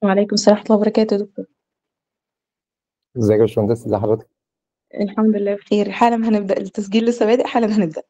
وعليكم السلام ورحمة الله وبركاته يا دكتور ازيك يا باشمهندس ازي حضرتك الحمد لله بخير حالا هنبدأ التسجيل لسه بادئ حالا هنبدأ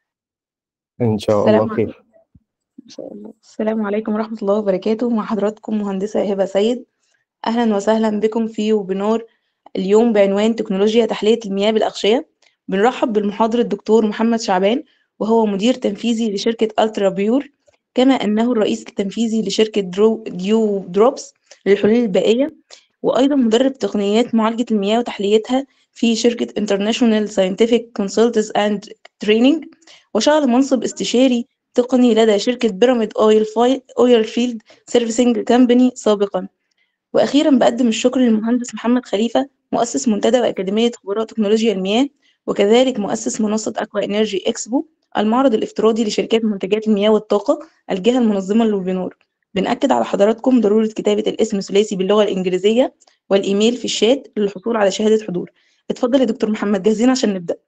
ان شاء السلام الله عليكم خير إن شاء الله السلام عليكم ورحمة الله وبركاته مع حضراتكم مهندسة هبة سيد أهلا وسهلا بكم في ويبينار اليوم بعنوان تكنولوجيا تحلية المياه بالأغشية بنرحب بالمحاضر الدكتور محمد شعبان وهو مدير تنفيذي لشركة ألترا بيور كما أنه الرئيس التنفيذي لشركة درو ديو دروبس للحلول البائية وأيضا مدرب تقنيات معالجة المياه وتحليتها في شركة International Scientific Consultants and Training وشغل منصب استشاري تقني لدى شركة بيراميد أويل فاي أويل فيلد سيرفيسنج كامباني سابقا وأخيرا بقدم الشكر للمهندس محمد خليفة مؤسس منتدى وأكاديمية خبراء تكنولوجيا المياه وكذلك مؤسس منصة أكوا إنرجي إكسبو المعرض الافتراضي لشركات منتجات المياه والطاقة الجهة المنظمة للويبينار بنأكد على حضراتكم ضرورة كتابة الاسم ثلاثي باللغة الإنجليزية والإيميل في الشات للحصول على شهادة حضور اتفضل يا دكتور محمد جاهزين عشان نبدأ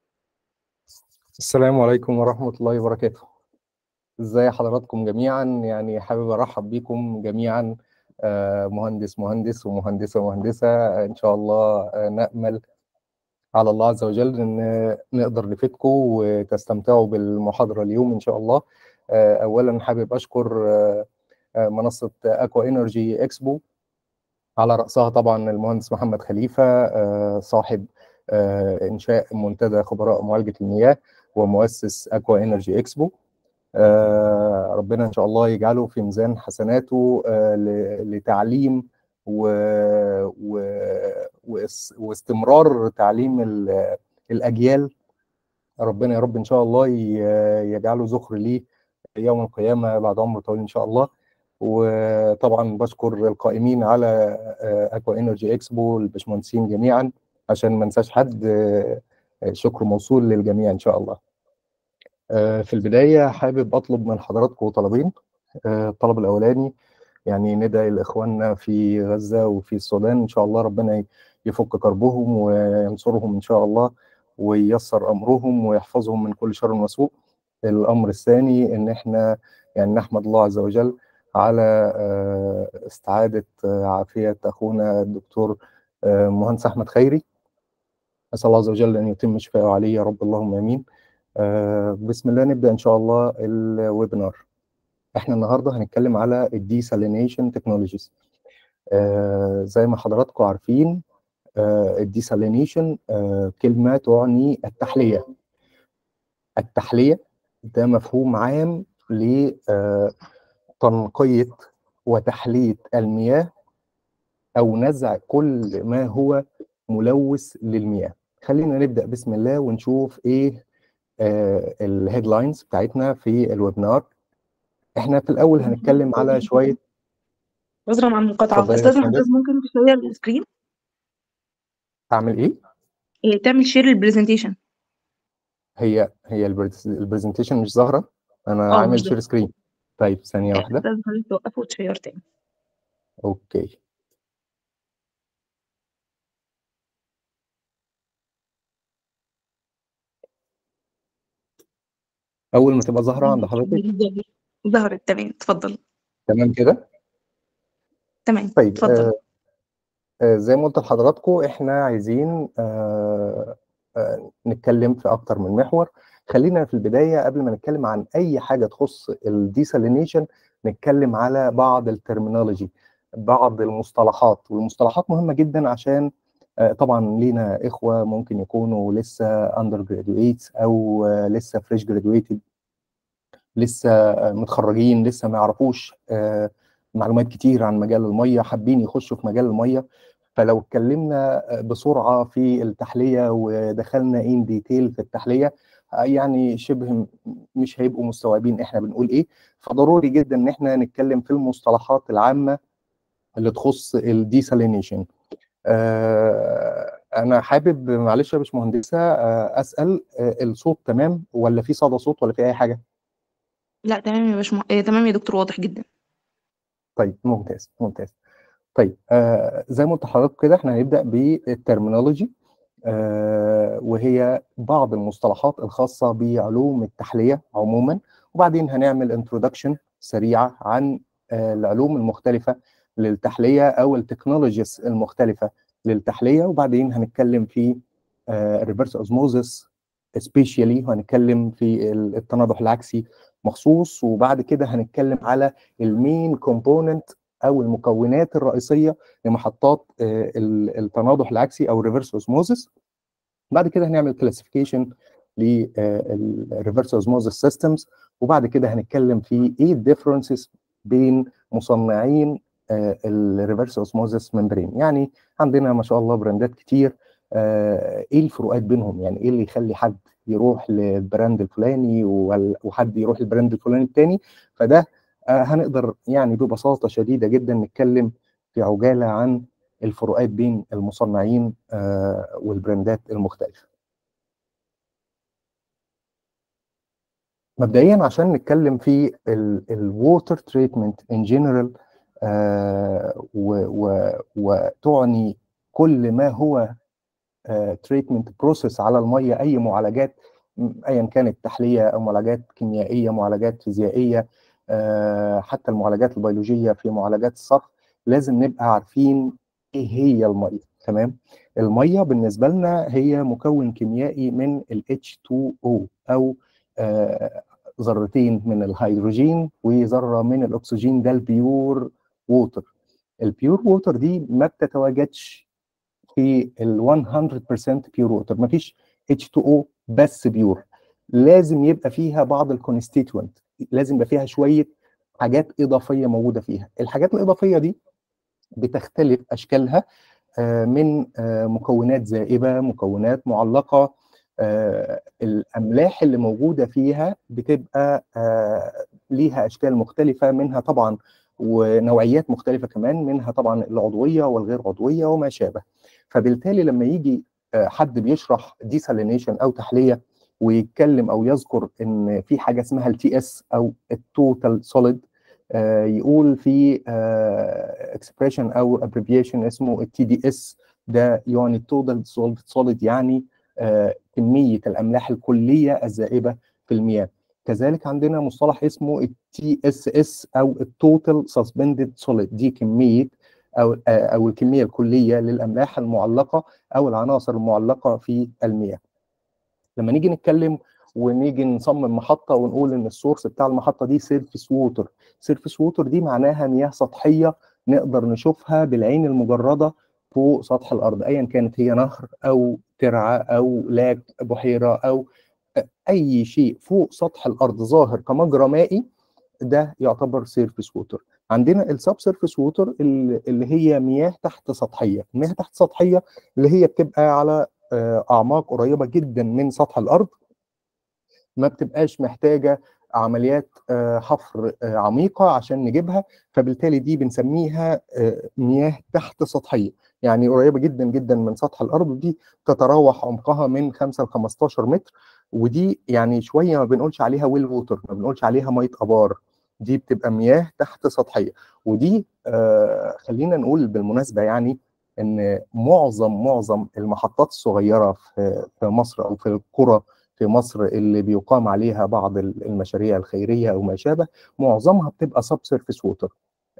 السلام عليكم ورحمة الله وبركاته ازي حضراتكم جميعا يعني حابب ارحب بكم جميعا آه، مهندس مهندس ومهندسة مهندسة ان شاء الله آه، نأمل على الله عز وجل ان نقدر نفيدكم وتستمتعوا بالمحاضرة اليوم ان شاء الله آه، اولا حابب اشكر آه، آه، منصة اكوا انرجي اكسبو على رأسها طبعا المهندس محمد خليفة آه، صاحب آه، إنشاء منتدى خبراء معالجة المياه ومؤسس أكوا إنرجي إكسبو آه، ربنا إن شاء الله يجعله في ميزان حسناته آه، ل- لتعليم و... و... واس- واستمرار تعليم ال- الأجيال ربنا يا رب إن شاء الله ي- يجعله ذخر ليه يوم القيامة بعد عمر طويل إن شاء الله وطبعا بشكر القائمين على اكوا انرجي اكسبو الباشمهندسين جميعا عشان ما انساش حد آه، آه، شكر موصول للجميع ان شاء الله آه، في البدايه حابب اطلب من حضراتكم طلبين آه، الطلب الاولاني يعني ندعي لاخواننا في غزه وفي السودان ان شاء الله ربنا يفك كربهم وينصرهم ان شاء الله وييسر امرهم ويحفظهم من كل شر وسوء الامر الثاني ان احنا يعني نحمد الله عز وجل على آه، استعاده آه، عافيه اخونا الدكتور آه، مهندس احمد خيري اسال الله عز وجل ان يتم شفاءه عليه يا رب اللهم امين آه، بسم الله نبدا ان شاء الله الويبينار احنا النهارده هنتكلم على الديسالينيشن تكنولوجيز زي ما حضراتكم عارفين الديسالينيشن كلمه تعني التحليه التحليه ده مفهوم عام لتنقيه وتحليه المياه او نزع كل ما هو ملوث للمياه خلينا نبدا بسم الله ونشوف ايه الهيدلاينز بتاعتنا في الويبنار احنا في الاول هنتكلم على شويه عذرا عن المقاطعة اتفضلي يا أستاذ باشمهندس مهندس ممكن تشير السكرين اعمل ايه إيه، تعمل شير للبرزنتيشن هي هي البرزنتيشن مش ظاهره انا اه مش عامل ده شير سكرين طيب ثانيه واحده أستاذ مهندس توقفه وتشير تاني اوكي اول ما تبقى ظاهره عند حضرتك ظهرت تمام اتفضل تمام كده تمام طيب اتفضل آه آه زي ما قلت لحضراتكم احنا عايزين آه آه نتكلم في اكتر من محور خلينا في البدايه قبل ما نتكلم عن اي حاجه تخص الديسالينيشن نتكلم على بعض الترمينولوجي بعض المصطلحات والمصطلحات مهمه جدا عشان آه، طبعا لينا اخوه ممكن يكونوا لسه اندر جراديويتس او آه، لسه فريش جراديويتد لسه آه، متخرجين لسه ما يعرفوش آه، معلومات كتير عن مجال الميه حابين يخشوا في مجال الميه فلو اتكلمنا آه، بسرعه في التحليه ودخلنا ان ديتيل في التحليه آه، يعني شبه م- مش هيبقوا مستوعبين احنا بنقول ايه فضروري جدا ان احنا نتكلم في المصطلحات العامه اللي تخص الديسالينيشن آه، انا حابب معلش يا باشمهندسه آه، اسال آه، الصوت تمام ولا في صدى صوت ولا في اي حاجه لا تمام يا باشمهندس إيه تمام يا دكتور واضح جدا طيب ممتاز ممتاز طيب آه زي ما قلت لحضرتك كده احنا هنبدا بالترمينولوجي آه وهي بعض المصطلحات الخاصه بعلوم التحليه عموما وبعدين هنعمل انترودكشن سريعه عن آه العلوم المختلفه للتحليه او التكنولوجيز المختلفه للتحليه وبعدين هنتكلم في ريفرس اوزموزس سبيشالي وهنتكلم في التناضح العكسي مخصوص وبعد كده هنتكلم على المين كومبوننت او المكونات الرئيسيه لمحطات التناضح العكسي او الريفرس اوزموزس بعد كده هنعمل كلاسيفيكيشن للريفرس اوزموزس سيستمز وبعد كده هنتكلم في ايه الديفرنسز بين مصنعين الريفرس اوزموزس ممبرين يعني عندنا ما شاء الله براندات كتير ايه الفروقات بينهم يعني ايه اللي يخلي حد يروح للبراند الفلاني وحد يروح للبراند الفلاني الثاني فده هنقدر يعني ببساطه شديده جدا نتكلم في عجاله عن الفروقات بين المصنعين والبراندات المختلفه مبدئيا عشان نتكلم في الووتر تريتمنت ان جنرال وتعني كل ما هو تريتمنت بروسيس على الميه اي معالجات ايا كانت تحليه او معالجات كيميائيه معالجات فيزيائيه حتى المعالجات البيولوجيه في معالجات الصرف لازم نبقى عارفين ايه هي الميه تمام الميه بالنسبه لنا هي مكون كيميائي من ال H2O او ذرتين من الهيدروجين وذره من الاكسجين ده البيور ووتر البيور ووتر دي ما بتتواجدش في ال 100% بيور ووتر مفيش H2O بس بيور لازم يبقى فيها بعض الكونستيتوينت لازم يبقى فيها شويه حاجات اضافيه موجوده فيها الحاجات الاضافيه دي بتختلف اشكالها من مكونات زائبه مكونات معلقه الاملاح اللي موجوده فيها بتبقى ليها اشكال مختلفه منها طبعا ونوعيات مختلفه كمان منها طبعا العضويه والغير عضويه وما شابه فبالتالي لما يجي حد بيشرح ديسالينيشن او تحليه ويتكلم او يذكر ان في حاجه اسمها التي اس او التوتال سوليد يقول في اكسبريشن او ابريفيشن اسمه التي دي اس ده يعني التوتال سوليد يعني كميه الاملاح الكليه الذائبه في المياه كذلك عندنا مصطلح اسمه التي اس اس او التوتال سسبندد سوليد دي كميه او او الكميه الكليه للاملاح المعلقه او العناصر المعلقه في المياه لما نيجي نتكلم ونيجي نصمم محطه ونقول ان السورس بتاع المحطه دي سيرفيس ووتر سيرفيس ووتر دي معناها مياه سطحيه نقدر نشوفها بالعين المجرده فوق سطح الارض ايا كانت هي نهر او ترعه او لاك بحيره او اي شيء فوق سطح الارض ظاهر كمجرى مائي ده يعتبر سيرفيس ووتر عندنا السب سيرفيس ووتر اللي هي مياه تحت سطحيه المياه تحت سطحيه اللي هي بتبقى على اعماق قريبه جدا من سطح الارض ما بتبقاش محتاجه عمليات حفر عميقه عشان نجيبها فبالتالي دي بنسميها مياه تحت سطحيه يعني قريبه جدا جدا من سطح الارض دي تتراوح عمقها من 5 ل 15 متر ودي يعني شويه ما بنقولش عليها ويل ووتر ما بنقولش عليها ميه ابار دي بتبقى مياه تحت سطحيه ودي آه خلينا نقول بالمناسبه يعني ان معظم معظم المحطات الصغيره في في مصر او في القرى في مصر اللي بيقام عليها بعض المشاريع الخيريه او ما شابه معظمها بتبقى سب سيرفيس ووتر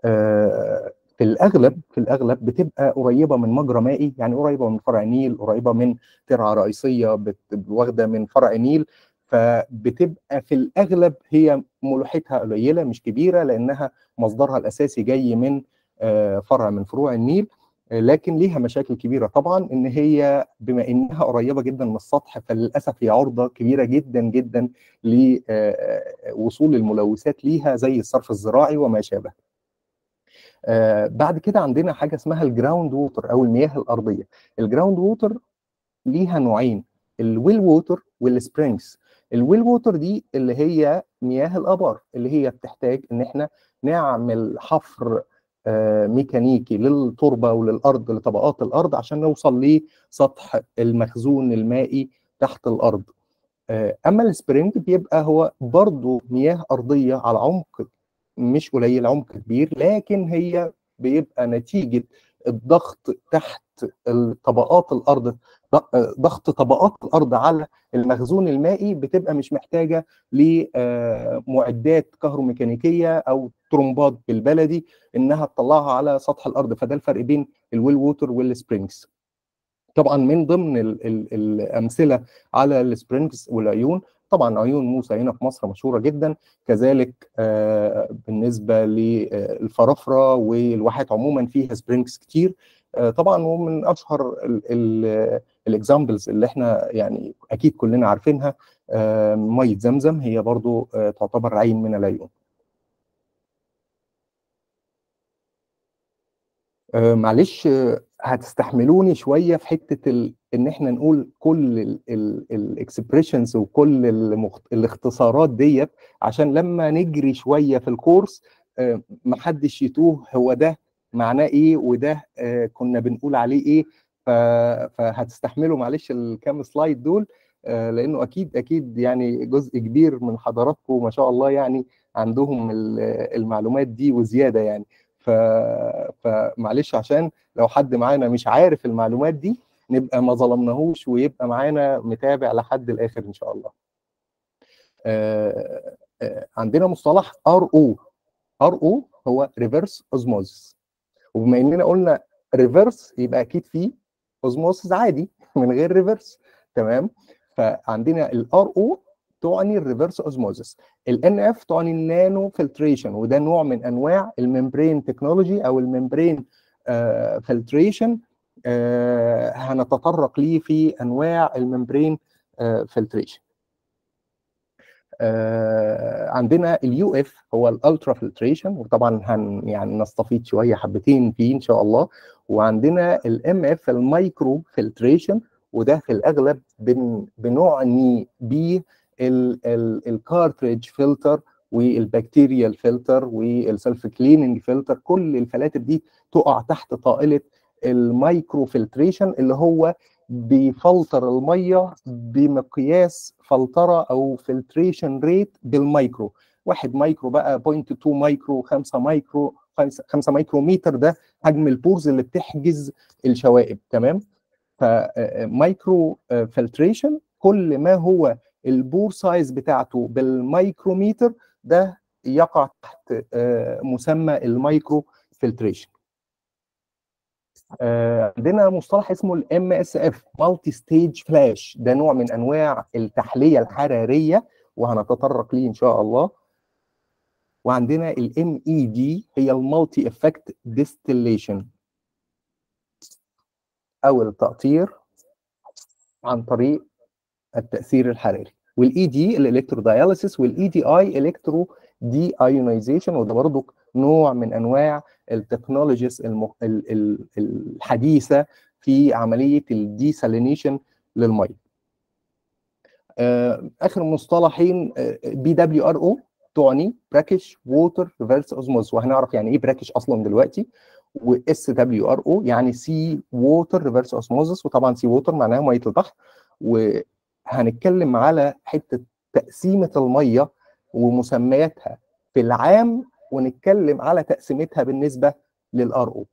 في الاغلب في الاغلب بتبقى قريبه من مجرى مائي يعني قريبه من فرع نيل قريبه من ترعه رئيسيه واخده من فرع نيل فبتبقى في الاغلب هي ملوحتها قليله مش كبيره لانها مصدرها الاساسي جاي من فرع من فروع النيل لكن ليها مشاكل كبيره طبعا ان هي بما انها قريبه جدا من السطح فللاسف هي عرضه كبيره جدا جدا لوصول الملوثات ليها زي الصرف الزراعي وما شابه. بعد كده عندنا حاجه اسمها الجراوند ووتر او المياه الارضيه. الجراوند ووتر ليها نوعين الويل ووتر والسبرينجز. الويل ووتر دي اللي هي مياه الابار اللي هي بتحتاج ان احنا نعمل حفر ميكانيكي للتربه وللارض لطبقات الارض عشان نوصل لسطح المخزون المائي تحت الارض اما السبرينج بيبقى هو برضه مياه ارضيه على عمق مش قليل عمق كبير لكن هي بيبقى نتيجه الضغط تحت ضغط طبقات الارض ضغط طبقات الارض على المخزون المائي بتبقى مش محتاجه لمعدات كهروميكانيكيه او ترمبات بالبلدي انها تطلعها على سطح الارض فده الفرق بين الويل ووتر والسبرينجز طبعا من ضمن ال ال الامثله على السبرينجز والعيون طبعا عيون موسى هنا في مصر مشهوره جدا كذلك آه بالنسبه للفرافره والواحات عموما فيها سبرينجز كتير آه طبعا ومن اشهر الاكزامبلز اللي احنا يعني اكيد كلنا عارفينها آه ميه زمزم هي برضو تعتبر عين من العيون معلش هتستحملوني شويه في حته ال... ان احنا نقول كل الاكسبريشنز وكل المخت... الاختصارات ديت عشان لما نجري شويه في الكورس ما حدش يتوه هو ده معناه ايه وده كنا بنقول عليه ايه ف... فهتستحملوا معلش الكام سلايد دول لانه اكيد اكيد يعني جزء كبير من حضراتكم ما شاء الله يعني عندهم المعلومات دي وزياده يعني ف... فمعلش عشان لو حد معانا مش عارف المعلومات دي نبقى ما ظلمناهوش ويبقى معانا متابع لحد الاخر ان شاء الله. آه آه عندنا مصطلح ار او ار او هو ريفرس اوزموزيس وبما اننا قلنا ريفرس يبقى اكيد في اوزموزيس عادي من غير ريفرس تمام فعندنا الار او تعني الريفرس اوزموزيس الان اف تعني النانو فلتريشن وده نوع من انواع الممبرين تكنولوجي او الممبرين فلتريشن آه هنتطرق ليه في انواع الممبرين فلتريشن آه عندنا اليو اف هو الالترا فلتريشن وطبعا هن يعني نستفيد شويه حبتين فيه ان شاء الله وعندنا الام اف المايكرو فلتريشن وده في الاغلب بن بنعني بيه الكارتريج فلتر والبكتيريال فلتر والسلف كليننج فلتر كل الفلاتر دي تقع تحت طائله المايكرو فلتريشن اللي هو بيفلتر الميه بمقياس فلتره او فلتريشن ريت بالمايكرو واحد مايكرو بقى 0.2 مايكرو 5 مايكرو 5 مايكرو متر ده حجم البورز اللي بتحجز الشوائب تمام فمايكرو فلتريشن كل ما هو البور سايز بتاعته بالمايكروميتر ده يقع تحت مسمى المايكرو فلتريشن عندنا مصطلح اسمه الام اس اف مالتي ستيج فلاش ده نوع من انواع التحليه الحراريه وهنتطرق ليه ان شاء الله وعندنا الام اي دي هي المالتي افكت ديستليشن او التقطير عن طريق التاثير الحراري والاي دي الالكترو داياليسيس والاي دي اي الكترو دي ايونيزيشن وده برضو نوع من انواع التكنولوجيز المخ... الحديثه في عمليه الديسالينيشن للميه. اخر مصطلحين بي دبليو ار او تعني براكش ووتر ريفرس اوزموز وهنعرف يعني ايه براكش اصلا دلوقتي واس دبليو ار او يعني سي ووتر ريفرس اوزموزس وطبعا سي ووتر معناها ميه البحر وهنتكلم على حته تقسيمه الميه ومسمياتها في العام ونتكلم على تقسيمتها بالنسبه للار او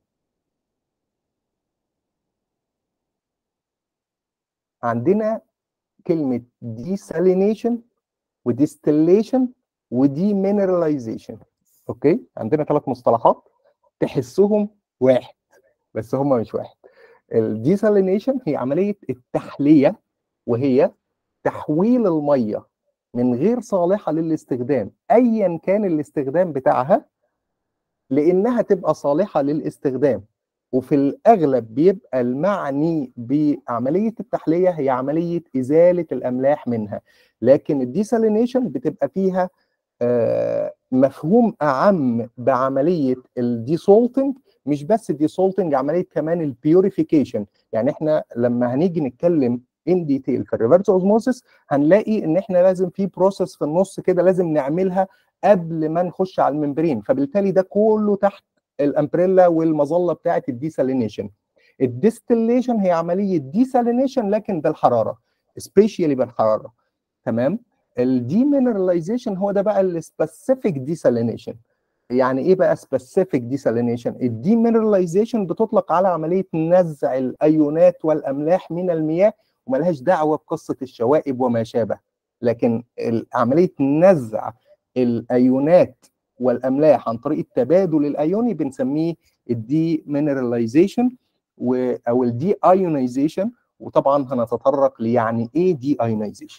عندنا كلمه ديسالينيشن وديستليشن وديمينراليزيشن اوكي عندنا ثلاث مصطلحات تحسهم واحد بس هم مش واحد الديسالينيشن هي عمليه التحليه وهي تحويل الميه من غير صالحه للاستخدام ايا كان الاستخدام بتاعها لانها تبقى صالحه للاستخدام وفي الاغلب بيبقى المعني بعمليه التحليه هي عمليه ازاله الاملاح منها لكن الديسالينيشن بتبقى فيها مفهوم اعم بعمليه الديسولتنج مش بس الديسولتنج عمليه كمان البيوريفيكيشن يعني احنا لما هنيجي نتكلم ان ديتيل في الريفرس اوزموسيس هنلاقي ان احنا لازم في بروسيس في النص كده لازم نعملها قبل ما نخش على الممبرين فبالتالي ده كله تحت الامبريلا والمظله بتاعه الديسالينيشن الديستليشن هي عمليه ديسالينيشن لكن بالحراره سبيشالي بالحراره تمام الديمينراليزيشن هو ده بقى السبيسيفيك ديسالينيشن يعني ايه بقى سبيسيفيك ديسالينيشن الديمينراليزيشن بتطلق على عمليه نزع الايونات والاملاح من المياه وملهاش دعوه بقصه الشوائب وما شابه لكن عمليه نزع الايونات والاملاح عن طريق التبادل الايوني بنسميه الدي مينراليزيشن او الدي ايونيزيشن وطبعا هنتطرق ليعني ايه دي ايونيزيشن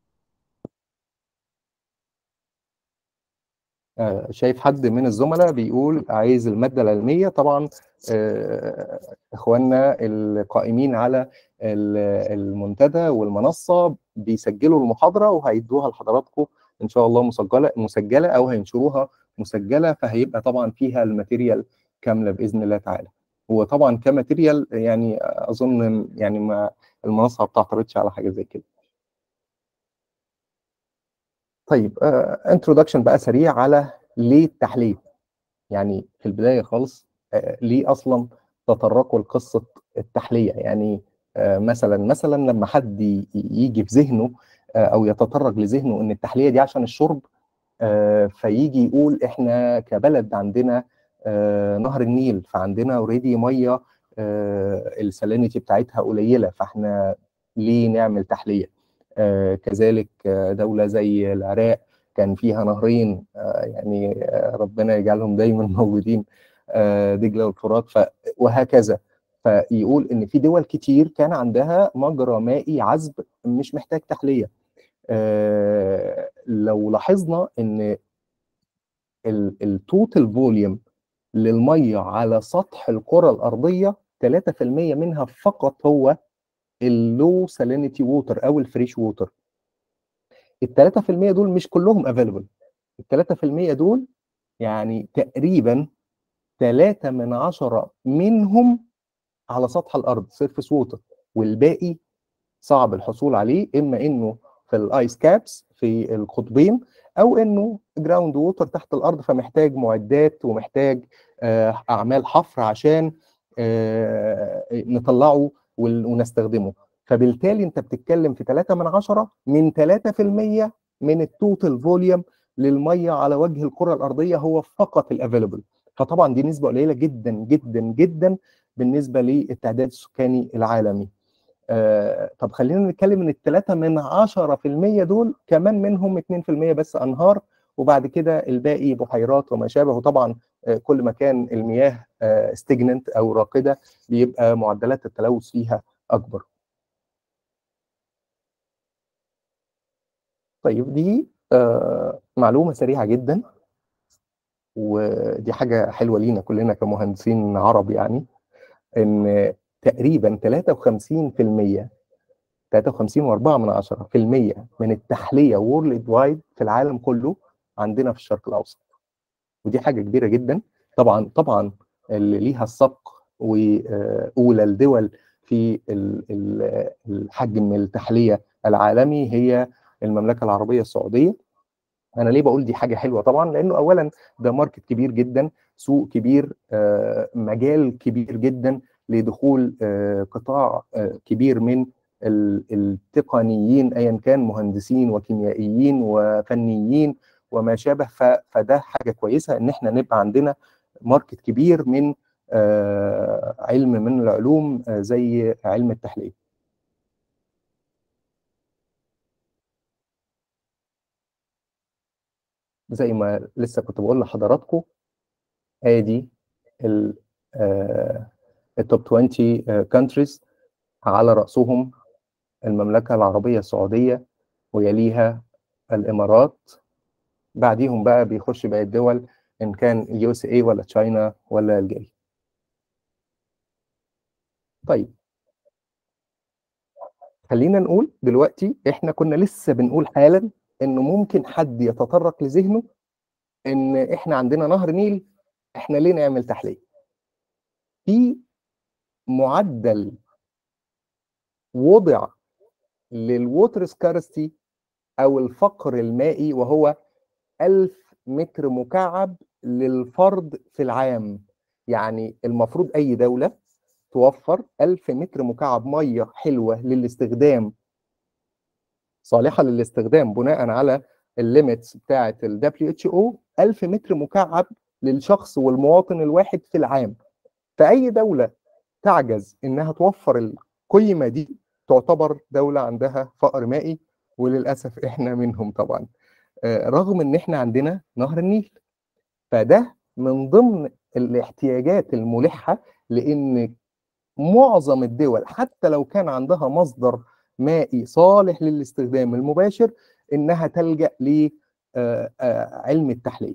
آه شايف حد من الزملاء بيقول عايز الماده العلميه طبعا آه اخواننا القائمين على المنتدى والمنصه بيسجلوا المحاضره وهيدوها لحضراتكم ان شاء الله مسجله مسجله او هينشروها مسجله فهيبقى طبعا فيها الماتيريال كامله باذن الله تعالى وطبعا كماتيريال يعني اظن يعني ما المنصه ما بتعترضش على حاجه زي كده طيب انترودكشن بقى سريع على ليه التحليل يعني في البدايه خالص آه ليه اصلا تطرقوا لقصه التحليه يعني آه مثلا مثلا لما حد يجي في ذهنه آه او يتطرق لذهنه ان التحليه دي عشان الشرب فيجي يقول احنا كبلد عندنا نهر النيل فعندنا اوريدي ميه السالينيتي بتاعتها قليله فاحنا ليه نعمل تحليه آه كذلك آه دولة زي العراق كان فيها نهرين آه يعني ربنا يجعلهم دايما موجودين دجلة والفرات وهكذا فيقول ان في دول كتير كان عندها مجرى مائي عذب مش محتاج تحلية لو لاحظنا ان التوتال فوليوم للمية على سطح الكرة الأرضية 3% منها فقط هو اللو سالينيتي ووتر او الفريش ووتر ال 3% دول مش كلهم افيلبل ال 3% دول يعني تقريبا 3 من عشرة منهم على سطح الارض سيرفيس ووتر والباقي صعب الحصول عليه اما انه في الايس كابس في القطبين او انه جراوند ووتر تحت الارض فمحتاج معدات ومحتاج اعمال حفر عشان نطلعه ونستخدمه فبالتالي انت بتتكلم في 3 من عشرة من 3% من التوتال فوليوم للميه على وجه الكره الارضيه هو فقط الافيلبل فطبعا دي نسبه قليله جدا جدا جدا بالنسبه للتعداد السكاني العالمي آه طب خلينا نتكلم ان الثلاثة من عشرة في المية دول كمان منهم 2% بس انهار وبعد كده الباقي بحيرات وما شابه وطبعا آه كل ما كان المياه آه استجننت او راقده بيبقى معدلات التلوث فيها اكبر. طيب دي آه معلومه سريعه جدا ودي حاجه حلوه لينا كلنا كمهندسين عرب يعني ان تقريبا 53% 53 و4 من عشرة في المية من التحلية وورلد وايد في العالم كله عندنا في الشرق الأوسط ودي حاجة كبيرة جدا طبعا طبعا اللي ليها السبق وأولى الدول في الحجم التحلية العالمي هي المملكة العربية السعودية أنا ليه بقول دي حاجة حلوة طبعا لأنه أولا ده ماركت كبير جدا سوق كبير مجال كبير جدا لدخول قطاع كبير من التقنيين ايا كان مهندسين وكيميائيين وفنيين وما شابه فده حاجه كويسه ان احنا نبقى عندنا ماركت كبير من علم من العلوم زي علم التحليل زي ما لسه كنت بقول لحضراتكم ادي التوب 20 كونتريز على رأسهم المملكة العربية السعودية ويليها الإمارات بعديهم بقى بيخش باقي الدول إن كان اليو اس اي ولا تشاينا ولا الجاي طيب خلينا نقول دلوقتي احنا كنا لسه بنقول حالا انه ممكن حد يتطرق لذهنه ان احنا عندنا نهر نيل احنا ليه نعمل تحليه في معدل وضع للووتر سكارستي او الفقر المائي وهو 1000 متر مكعب للفرد في العام يعني المفروض اي دوله توفر 1000 متر مكعب ميه حلوه للاستخدام صالحه للاستخدام بناء على الليميتس بتاعه ال WHO 1000 متر مكعب للشخص والمواطن الواحد في العام فاي دوله تعجز انها توفر القيمه دي تعتبر دوله عندها فقر مائي وللاسف احنا منهم طبعا رغم ان احنا عندنا نهر النيل فده من ضمن الاحتياجات الملحه لان معظم الدول حتى لو كان عندها مصدر مائي صالح للاستخدام المباشر انها تلجا لعلم التحليه.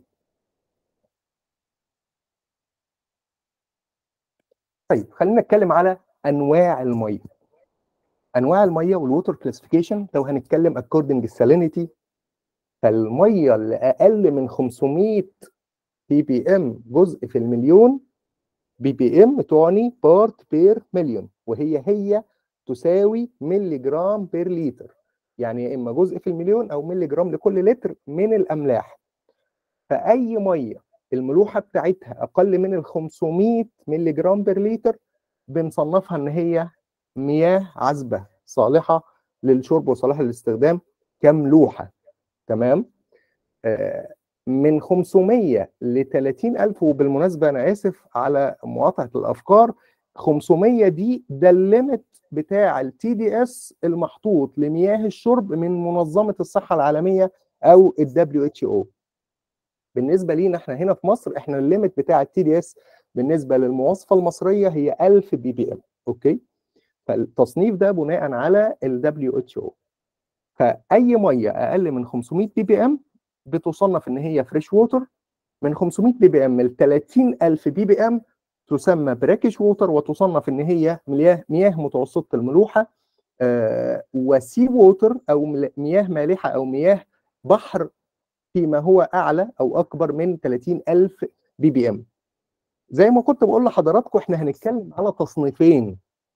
طيب خلينا نتكلم على انواع الميه. انواع الميه والووتر كلاسيفيكيشن لو هنتكلم اكوردنج السالينيتي فالميه اللي اقل من 500 بي بي ام جزء في المليون بي بي ام تعني بارت بير مليون وهي هي تساوي ملي جرام بير لتر يعني يا اما جزء في المليون او ملي جرام لكل لتر من الاملاح فاي ميه الملوحه بتاعتها اقل من ال 500 ملي جرام بير لتر بنصنفها ان هي مياه عذبه صالحه للشرب وصالحه للاستخدام كملوحه تمام آه من 500 ل 30000 وبالمناسبه انا اسف على مقاطعه الافكار 500 دي ده الليمت بتاع التي دي اس المحطوط لمياه الشرب من منظمه الصحه العالميه او الدبليو اتش او بالنسبه لينا احنا هنا في مصر احنا الليمت بتاع التي دي اس بالنسبه للمواصفه المصريه هي 1000 بي بي ام اوكي فالتصنيف ده بناء على الدبليو اتش او فاي ميه اقل من 500 بي بي ام بتصنف ان هي فريش ووتر من 500 بي بي ام ل 30000 بي بي ام تسمى براكش ووتر وتصنف ان هي مياه مياه متوسطه الملوحه آه وسي ووتر او مياه مالحه او مياه بحر فيما هو اعلى او اكبر من 30000 بي بي ام زي ما كنت بقول لحضراتكم احنا هنتكلم على تصنيفين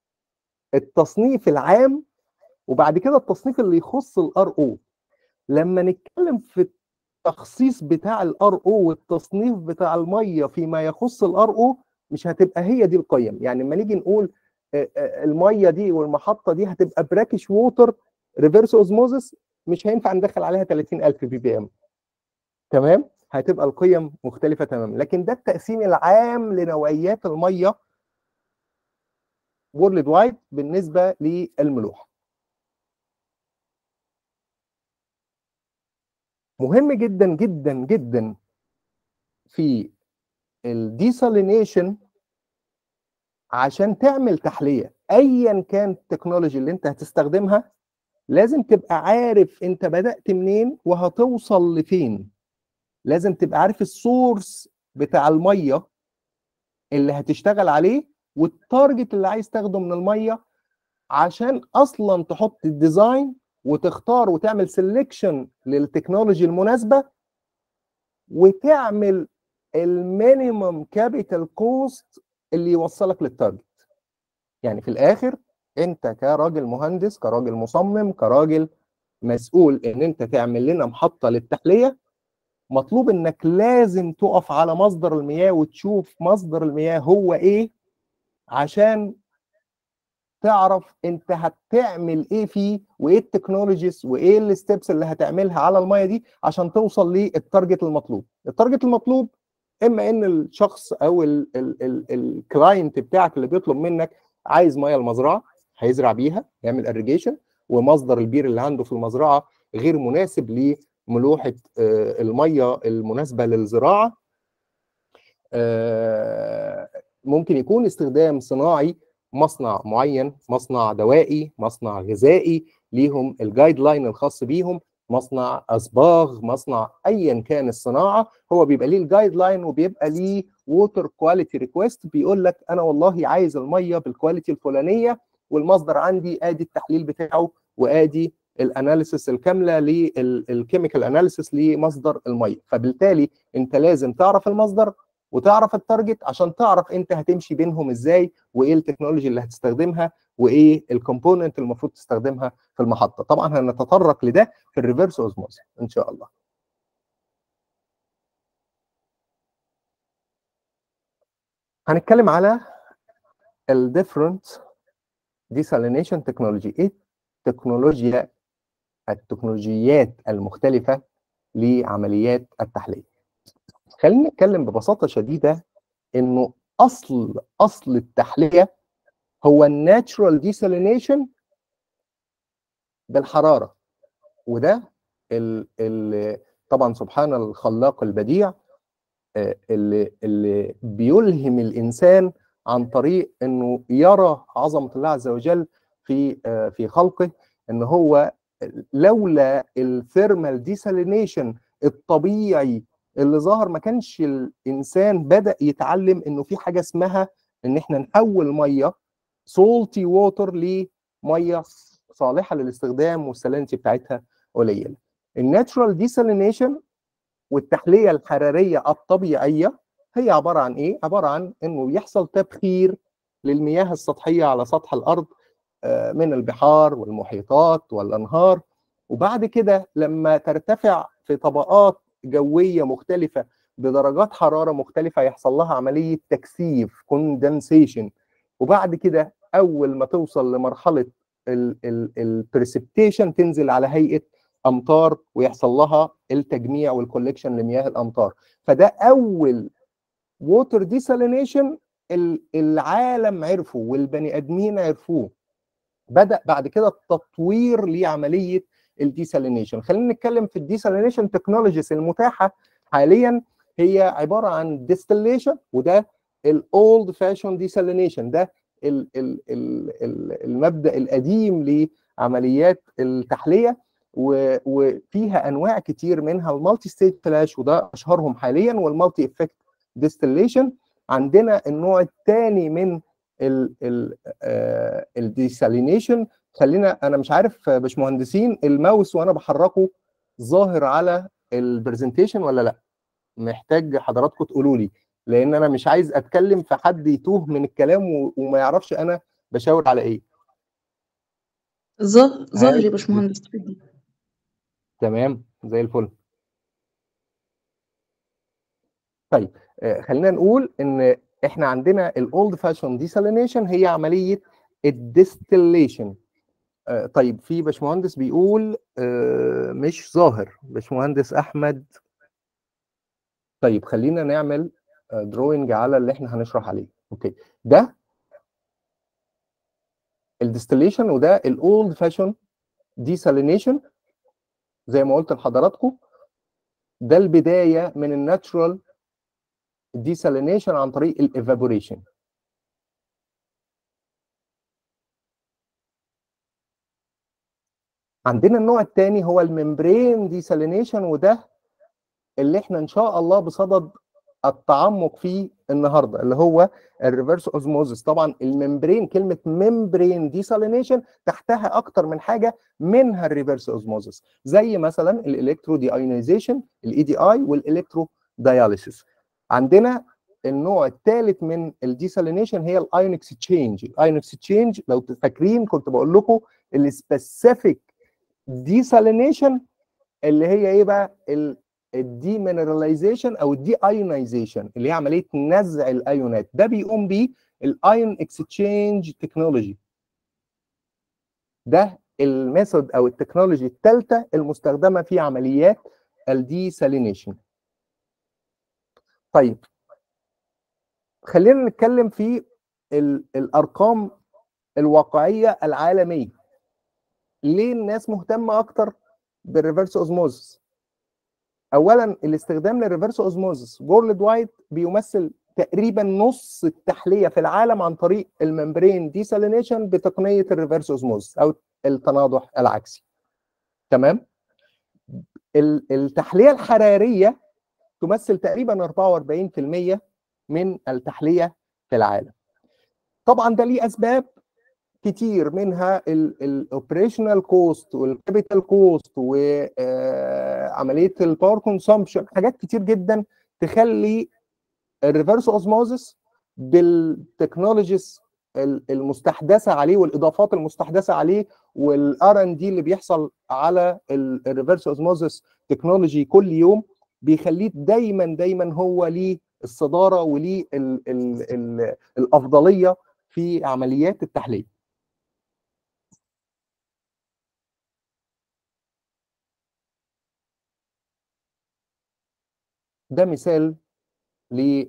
التصنيف العام وبعد كده التصنيف اللي يخص الار او لما نتكلم في التخصيص بتاع الار او والتصنيف بتاع الميه فيما يخص الار او مش هتبقى هي دي القيم يعني لما نيجي نقول الميه دي والمحطه دي هتبقى براكش ووتر ريفرس اوزموزس مش هينفع ندخل عليها 30000 بي بي ام تمام هتبقى القيم مختلفه تماما لكن ده التقسيم العام لنوعيات الميه وورلد وايد بالنسبه للملوحه مهم جدا جدا جدا في الديسالينيشن عشان تعمل تحليه ايا كان التكنولوجي اللي انت هتستخدمها لازم تبقى عارف انت بدات منين وهتوصل لفين لازم تبقى عارف السورس بتاع الميه اللي هتشتغل عليه والتارجت اللي عايز تاخده من الميه عشان اصلا تحط الديزاين وتختار وتعمل سelection للتكنولوجي المناسبه وتعمل المينيمم كابيتال كوست اللي يوصلك للتارجت يعني في الاخر انت كراجل مهندس كراجل مصمم كراجل مسؤول ان انت تعمل لنا محطه للتحليه مطلوب انك لازم تقف على مصدر المياه وتشوف مصدر المياه هو ايه عشان تعرف انت هتعمل ايه فيه وايه التكنولوجيز وايه الستبس اللي هتعملها على الميه دي عشان توصل للتارجت المطلوب التارجت المطلوب اما ان الشخص او الكلاينت بتاعك اللي بيطلب منك عايز ميه المزرعه هيزرع بيها يعمل اريجيشن ومصدر البير اللي عنده في المزرعه غير مناسب لملوحه الميه المناسبه للزراعه ممكن يكون استخدام صناعي مصنع معين مصنع دوائي مصنع غذائي ليهم الجايد لاين الخاص بيهم مصنع اصباغ مصنع ايا كان الصناعه هو بيبقى ليه الجايد لاين وبيبقى ليه ووتر كواليتي ريكويست بيقول لك انا والله عايز الميه بالكواليتي الفلانيه والمصدر عندي ادي التحليل بتاعه وادي الاناليسيس الكامله للكيميكال اناليسيس لمصدر الميه فبالتالي انت لازم تعرف المصدر وتعرف التارجت عشان تعرف انت هتمشي بينهم ازاي وايه التكنولوجي اللي هتستخدمها وايه الكومبوننت المفروض تستخدمها في المحطه طبعا هنتطرق لده في الريفرس اوزموز ان شاء الله هنتكلم على الديفرنت ديسالينيشن تكنولوجي ايه التكنولوجيا التكنولوجيات المختلفه لعمليات التحليه خلينا نتكلم ببساطه شديده انه اصل اصل التحليه هو الناتشرال ديسالينيشن بالحراره وده ال ال طبعا سبحان الخلاق البديع اللي اللي بيلهم الانسان عن طريق انه يرى عظمه الله عز وجل في في خلقه ان هو لولا الثيرمال ديسالينيشن الطبيعي اللي ظهر ما كانش الانسان بدا يتعلم انه في حاجه اسمها ان احنا نحول ميه سولتي ووتر لميه صالحه للاستخدام والسالينتي بتاعتها قليله. الناتشرال ديسالينيشن والتحليه الحراريه الطبيعيه هي عباره عن ايه؟ عباره عن انه يحصل تبخير للمياه السطحيه على سطح الارض من البحار والمحيطات والانهار وبعد كده لما ترتفع في طبقات جويه مختلفه بدرجات حراره مختلفه يحصل لها عمليه تكثيف كوندنسيشن وبعد كده اول ما توصل لمرحله البريسبتيشن تنزل على هيئه امطار ويحصل لها التجميع والكوليكشن لمياه الامطار فده اول ووتر ديسالينيشن العالم عرفه والبني ادمين عرفوه بدا بعد كده التطوير لعمليه الديسالينيشن خلينا نتكلم في الديسالينيشن تكنولوجيز المتاحه حاليا هي عباره عن ديستليشن وده الاولد فاشون ديسالينيشن ده ال ال ال المبدا القديم لعمليات التحليه وفيها انواع كتير منها المالتي ستيت فلاش وده اشهرهم حاليا والمالتي افكت ديستليشن عندنا النوع الثاني من الديسالينيشن خلينا انا مش عارف باشمهندسين الماوس وانا بحركه ظاهر على البرزنتيشن ولا لا محتاج حضراتكم تقولوا لي لان انا مش عايز اتكلم في حد يتوه من الكلام وما يعرفش انا بشاور على ايه ظاهر يا باشمهندس تمام زي الفل طيب خلينا نقول ان احنا عندنا الاولد فاشون ديسالينيشن هي عمليه الديستليشن طيب في باشمهندس بيقول مش ظاهر باشمهندس احمد طيب خلينا نعمل دروينج على اللي احنا هنشرح عليه اوكي ده الديستليشن وده الاولد فاشون ديسالينيشن زي ما قلت لحضراتكم ده البدايه من الناتشرال ديسالينيشن عن طريق الايفابوريشن عندنا النوع الثاني هو الممبرين ديسالينيشن وده اللي احنا ان شاء الله بصدد التعمق فيه النهارده اللي هو الريفرس اوزموزس طبعا الممبرين كلمه ممبرين ديسالينيشن تحتها اكتر من حاجه منها الريفرس اوزموزس زي مثلا الالكترو دي ايونيزيشن الاي دي اي والالكترو داياليسيس عندنا النوع الثالث من الديسالينيشن هي الايون اكسشينج الايون اكسشينج لو فاكرين كنت بقول لكم السبيسيفيك ديسالينيشن اللي هي ايه بقى الديمينراليزيشن او الدي ايونيزيشن اللي هي عمليه نزع الايونات ده بيقوم بيه الايون اكسشينج تكنولوجي ده الميثود او التكنولوجي الثالثه المستخدمه في عمليات الديسالينيشن طيب خلينا نتكلم في الارقام الواقعيه العالميه ليه الناس مهتمه اكتر بالريفرس اوزموزس اولا الاستخدام للريفرس اوزموزس وورلد وايد بيمثل تقريبا نص التحليه في العالم عن طريق الممبرين ديسالينيشن بتقنيه الريفرس اوزموزس او التناضح العكسي تمام التحليه الحراريه تمثل تقريبا 44% من التحليه في العالم طبعا ده ليه اسباب كتير منها الاوبريشنال كوست والكابيتال كوست وعمليه الباور كونسومبشن حاجات كتير جدا تخلي الريفرس اوزموزس بالتكنولوجيز المستحدثه عليه والاضافات المستحدثه عليه والار ان دي اللي بيحصل على الريفرس اوزموزس تكنولوجي كل يوم بيخليه دايما دايما هو ليه الصداره وليه ال ال ال الافضليه في عمليات التحليه ده مثال لل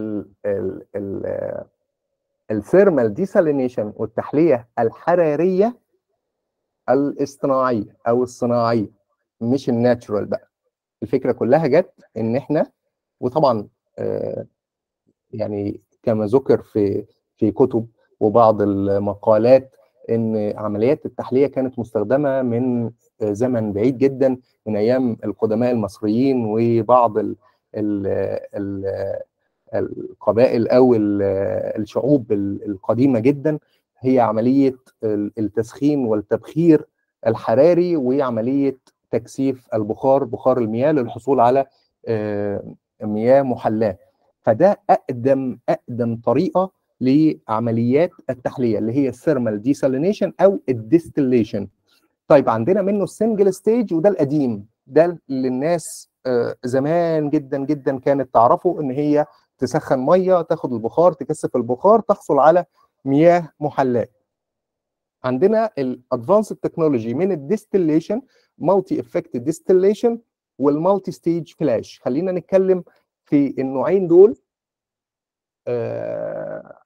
الثيرمال ديسالينيشن والتحليه الحراريه الاصطناعيه او الصناعيه مش الناتشورال بقى الفكره كلها جت ان احنا وطبعا آه يعني كما ذكر في في كتب وبعض المقالات ان عمليات التحليه كانت مستخدمه من زمن بعيد جدا من ايام القدماء المصريين وبعض ال ال ال القبائل او الشعوب القديمه جدا هي عمليه التسخين والتبخير الحراري وعمليه تكثيف البخار بخار المياه للحصول على مياه محلاه فده اقدم اقدم طريقه لعمليات التحليه اللي هي الثيرمال ديسالينيشن او الديستليشن طيب عندنا منه السنجل ستيج وده القديم ده اللي الناس زمان جدا جدا كانت تعرفه ان هي تسخن ميه تاخد البخار تكثف البخار تحصل على مياه محلاه عندنا الادفانسد تكنولوجي من الديستليشن مالتي افكت ديستليشن والمالتي ستيج فلاش خلينا نتكلم في النوعين دول آه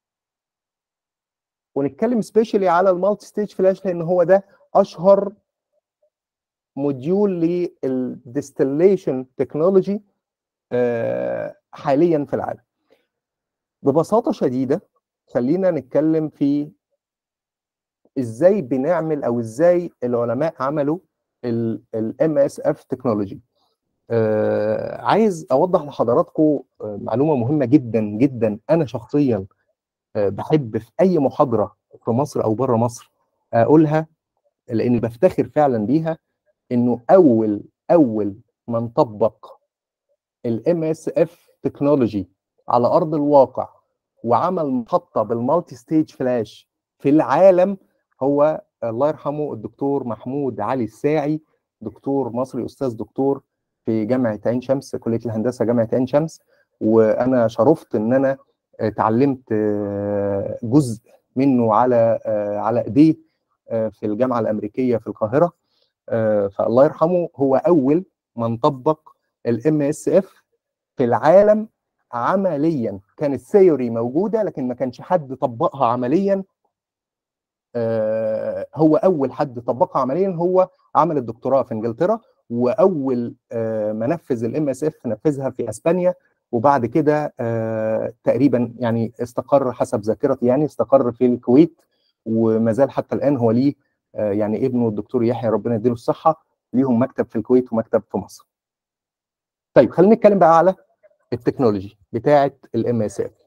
ونتكلم سبيشالي على المالتي ستيج فلاش لان هو ده اشهر موديول للديستليشن تكنولوجي آه حاليا في العالم ببساطه شديده خلينا نتكلم في ازاي بنعمل او ازاي العلماء عملوا الام اس اف تكنولوجي آه عايز اوضح لحضراتكم معلومه مهمه جدا جدا انا شخصيا آه بحب في اي محاضره في مصر او بره مصر اقولها لاني بفتخر فعلا بيها انه اول اول من طبق الام اس اف تكنولوجي على ارض الواقع وعمل محطه بالمالتي ستيج فلاش في العالم هو الله يرحمه الدكتور محمود علي الساعي دكتور مصري استاذ دكتور في جامعه عين شمس كليه الهندسه جامعه عين شمس وانا شرفت ان انا اتعلمت جزء منه على على ايديه في الجامعه الامريكيه في القاهره فالله يرحمه هو اول من طبق الام اس اف في العالم عمليا كانت ثيوري موجوده لكن ما كانش حد طبقها عمليا هو اول حد طبقها عمليا هو عمل الدكتوراه في انجلترا واول ما نفذ الام اس اف نفذها في اسبانيا وبعد كده تقريبا يعني استقر حسب ذاكرتي يعني استقر في الكويت وما زال حتى الان هو ليه يعني ابنه الدكتور يحيى ربنا يديله الصحه ليهم مكتب في الكويت ومكتب في مصر. طيب خلينا نتكلم بقى على التكنولوجي بتاعه الام اس اف.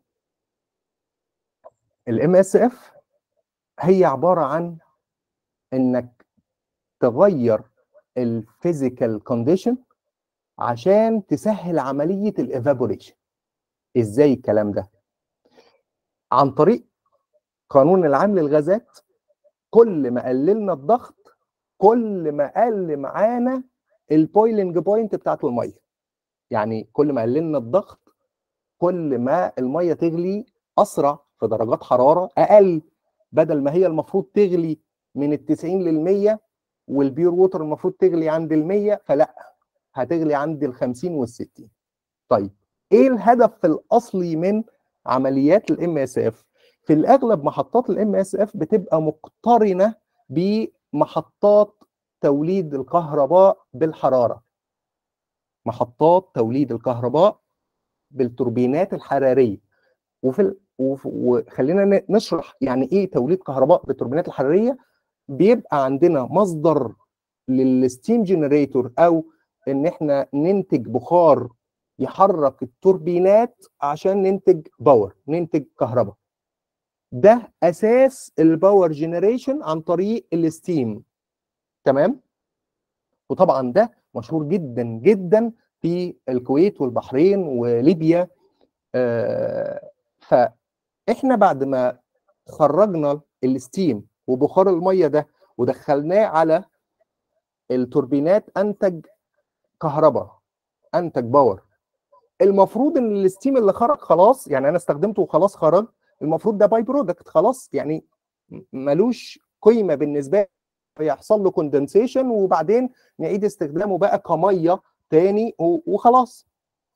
الام اس اف هي عباره عن انك تغير الفيزيكال كونديشن عشان تسهل عمليه الايفابوريشن. ازاي الكلام ده؟ عن طريق قانون العام للغازات كل ما قللنا الضغط كل ما قل معانا البويلنج بوينت بتاعت الميه يعني كل ما قللنا الضغط كل ما الميه تغلي اسرع في درجات حراره اقل بدل ما هي المفروض تغلي من ال 90 لل 100 والبيور ووتر المفروض تغلي عند ال 100 فلا هتغلي عند ال 50 وال 60 طيب ايه الهدف الاصلي من عمليات الام اس اف في الاغلب محطات الام اس اف بتبقى مقترنه بمحطات توليد الكهرباء بالحراره محطات توليد الكهرباء بالتوربينات الحراريه وفي ال... وف... وخلينا نشرح يعني ايه توليد كهرباء بالتوربينات الحراريه بيبقى عندنا مصدر للستيم جنريتور او ان احنا ننتج بخار يحرك التوربينات عشان ننتج باور ننتج كهرباء ده اساس الباور جنريشن عن طريق الستيم تمام وطبعا ده مشهور جدا جدا في الكويت والبحرين وليبيا آه فاحنا بعد ما خرجنا الستيم وبخار الميه ده ودخلناه على التوربينات انتج كهرباء انتج باور المفروض ان الستيم اللي خرج خلاص يعني انا استخدمته وخلاص خرج المفروض ده باي برودكت خلاص يعني ملوش قيمه بالنسبه يحصل له كوندنسيشن وبعدين نعيد استخدامه بقى كميه تاني وخلاص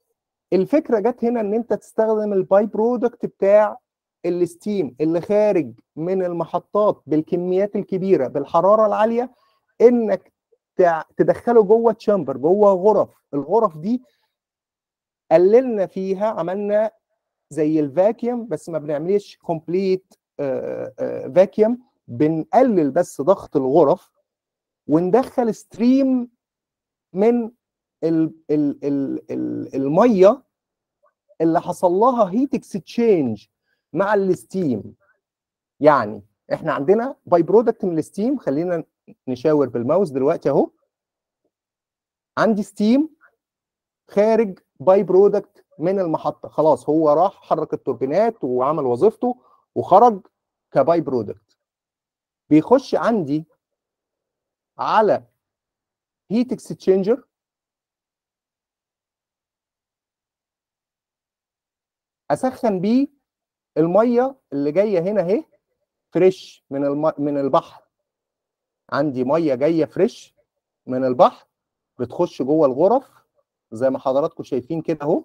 الفكره جت هنا ان انت تستخدم الباي برودكت بتاع الستيم اللي خارج من المحطات بالكميات الكبيره بالحراره العاليه انك تع- تدخله جوه تشامبر جوه غرف الغرف دي قللنا فيها عملنا زي الفاكيوم بس ما بنعملش كومبليت فاكيوم بنقلل بس ضغط الغرف وندخل ستريم من ال ال ال ال الميه اللي حصل لها هيت اكسشينج مع الستيم يعني احنا عندنا باي برودكت من الستيم خلينا نشاور بالماوس دلوقتي اهو عندي ستيم خارج باي برودكت من المحطه خلاص هو راح حرك التوربينات وعمل وظيفته وخرج كباي برودكت بيخش عندي على هيت اكسشينجر اسخن بيه الميه اللي جايه هنا اهي فريش من الم... من البحر عندي ميه جايه فريش من البحر بتخش جوه الغرف زي ما حضراتكم شايفين كده اهو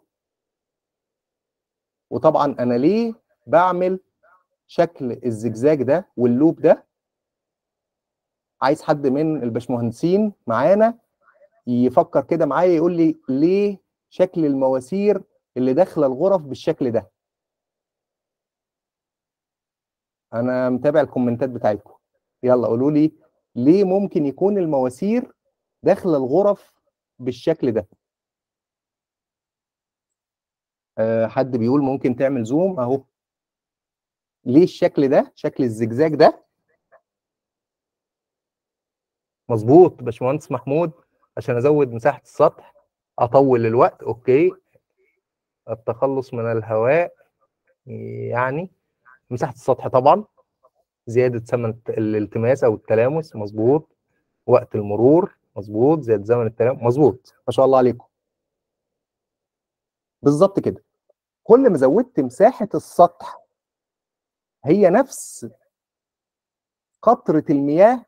وطبعا انا ليه بعمل شكل الزجزاج ده واللوب ده عايز حد من الباشمهندسين معانا يفكر كده معايا يقول لي ليه شكل المواسير اللي داخله الغرف بالشكل ده انا متابع الكومنتات بتاعتكم يلا قولوا لي ليه ممكن يكون المواسير داخله الغرف بالشكل ده أه حد بيقول ممكن تعمل زوم اهو ليه الشكل ده شكل الزجزاج ده مظبوط باشمهندس محمود عشان ازود مساحه السطح اطول الوقت اوكي التخلص من الهواء يعني مساحه السطح طبعا زياده ثمن الالتماس او التلامس مظبوط وقت المرور مظبوط زياده زمن التلامس مظبوط ما شاء الله عليكم بالظبط كده كل ما زودت مساحه السطح هي نفس قطره المياه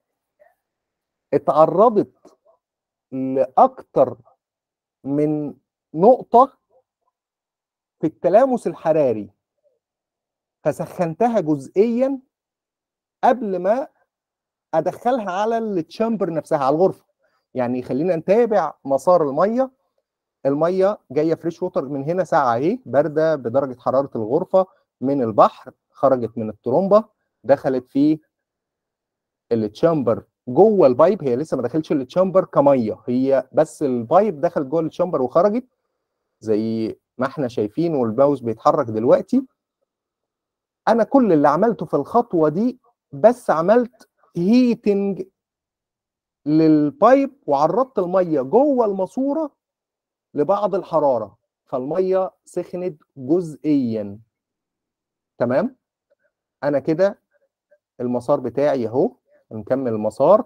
اتعرضت لاكتر من نقطه في التلامس الحراري فسخنتها جزئيا قبل ما ادخلها على التشامبر نفسها على الغرفه يعني خلينا نتابع مسار الميه الميه جايه فريش ووتر من هنا ساعه اهي بارده بدرجه حراره الغرفه من البحر خرجت من الترومبه دخلت في التشامبر جوه البايب هي لسه ما دخلتش التشامبر كميه هي بس البايب دخلت جوه التشامبر وخرجت زي ما احنا شايفين والماوس بيتحرك دلوقتي انا كل اللي عملته في الخطوه دي بس عملت هيتنج للبايب وعرضت الميه جوه الماسوره لبعض الحراره فالميه سخنت جزئيا تمام انا كده المسار بتاعي اهو نكمل المسار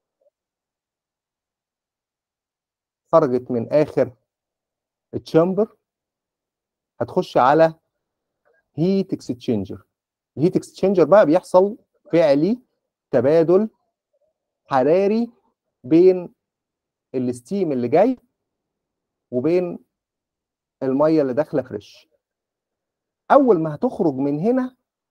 خرجت من اخر التشامبر هتخش على هيت اكسشينجر الهيت اكسشينجر بقى بيحصل فعلي تبادل حراري بين الستيم اللي جاي وبين الميه اللي داخله فريش اول ما هتخرج من هنا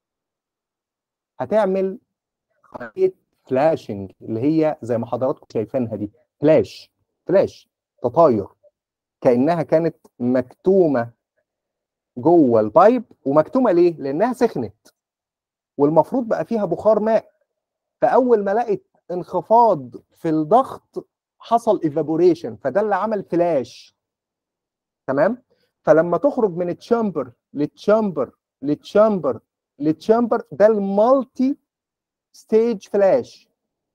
هتعمل عمليه فلاشنج اللي هي زي ما حضراتكم شايفينها دي فلاش فلاش تطاير كانها كانت مكتومه جوه البايب ومكتومه ليه؟ لانها سخنت والمفروض بقى فيها بخار ماء فاول ما لقت انخفاض في الضغط حصل ايفابوريشن فده اللي عمل فلاش تمام فلما تخرج من التشامبر للتشامبر للتشامبر للتشامبر ده المالتي ستيج فلاش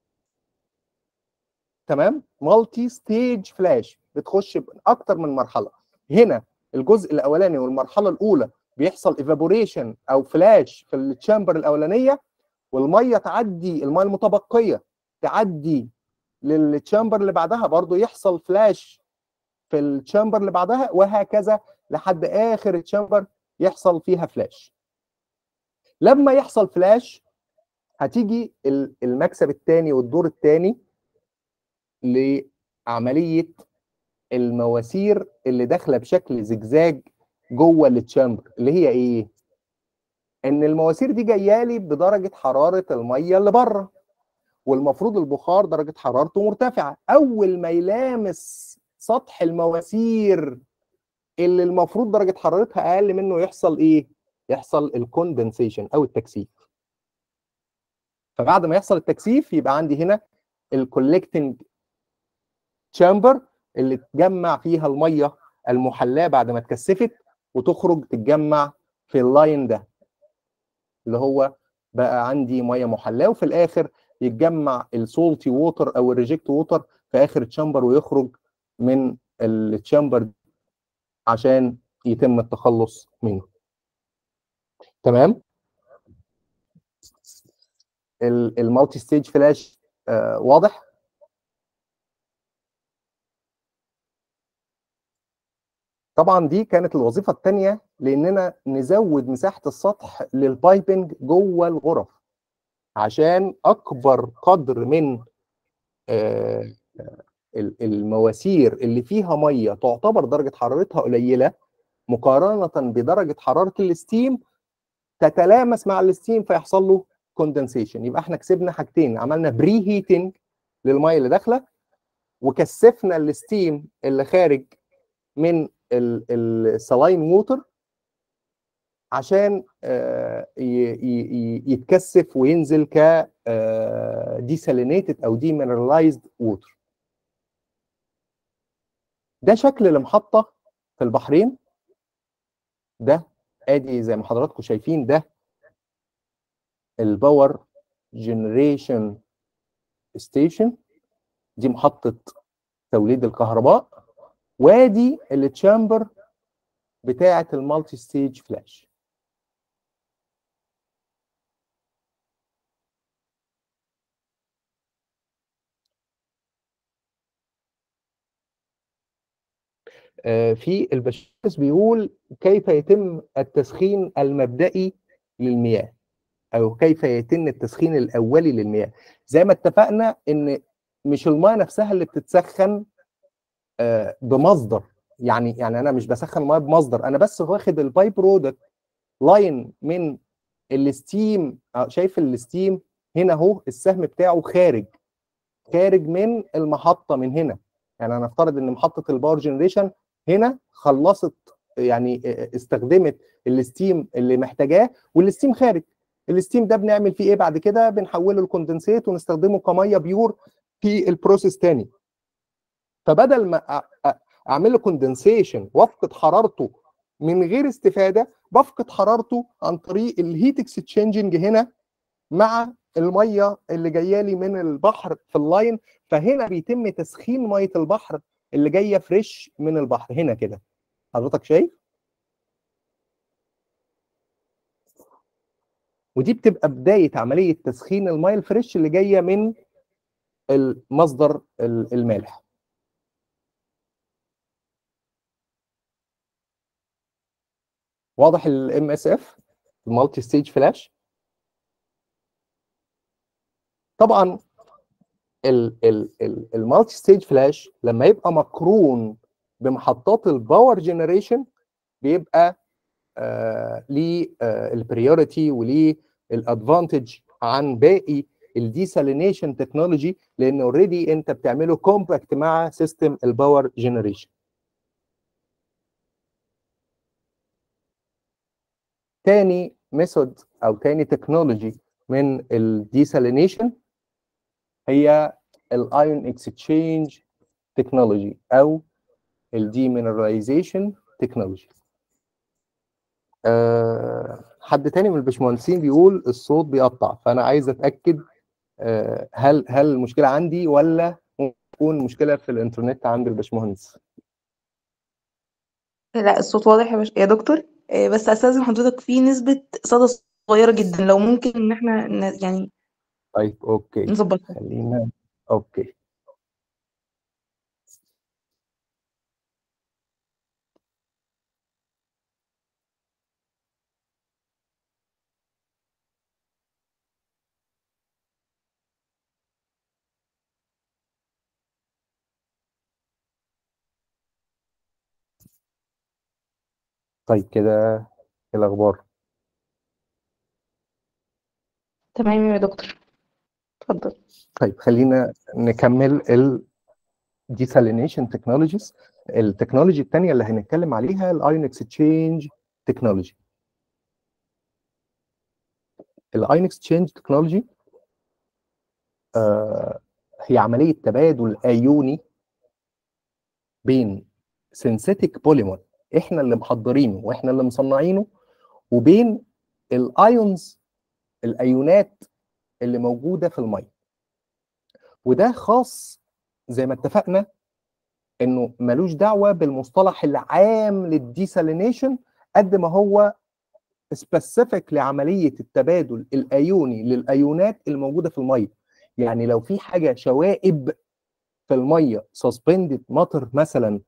تمام مالتي ستيج فلاش بتخش باكتر من مرحله هنا الجزء الاولاني والمرحله الاولى بيحصل ايفابوريشن او فلاش في التشامبر الاولانيه والميه تعدي الميه المتبقيه تعدي للتشامبر اللي بعدها برضو يحصل فلاش في التشامبر اللي بعدها وهكذا لحد اخر التشامبر يحصل فيها فلاش لما يحصل فلاش هتيجي المكسب الثاني والدور الثاني لعمليه المواسير اللي داخله بشكل زجزاج جوه التشامبر اللي هي ايه؟ ان المواسير دي جايه لي بدرجه حراره الميه اللي بره والمفروض البخار درجه حرارته مرتفعه اول ما يلامس سطح المواسير اللي المفروض درجه حرارتها اقل منه يحصل ايه؟ يحصل الكوندنسيشن او التكثيف فبعد ما يحصل التكثيف يبقى عندي هنا الكولكتنج تشامبر اللي تجمع فيها الميه المحلاه بعد ما اتكثفت وتخرج تتجمع في اللاين ده اللي هو بقى عندي ميه محلاه وفي الاخر يتجمع السولتي ووتر او الريجكت ووتر في اخر التشامبر ويخرج من التشامبر عشان يتم التخلص منه تمام المالتي ستيج فلاش آه واضح طبعا دي كانت الوظيفه الثانيه لاننا نزود مساحه السطح للبايبنج جوه الغرف عشان اكبر قدر من آه المواسير اللي فيها ميه تعتبر درجه حرارتها قليله مقارنه بدرجه حراره الستيم تتلامس مع الستيم فيحصل له كوندنسيشن يبقى احنا كسبنا حاجتين عملنا بري هيتنج للميه اللي داخله وكثفنا الستيم اللي خارج من السلاين ووتر عشان يتكثف وينزل ك ديسالينيتد او ديمينرالايزد ووتر ده شكل المحطه في البحرين ده ادي زي ما حضراتكم شايفين ده الباور جنريشن ستيشن دي محطه توليد الكهرباء وادي التشامبر بتاعه المالتي ستيج فلاش في الباشمهندس بيقول كيف يتم التسخين المبدئي للمياه او كيف يتم التسخين الاولي للمياه زي ما اتفقنا ان مش المياه نفسها اللي بتتسخن بمصدر يعني يعني انا مش بسخن ميه بمصدر انا بس واخد الباي برودكت لاين من الستيم شايف الستيم هنا اهو السهم بتاعه خارج خارج من المحطه من هنا يعني انا افترض ان محطه الباور جنريشن هنا خلصت يعني استخدمت الستيم اللي محتاجاه والستيم خارج الستيم ده بنعمل فيه ايه بعد كده بنحوله لكوندنسيت ونستخدمه كميه بيور في البروسيس تاني فبدل ما اعمل له كوندنسيشن وافقد حرارته من غير استفاده بفقد حرارته عن طريق الهيت اكسشينجنج هنا مع الميه اللي جايه لي من البحر في اللاين فهنا بيتم تسخين ميه البحر اللي جايه فريش من البحر هنا كده حضرتك شايف ودي بتبقى بدايه عمليه تسخين الميه الفريش اللي جايه من المصدر المالح واضح الام اس اف المالتي ستيج فلاش طبعا المالتي ستيج فلاش لما يبقى مقرون بمحطات الباور جنريشن بيبقى آه ليه آه البريوريتي وليه الادفانتج عن باقي الديسالينيشن تكنولوجي لان اوريدي انت بتعمله كومباكت مع سيستم الباور جنريشن تاني ميثود او تاني تكنولوجي من الديسالينيشن هي الايون اكسشينج تكنولوجي او الديمينراليزيشن تكنولوجي أه حد تاني من الباشمهندسين بيقول الصوت بيقطع فانا عايز اتاكد أه هل هل المشكله عندي ولا ممكن تكون مشكله في الانترنت عند الباشمهندس لا الصوت واضح يا, بش... يا دكتور بس استاذن حضرتك في نسبة صدى صغيرة جدا لو ممكن ان احنا ن... يعني طيب اوكي نظبطها خلينا اوكي طيب كده إيه الاخبار تمام يا دكتور اتفضل طيب خلينا نكمل ال desalination technologies التكنولوجي الثانيه اللي هنتكلم عليها الايون اكسشينج تكنولوجي الايون اكسشينج تكنولوجي هي عمليه تبادل ايوني بين سينثيتيك بوليمر احنا اللي محضرينه واحنا اللي مصنعينه وبين الايونز الايونات اللي موجوده في الميه وده خاص زي ما اتفقنا انه ملوش دعوه بالمصطلح العام للديسالينيشن قد ما هو سبيسيفيك لعمليه التبادل الايوني للايونات الموجوده في الميه يعني لو في حاجه شوائب في الميه سسبندد مطر مثلا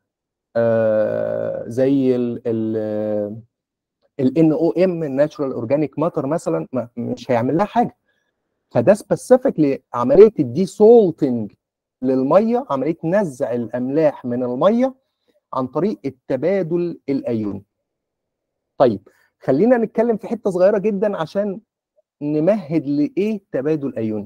آه زي ال ال ال او ام الناتشورال اورجانيك ماتر مثلا مش هيعمل لها حاجه فده سبيسيفيك لعمليه الدي سولتنج للميه عمليه نزع الاملاح من الميه عن طريق التبادل الايوني طيب خلينا نتكلم في حته صغيره جدا عشان نمهد لايه تبادل ايوني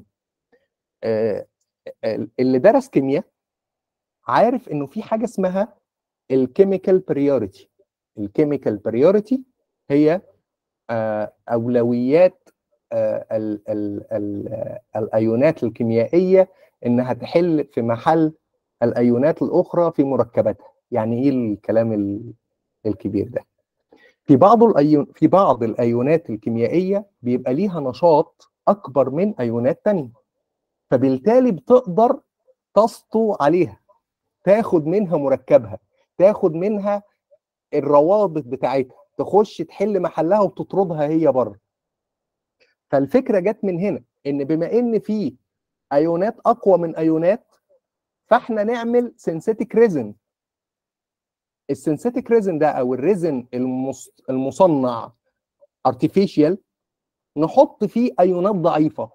آه اللي درس كيمياء عارف انه في حاجه اسمها الكيميكال بريوريتي الكيميكال بريوريتي هي آه اولويات آه ال ال ال الايونات الكيميائيه انها تحل في محل الايونات الاخرى في مركباتها يعني ايه الكلام الكبير ده في بعض الايون في بعض الايونات الكيميائيه بيبقى ليها نشاط اكبر من ايونات تانية فبالتالي بتقدر تسطو عليها تاخد منها مركبها تاخد منها الروابط بتاعتها تخش تحل محلها وتطردها هي بره فالفكره جت من هنا ان بما ان في ايونات اقوى من ايونات فاحنا نعمل سينثيتيك ريزن السينثيتيك ريزن ده او الريزن المصنع ارتفيشال نحط فيه ايونات ضعيفه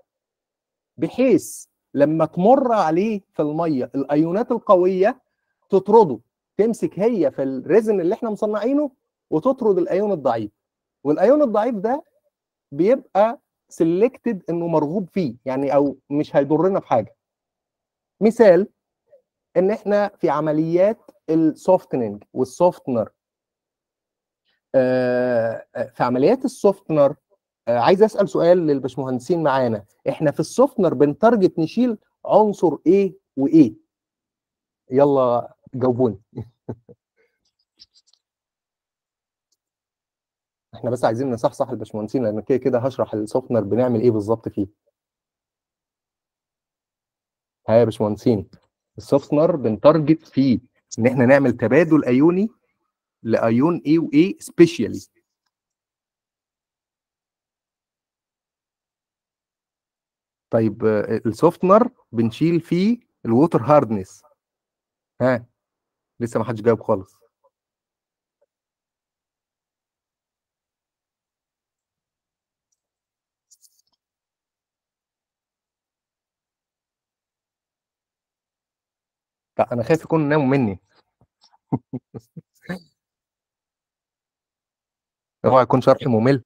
بحيث لما تمر عليه في الميه الايونات القويه تطرده تمسك هي في الريزن اللي احنا مصنعينه وتطرد الايون الضعيف والايون الضعيف ده بيبقى سيلكتد انه مرغوب فيه يعني او مش هيضرنا في حاجه مثال ان احنا في عمليات السوفتننج والسوفتنر في عمليات السوفتنر عايز اسال سؤال للبشمهندسين معانا احنا في السوفتنر بنتارجت نشيل عنصر ايه وايه يلا جاوبوني احنا بس عايزين نصحصح الباشمهندسين لان كده كده هشرح السوفتنر بنعمل ايه بالظبط فيه ها يا باشمهندسين السوفتنر بنتارجت فيه ان احنا نعمل تبادل ايوني لايون ايه وايه سبيشالي طيب السوفتنر بنشيل فيه الووتر هاردنس ها لسه ما حدش جاوب خالص لا انا خايف يكونوا ناموا مني اوعى يكون شرح ممل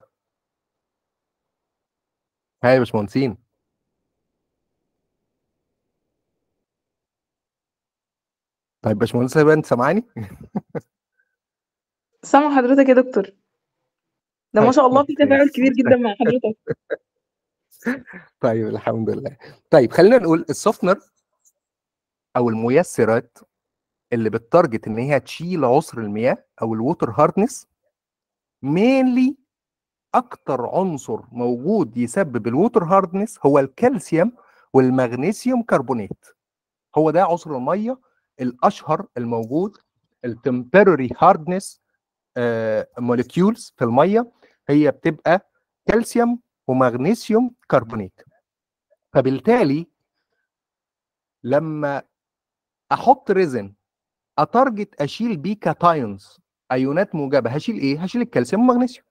ها يا باشمهندسين طيب باشمهندس هبه انت سامعاني؟ سامع حضرتك يا دكتور ده ما شاء الله في تفاعل كبير جدا مع حضرتك طيب الحمد لله طيب خلينا نقول السوفتنر او الميسرات اللي بتارجت ان هي تشيل عسر المياه او الووتر هاردنس مينلي اكتر عنصر موجود يسبب الووتر هاردنس هو الكالسيوم والمغنيسيوم كربونات هو ده عسر الميه الاشهر الموجود التمبرري هاردنس موليكيولز في الميه هي بتبقى كالسيوم ومغنيسيوم كربونات فبالتالي لما احط ريزن اتارجت اشيل بيه كاتايونز ايونات موجبه هشيل ايه هشيل الكالسيوم والمغنيسيوم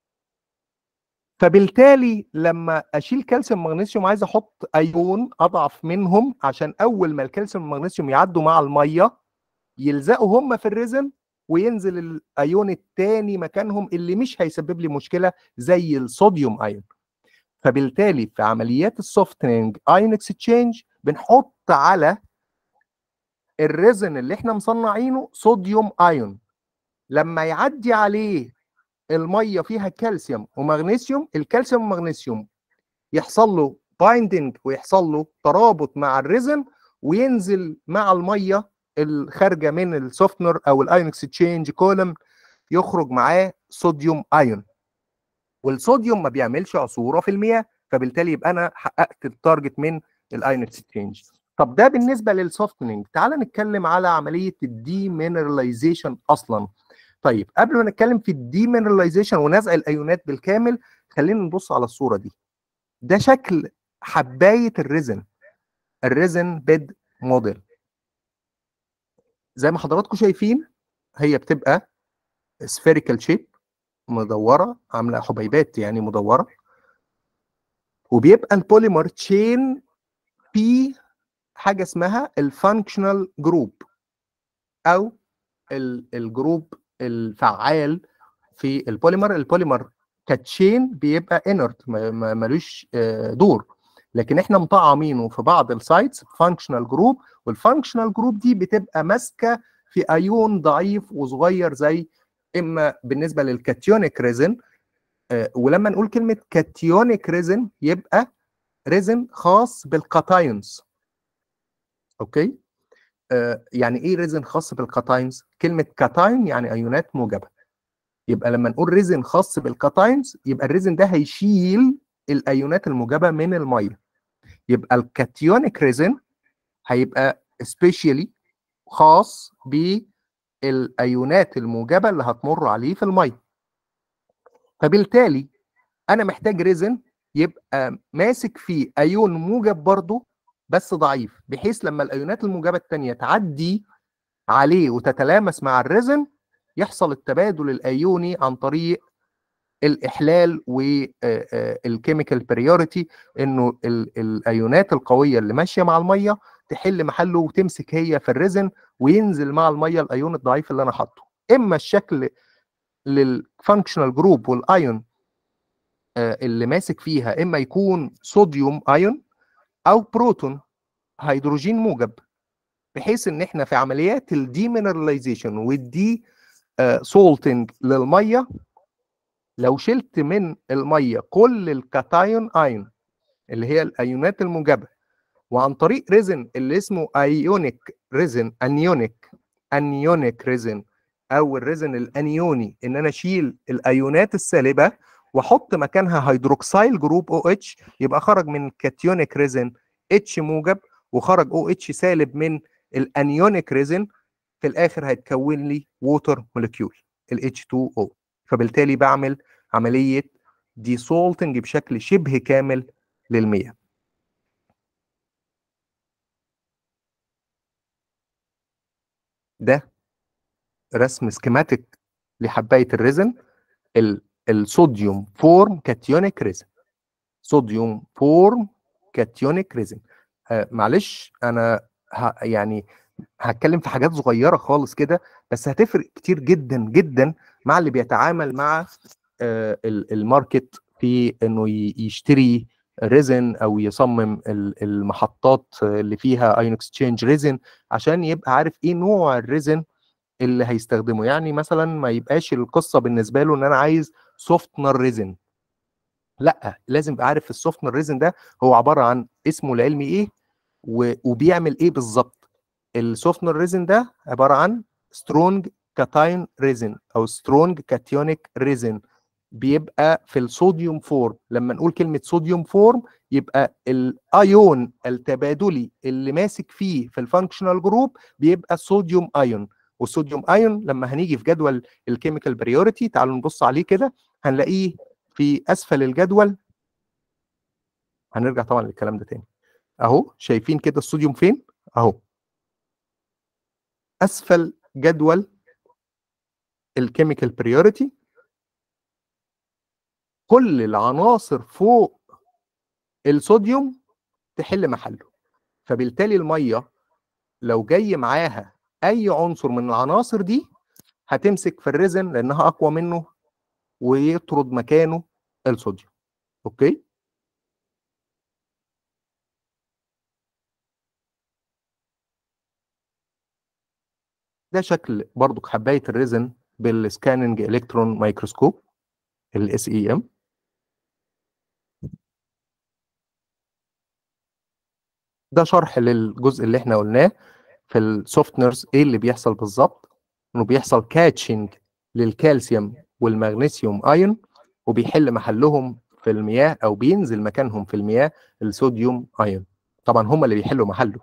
فبالتالي لما اشيل كالسيوم ومغنيسيوم عايز احط ايون اضعف منهم عشان اول ما الكالسيوم والمغنيسيوم يعدوا مع الميه يلزقوا هم في الريزن وينزل الايون الثاني مكانهم اللي مش هيسبب لي مشكله زي الصوديوم ايون فبالتالي في عمليات السوفتنج ايون اكسشينج بنحط على الريزن اللي احنا مصنعينه صوديوم ايون لما يعدي عليه الميه فيها كالسيوم ومغنيسيوم الكالسيوم والمغنيسيوم يحصل له بايندنج ويحصل له ترابط مع الريزن وينزل مع الميه الخارجه من السوفتنر او الايون اكسشينج كولم يخرج معاه صوديوم ايون والصوديوم ما بيعملش عصوره في المياه فبالتالي يبقى انا حققت التارجت من الايون اكسشينج طب ده بالنسبه للسوفتنج تعال نتكلم على عمليه الديمينراليزيشن اصلا طيب قبل ما نتكلم في الديمينراليزيشن ونزع الايونات بالكامل خلينا نبص على الصوره دي ده شكل حبايه الريزن الريزن بيد موديل زي ما حضراتكم شايفين هي بتبقى سفيريكال شيب مدوره عامله حبيبات يعني مدوره وبيبقى البوليمر تشين في حاجه اسمها الفانكشنال جروب او الجروب الفعال في البوليمر البوليمر كتشين بيبقى انرت ملوش دور لكن احنا مطعمينه في بعض السايتس فانكشنال جروب والفانكشنال جروب دي بتبقى ماسكه في ايون ضعيف وصغير زي اما بالنسبه للكاتيونيك ريزن ولما نقول كلمه كاتيونيك ريزن يبقى ريزن خاص بالكاتايونز اوكي آه يعني ايه ريزن خاص بالكاتايونز كلمه كاتاين يعني ايونات موجبه يبقى لما نقول ريزن خاص بالكاتايونز يبقى الريزن ده هيشيل الايونات الموجبه من الميه يبقى الكاتيونيك ريزن هيبقى سبيشالي خاص بالايونات الموجبه اللي هتمر عليه في الميه فبالتالي انا محتاج ريزن يبقى ماسك فيه ايون موجب برضه بس ضعيف بحيث لما الايونات الموجبه الثانيه تعدي عليه وتتلامس مع الريزن يحصل التبادل الايوني عن طريق الاحلال والكيميكال بريوريتي انه الايونات القويه اللي ماشيه مع الميه تحل محله وتمسك هي في الريزن وينزل مع الميه الايون الضعيف اللي انا حاطه اما الشكل للفانكشنال جروب والايون اللي ماسك فيها اما يكون صوديوم ايون او بروتون هيدروجين موجب بحيث ان احنا في عمليات الديمينراليزيشن والدي سولتنج للميه لو شلت من الميه كل الكاتايون ايون اللي هي الايونات الموجبه وعن طريق ريزن اللي اسمه ايونيك ريزن انيونيك انيونيك ريزن او الريزن الانيوني ان انا اشيل الايونات السالبه واحط مكانها هيدروكسيل جروب او اتش يبقى خرج من كاتيونيك ريزن اتش موجب وخرج او اتش سالب من الانيونيك ريزن في الاخر هيتكون لي ووتر مولكيول ال H2O فبالتالي بعمل عمليه ديسولتنج بشكل شبه كامل للمياه ده رسم سكيماتيك لحبايه الريزن الصوديوم فورم كاتيونيك ريزن صوديوم فورم كاتيونيك ريزن آه معلش انا ه يعني هتكلم في حاجات صغيره خالص كده بس هتفرق كتير جدا جدا مع اللي بيتعامل مع آه الماركت في انه يشتري ريزن او يصمم المحطات اللي فيها ايون اكسشينج ريزن عشان يبقى عارف ايه نوع الريزن اللي هيستخدمه يعني مثلا ما يبقاش القصه بالنسبه له ان انا عايز سوفتنر ريزن لا لازم يبقى عارف السوفتنر ريزن ده هو عباره عن اسمه العلمي ايه وبيعمل ايه بالظبط السوفتنر ريزن ده عباره عن سترونج كاتاين ريزن او سترونج كاتيونيك ريزن بيبقى في الصوديوم فورم لما نقول كلمه صوديوم فورم يبقى الايون التبادلي اللي ماسك فيه في الفانكشنال جروب بيبقى صوديوم ايون والصوديوم ايون لما هنيجي في جدول الكيميكال بريوريتي تعالوا نبص عليه كده هنلاقيه في اسفل الجدول هنرجع طبعا للكلام ده تاني اهو شايفين كده الصوديوم فين اهو اسفل جدول الكيميكال بريوريتي كل العناصر فوق الصوديوم تحل محله فبالتالي الميه لو جاي معاها اي عنصر من العناصر دي هتمسك في الريزن لانها اقوى منه ويطرد مكانه الصوديوم اوكي ده شكل برضو حبايه الريزن بالسكاننج الكترون مايكروسكوب الاس اي ام ده شرح للجزء اللي احنا قلناه في السوفتنرز ايه اللي بيحصل بالظبط انه بيحصل كاتشنج للكالسيوم والمغنيسيوم ايون وبيحل محلهم في المياه او بينزل مكانهم في المياه الصوديوم ايون طبعا هم اللي بيحلوا محله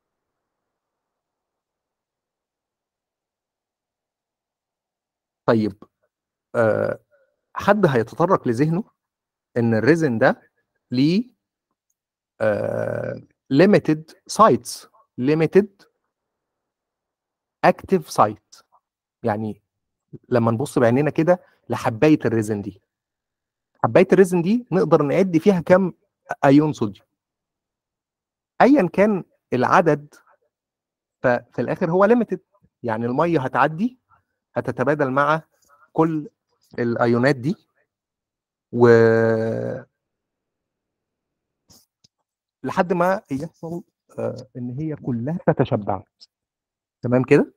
طيب آه حد هيتطرق لذهنه ان الريزن ده ليه آه limited sites limited active site يعني لما نبص بعينينا كده لحبايه الريزن دي حبايه الريزن دي نقدر نعد فيها كم ايون صوديوم ايا كان العدد ففي الاخر هو ليميتد يعني الميه هتعدي هتتبادل مع كل الايونات دي و لحد ما يحصل آه ان هي كلها تتشبع تمام كده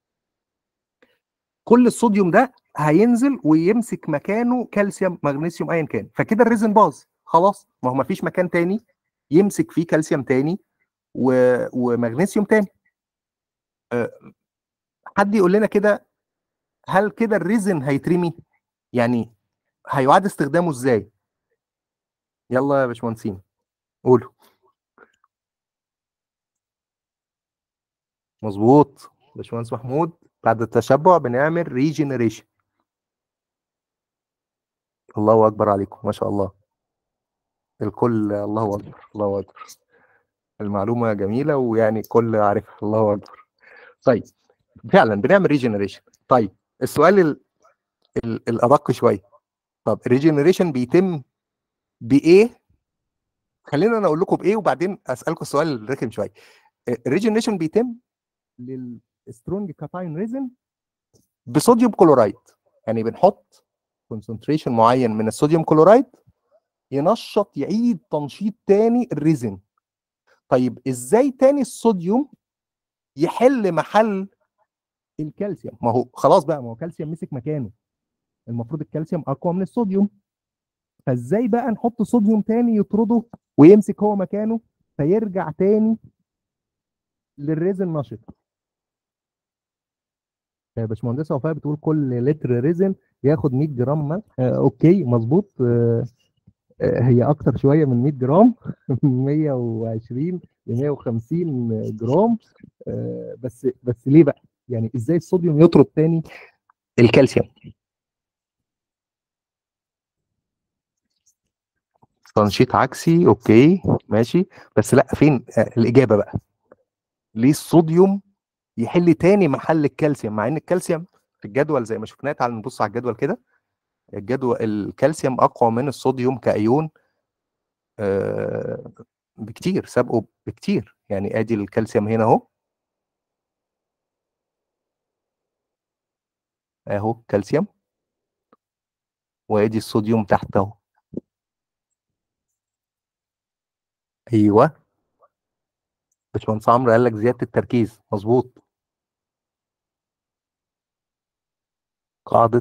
كل الصوديوم ده هينزل ويمسك مكانه كالسيوم مغنيسيوم ايا كان فكده الريزن باظ خلاص ما هو ما فيش مكان تاني يمسك فيه كالسيوم تاني و... ومغنيسيوم تاني أه حد يقول لنا كده هل كده الريزن هيترمي يعني هيعاد استخدامه ازاي يلا يا باشمهندسين قولوا مظبوط باشمهندس محمود بعد التشبع بنعمل ريجنريشن الله اكبر عليكم ما شاء الله الكل الله اكبر الله اكبر المعلومه جميله ويعني الكل عارفها الله اكبر طيب فعلا بنعمل ريجنريشن طيب السؤال ال... ال... الادق شويه طب الريجنريشن بيتم بايه خلينا انا اقول لكم بايه وبعدين اسالكم السؤال الرخم شويه الريجنريشن بيتم للسترونج كاتاين ريزن بصوديوم كلورايد يعني بنحط كونسنتريشن معين من الصوديوم كلورايد ينشط يعيد تنشيط تاني الريزن طيب ازاي تاني الصوديوم يحل محل الكالسيوم ما هو خلاص بقى ما هو كالسيوم مسك مكانه المفروض الكالسيوم اقوى من الصوديوم فازاي بقى نحط صوديوم تاني يطرده ويمسك هو مكانه فيرجع تاني للريزن نشط يا باشمهندسه وفاء بتقول كل لتر ريزن ياخد 100 جرام ملح آه اوكي مظبوط آه هي اكتر شويه من 100 جرام 120 ل 150 جرام آه بس بس ليه بقى يعني ازاي الصوديوم يطرد تاني الكالسيوم تنشيط عكسي اوكي ماشي بس لا فين الاجابه بقى ليه الصوديوم يحل تاني محل الكالسيوم مع ان الكالسيوم في الجدول زي ما شفناه تعال نبص على الجدول كده الجدول الكالسيوم اقوى من الصوديوم كايون آه بكتير سابقه بكتير يعني ادي الكالسيوم هنا اهو اهو كالسيوم وادي الصوديوم تحت اهو ايوه باشمهندس عمرو قال لك زياده التركيز مظبوط قاعده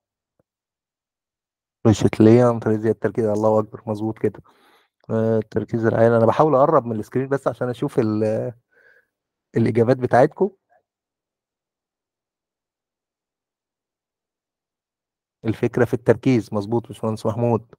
ريشتليه عن طريق زياده التركيز الله اكبر مظبوط كده آه التركيز العالي انا بحاول اقرب من السكرين بس عشان اشوف الاجابات بتاعتكم الفكره في التركيز مظبوط باشمهندس محمود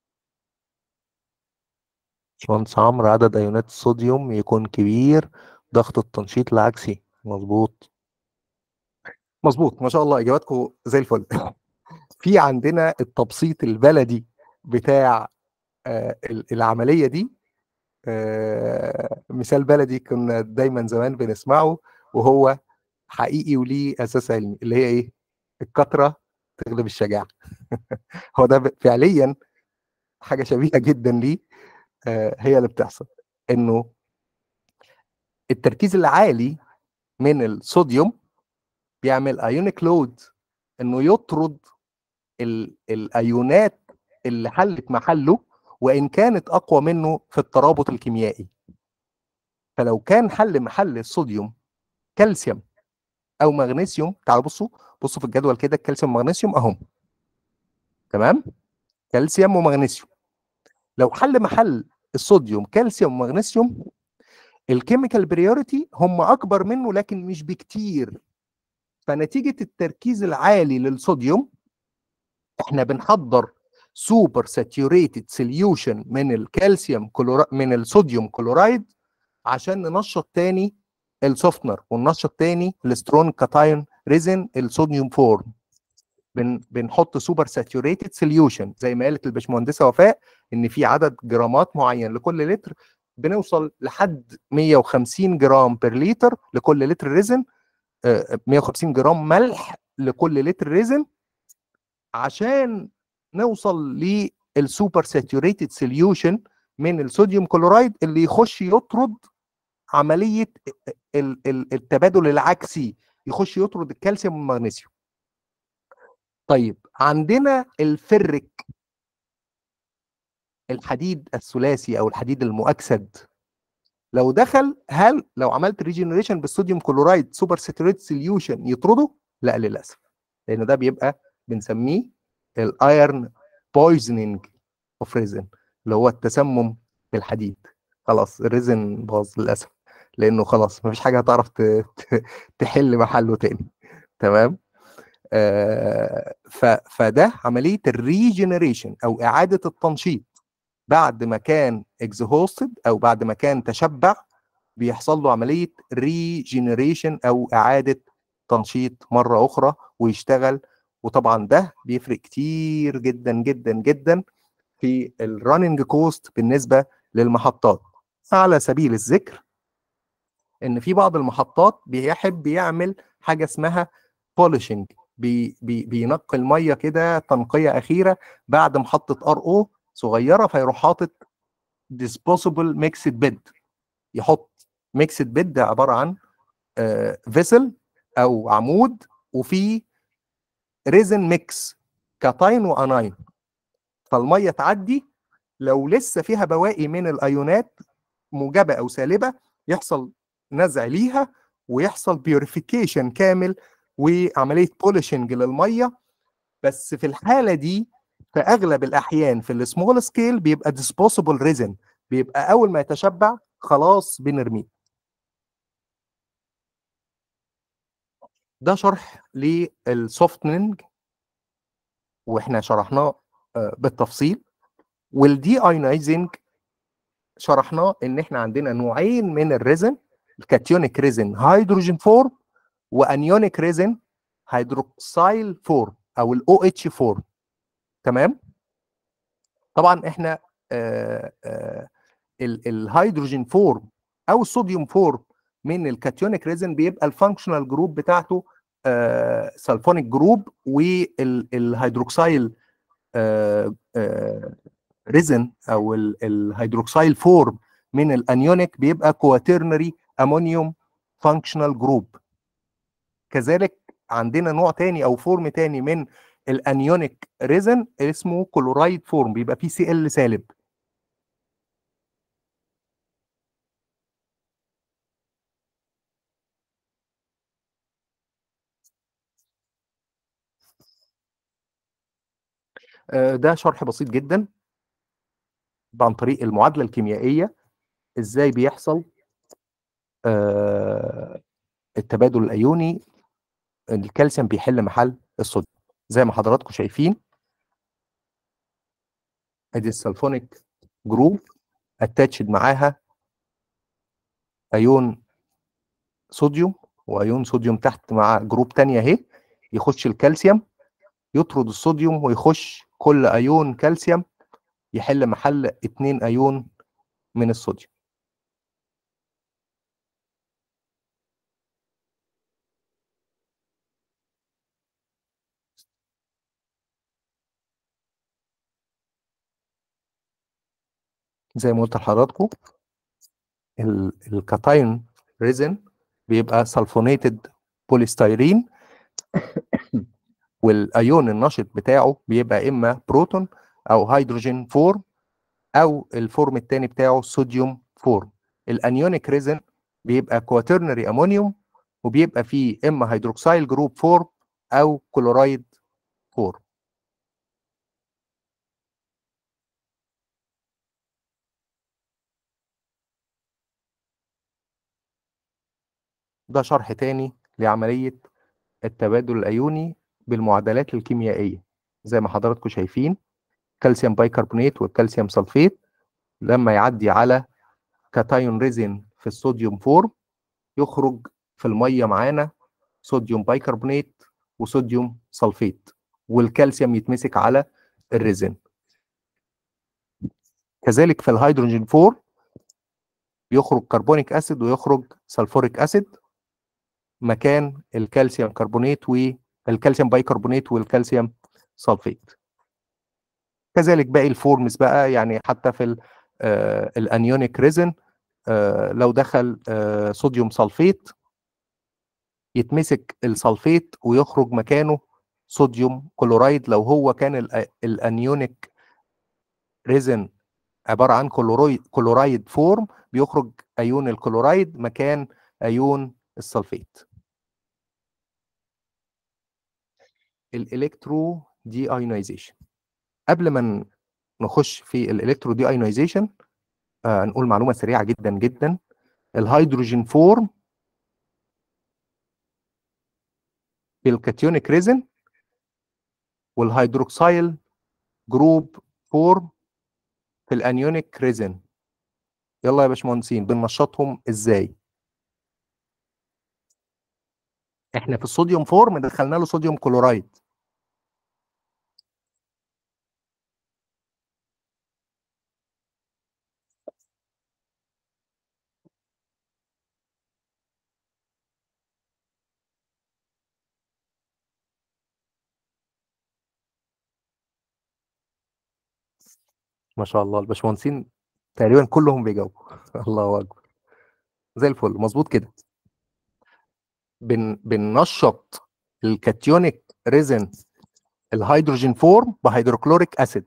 باشمهندس عمرو عدد ايونات الصوديوم يكون كبير ضغط التنشيط العكسي مظبوط مظبوط ما شاء الله اجاباتكم زي الفل في عندنا التبسيط البلدي بتاع آه العمليه دي آه مثال بلدي كنا دايما زمان بنسمعه وهو حقيقي وليه اساس علمي اللي هي ايه الكثره تغلب الشجاعه هو ده فعليا حاجه شبيهه جدا ليه آه هي اللي بتحصل انه التركيز العالي من الصوديوم بيعمل ايونيك لود انه يطرد ال- الايونات اللي حلت محله وان كانت اقوى منه في الترابط الكيميائي فلو كان حل محل الصوديوم كالسيوم او مغنيسيوم تعالوا بصوا بصوا في الجدول كده الكالسيوم ومغنيسيوم اهم تمام كالسيوم ومغنيسيوم لو حل محل الصوديوم كالسيوم ومغنيسيوم الكيميكال بريوريتي هم اكبر منه لكن مش بكتير فنتيجه التركيز العالي للصوديوم احنا بنحضر سوبر ساتيوريتد سوليوشن من الكالسيوم كلورا من الصوديوم كلورايد عشان ننشط تاني السوفتنر وننشط تاني السترون كاتايون ريزن الصوديوم فورم بن بنحط سوبر ساتيوريتد سوليوشن زي ما قالت الباشمهندسه وفاء ان في عدد جرامات معين لكل لتر بنوصل لحد 150 جرام بير لتر لكل لتر ريزن آه، 150 جرام ملح لكل لتر ريزن عشان نوصل للسوبر ساتيوريتد سوليوشن من الصوديوم كلورايد اللي يخش يطرد عمليه ال- ال- التبادل العكسي يخش يطرد الكالسيوم والمغنيسيوم طيب عندنا الفرك الحديد الثلاثي او الحديد المؤكسد لو دخل هل لو عملت ريجنريشن بالصوديوم كلورايد سوبر ساتوريت سوليوشن يطرده؟ لا للاسف لان ده بيبقى بنسميه الايرن بويزنينج اوف ريزن اللي هو التسمم بالحديد خلاص الريزن باظ للاسف لانه خلاص مفيش حاجه هتعرف ت- ت- تحل محله تاني تمام آه ف فده عمليه الريجنريشن او اعاده التنشيط بعد ما كان اكزهوستد او بعد ما كان تشبع بيحصل له عمليه ريجنريشن او اعاده تنشيط مره اخرى ويشتغل وطبعا ده بيفرق كتير جدا جدا جدا في الرننج كوست بالنسبه للمحطات على سبيل الذكر ان في بعض المحطات بيحب يعمل حاجه اسمها بولشنج بي بي بينقي الميه كده تنقيه اخيره بعد محطه ار او صغيره فيروح حاطط disposable mixed bed يحط mixed bed ده عباره عن فيسل او عمود وفيه ريزن ميكس كاتاين واناين فالميه تعدي لو لسه فيها بواقي من الايونات موجبه او سالبه يحصل نزع ليها ويحصل بيوريفيكيشن كامل وعمليه بولشنج للميه بس في الحاله دي في اغلب الاحيان في السمول سكيل بيبقى ديسبوسيبل ريزن بيبقى اول ما يتشبع خلاص بنرميه ده شرح للسوفتنينج واحنا شرحناه آه، بالتفصيل والدي ايونايزنج شرحناه ان احنا عندنا نوعين من الريزن الكاتيونيك ريزن هيدروجين فورم وانيونيك ريزن هيدروكسيل فورم او الاو اتش فورم تمام طبعا احنا آه آه ال- الهيدروجين فورم او الصوديوم فورم من الكاتيونيك ريزن بيبقى الفانكشنال جروب بتاعته آه سلفونيك جروب والهيدروكسيل آه آه ريزن او ال- الهيدروكسيل فورم من الانيونيك بيبقى كواترنري امونيوم فانكشنال جروب كذلك عندنا نوع تاني او فورم تاني من الانيونيك ريزن اسمه كلورايد فورم بيبقى بي سي ال سالب آه، ده شرح بسيط جدا عن طريق المعادله الكيميائيه ازاي بيحصل آه، التبادل الايوني الكالسيوم بيحل محل الصوديوم زي ما حضراتكم شايفين ادي السلفونيك جروب اتاتشد معاها ايون صوديوم وايون صوديوم تحت مع جروب تانية اهي يخش الكالسيوم يطرد الصوديوم ويخش كل ايون كالسيوم يحل محل اتنين ايون من الصوديوم زي ما قلت لحضراتكم ال- الكاتاين ريزن بيبقى سلفونيتد بوليستيرين والايون النشط بتاعه بيبقى اما بروتون او هيدروجين فورم او الفورم الثاني بتاعه صوديوم فورم الانيونيك ريزن بيبقى كواترنري امونيوم وبيبقى فيه اما هيدروكسيل جروب فورم او كلورايد فورم ده شرح تاني لعملية التبادل الأيوني بالمعادلات الكيميائية زي ما حضراتكم شايفين كالسيوم بايكربونات والكالسيوم سلفيت لما يعدي على كاتايون ريزين في الصوديوم فورم يخرج في المية معانا صوديوم بايكربونات وصوديوم سلفيت والكالسيوم يتمسك على الريزين كذلك في الهيدروجين 4 يخرج كربونيك اسيد ويخرج سلفوريك اسيد مكان الكالسيوم كربونات والكالسيوم بايكربونات والكالسيوم سلفيت كذلك باقي الفورمز بقى يعني حتى في آه الانيونيك ريزن آه لو دخل آه صوديوم سلفيت يتمسك السلفيت ويخرج مكانه صوديوم كلورايد لو هو كان الانيونيك ريزن عباره عن كلورايد كلورايد فورم بيخرج ايون الكلورايد مكان ايون السلفيت الالكترو دي ايونايزيشن قبل ما نخش في الالكترو دي ايونايزيشن آه نقول معلومه سريعه جدا جدا الهيدروجين فورم في الكاتيونيك ريزن والهيدروكسيل جروب فورم في الانيونيك ريزن يلا يا باشمهندسين بننشطهم ازاي احنا في الصوديوم فورم دخلنا له صوديوم كلورايد ما شاء الله الباشمهندسين تقريبا كلهم بيجاوبوا الله اكبر زي الفل مظبوط كده بن بننشط الكاتيونيك ريزن الهيدروجين فورم بهيدروكلوريك اسيد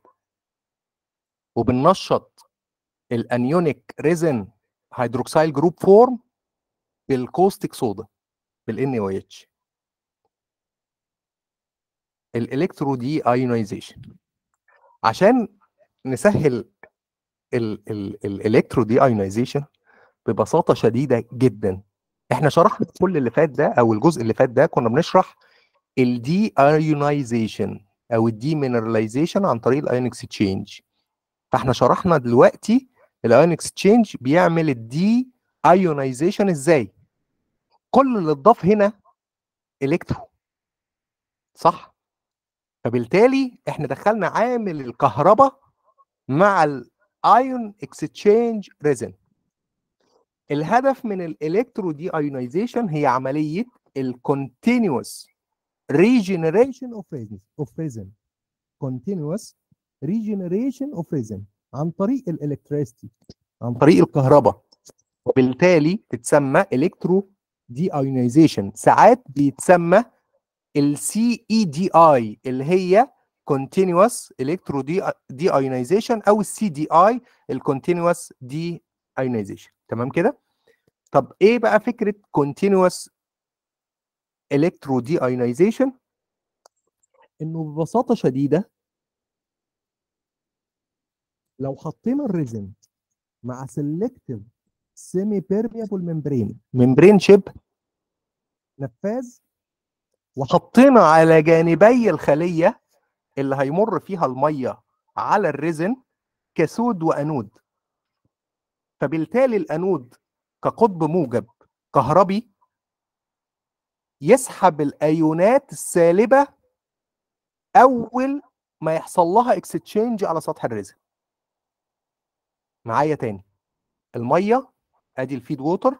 وبننشط الانيونيك ريزن هيدروكسيل جروب فورم بالكوستيك صودا بالان او اتش الالكترو دي ايونايزيشن عشان نسهل الالكترو دي ايونايزيشن ببساطه شديده جدا احنا شرحنا كل اللي فات ده او الجزء اللي فات ده كنا بنشرح الدي ايونايزيشن او الدي مينراليزيشن عن طريق الايون اكسشينج فاحنا شرحنا دلوقتي الايون اكسشينج بيعمل الدي ايونايزيشن ازاي كل اللي اتضاف هنا الكترو صح فبالتالي احنا دخلنا عامل الكهرباء مع الايون اكسشينج ريزن الهدف من الالكترو دي ايونايزيشن هي عمليه الكونتينوس ريجنريشن اوف ريزن اوف ريزن كونتينوس ريجنريشن اوف ريزن عن طريق الالكتريستي عن طريق الكهرباء وبالتالي تتسمى الكترو دي ايونايزيشن ساعات بيتسمى السي اي دي اي اللي هي continuous electro deionization او السي دي اي الكونتينوس دي ايونايزيشن تمام كده طب ايه بقى فكره continuous electro deionization انه ببساطه شديده لو حطينا الريزن مع سيلكتيف سيمي بيرميبل ممبرين ممبرين شيب نفاذ وحطينا على جانبي الخليه اللي هيمر فيها الميه على الريزن كسود وانود فبالتالي الانود كقطب موجب كهربي يسحب الايونات السالبه اول ما يحصل لها اكستشينج على سطح الريزن معايا تاني الميه ادي الفيد ووتر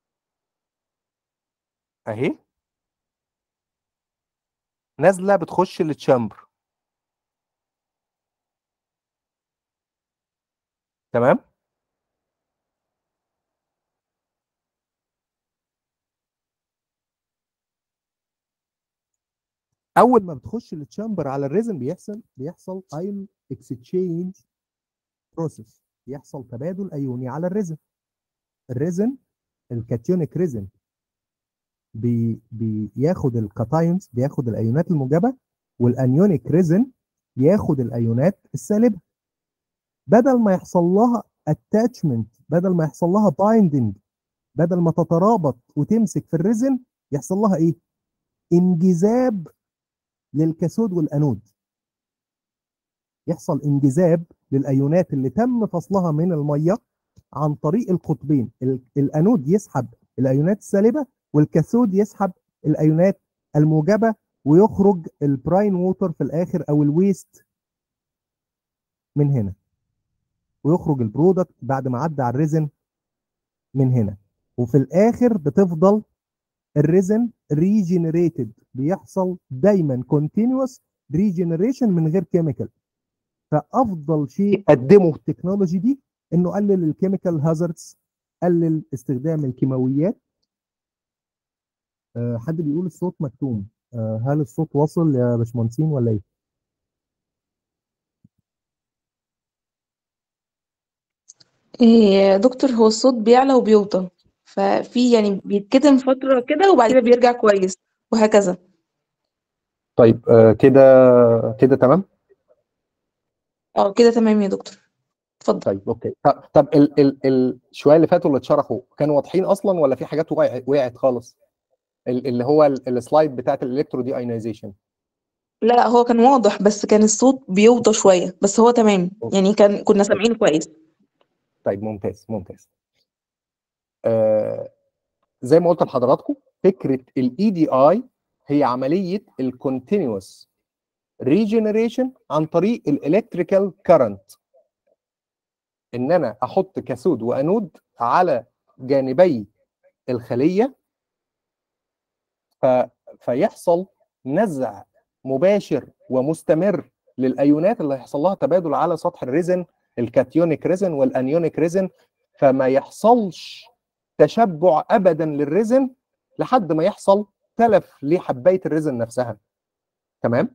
اهي نازله بتخش التشامبر تمام اول ما بتخش التشامبر على الريزن بيحصل بيحصل ايون اكستشينج بروسيس بيحصل تبادل ايوني على الريزن الريزن الكاتيونيك ريزن بي بياخد الكاتايونز بياخد الايونات الموجبه والانيونيك ريزن بياخد الايونات السالبه بدل ما يحصل لها اتاتشمنت بدل ما يحصل لها بايندنج بدل ما تترابط وتمسك في الريزن يحصل لها ايه انجذاب للكاثود والانود يحصل انجذاب للايونات اللي تم فصلها من الميه عن طريق القطبين ال- الانود يسحب الايونات السالبه والكاثود يسحب الايونات الموجبه ويخرج البراين ووتر في الاخر او الويست من هنا ويخرج البرودكت بعد ما عدى على الريزن من هنا وفي الاخر بتفضل الريزن ريجنريتد بيحصل دايما كونتينوس ريجنريشن من غير كيميكال فافضل شيء قدمه التكنولوجي دي انه قلل الكيميكال هازاردز قلل استخدام الكيماويات أه حد بيقول الصوت مكتوم أه هل الصوت واصل يا باشمهندسين ولا ايه؟ إيه يا دكتور هو الصوت بيعلى وبيوطى ففي يعني بيتكتم فترة كده وبعد كده بيرجع كويس وهكذا طيب أه كده كده تمام؟ اه كده تمام يا دكتور اتفضل طيب اوكي طب, طب ال ال ال شويه اللي فاتوا اللي اتشرحوا كانوا واضحين اصلا ولا في حاجات وقعت وقعت خالص؟ ال- اللي هو ال- السلايد بتاعت الالكترو دي ايونيزيشن لا لا هو كان واضح بس كان الصوت بيوطى شوية بس هو تمام يعني كان كنا سامعينه كويس طيب ممتاز ممتاز آه زي ما قلت لحضراتكم فكره الاي دي اي هي عمليه الكونتينوس ريجنريشن عن طريق الالكتريكال كارنت ان انا احط كاثود وانود على جانبي الخليه ف... فيحصل نزع مباشر ومستمر للايونات اللي هيحصل لها تبادل على سطح الريزن الكاتيونيك ريزن والانيونيك ريزن فما يحصلش تشبع ابدا للريزن لحد ما يحصل تلف لحبايه الريزن نفسها تمام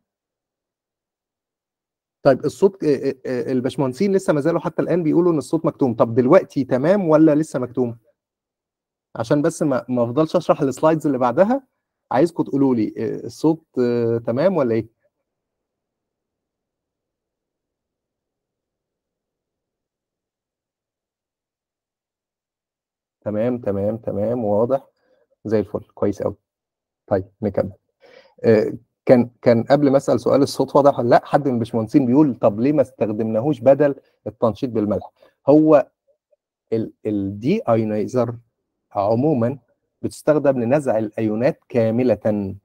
طيب الصوت آه، آه، الباشمهندسين لسه ما زالوا حتى الان بيقولوا ان الصوت مكتوم طب دلوقتي تمام ولا لسه مكتوم عشان بس ما ما افضلش اشرح السلايدز اللي بعدها عايزكم تقولوا لي آه، الصوت آه، تمام ولا ايه تمام تمام تمام واضح زي الفل كويس قوي طيب نكمل آه، كان كان قبل ما اسال سؤال الصوت واضح ولا لا حد من الباشمهندسين بيقول طب ليه ما استخدمناهوش بدل التنشيط بالملح هو الدي ايونايزر عموما بتستخدم لنزع الايونات كامله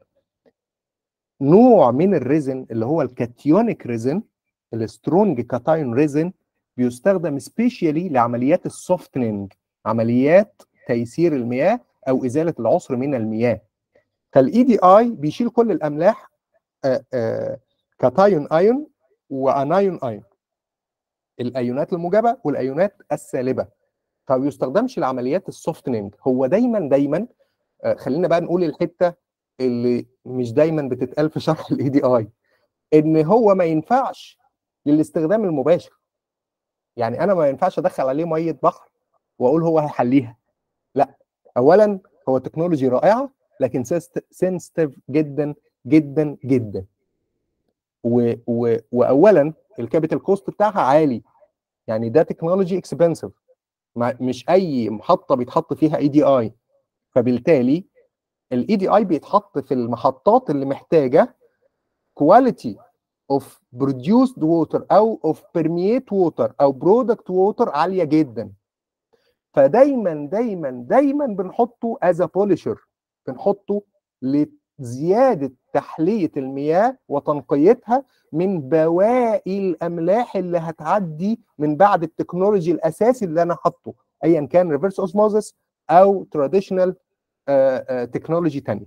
نوع من الريزن اللي هو الكاتيونيك ريزن السترونج كاتايون ريزن بيستخدم سبيشالي لعمليات السوفتنينج عمليات تيسير المياه او ازاله العسر من المياه فالاي دي اي بيشيل كل الاملاح آه، آه، كاتايون ايون وانايون ايون الايونات الموجبه والايونات السالبه فما بيستخدمش لعمليات السوفتنينج هو دايما دايما آه، خلينا بقى نقول الحته اللي مش دايما بتتقال في شرح الاي دي اي ان هو ما ينفعش للاستخدام المباشر يعني انا ما ينفعش ادخل عليه ميه بحر واقول هو هيحليها لا اولا هو تكنولوجي رائعه لكن سنسيتيف جدا جدا جدا و و واولا الكابيتال كوست بتاعها عالي يعني ده تكنولوجي اكسبنسيف مش اي محطه بيتحط فيها اي دي اي فبالتالي الاي دي اي بيتحط في المحطات اللي محتاجه كواليتي اوف بروديوسد ووتر او اوف بيرميت ووتر او برودكت ووتر عاليه جدا فدايما دايما دايما بنحطه از بوليشر بنحطه لزياده تحليه المياه وتنقيتها من بواقي الاملاح اللي هتعدي من بعد التكنولوجي الاساسي اللي انا حاطه ايا كان ريفرس اوزموزس او تراديشنال تكنولوجي ثانيه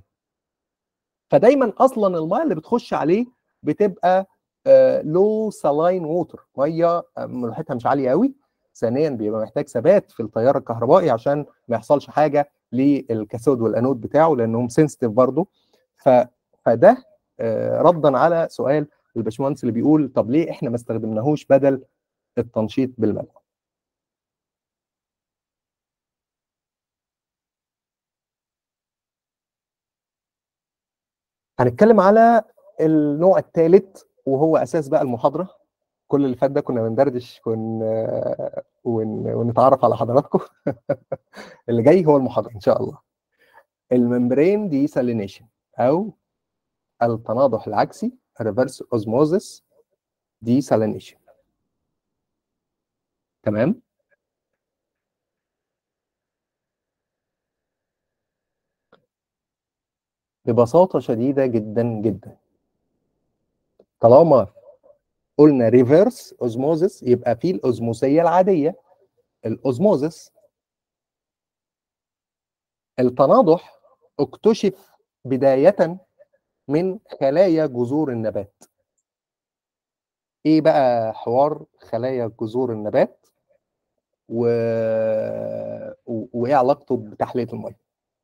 فدايما اصلا الميه اللي بتخش عليه بتبقى لو سالاين ووتر ميه ملوحتها مش عاليه قوي ثانيا بيبقى محتاج ثبات في التيار الكهربائي عشان ما يحصلش حاجه للكاثود والانود بتاعه لانهم سنسيتيف برضه ف... فده آه، ردا على سؤال الباشمهندس اللي بيقول طب ليه احنا ما استخدمناهوش بدل التنشيط بالملح هنتكلم على النوع الثالث وهو اساس بقى المحاضره كل اللي فات ده كنا بندردش ون... ون... ونتعرف على حضراتكم اللي جاي هو المحاضره ان شاء الله الممبرين ديسالينيشن او التناضح العكسي ريفرس اوزموزس ديسالينيشن تمام ببساطه شديده جدا جدا طالما قلنا ريفرس اوزموزس يبقى في الاوزموسيه العاديه الاوزموزس التناضح اكتشف بدايه من خلايا جذور النبات ايه بقى حوار خلايا جذور النبات و... و... وايه علاقته بتحليه الميه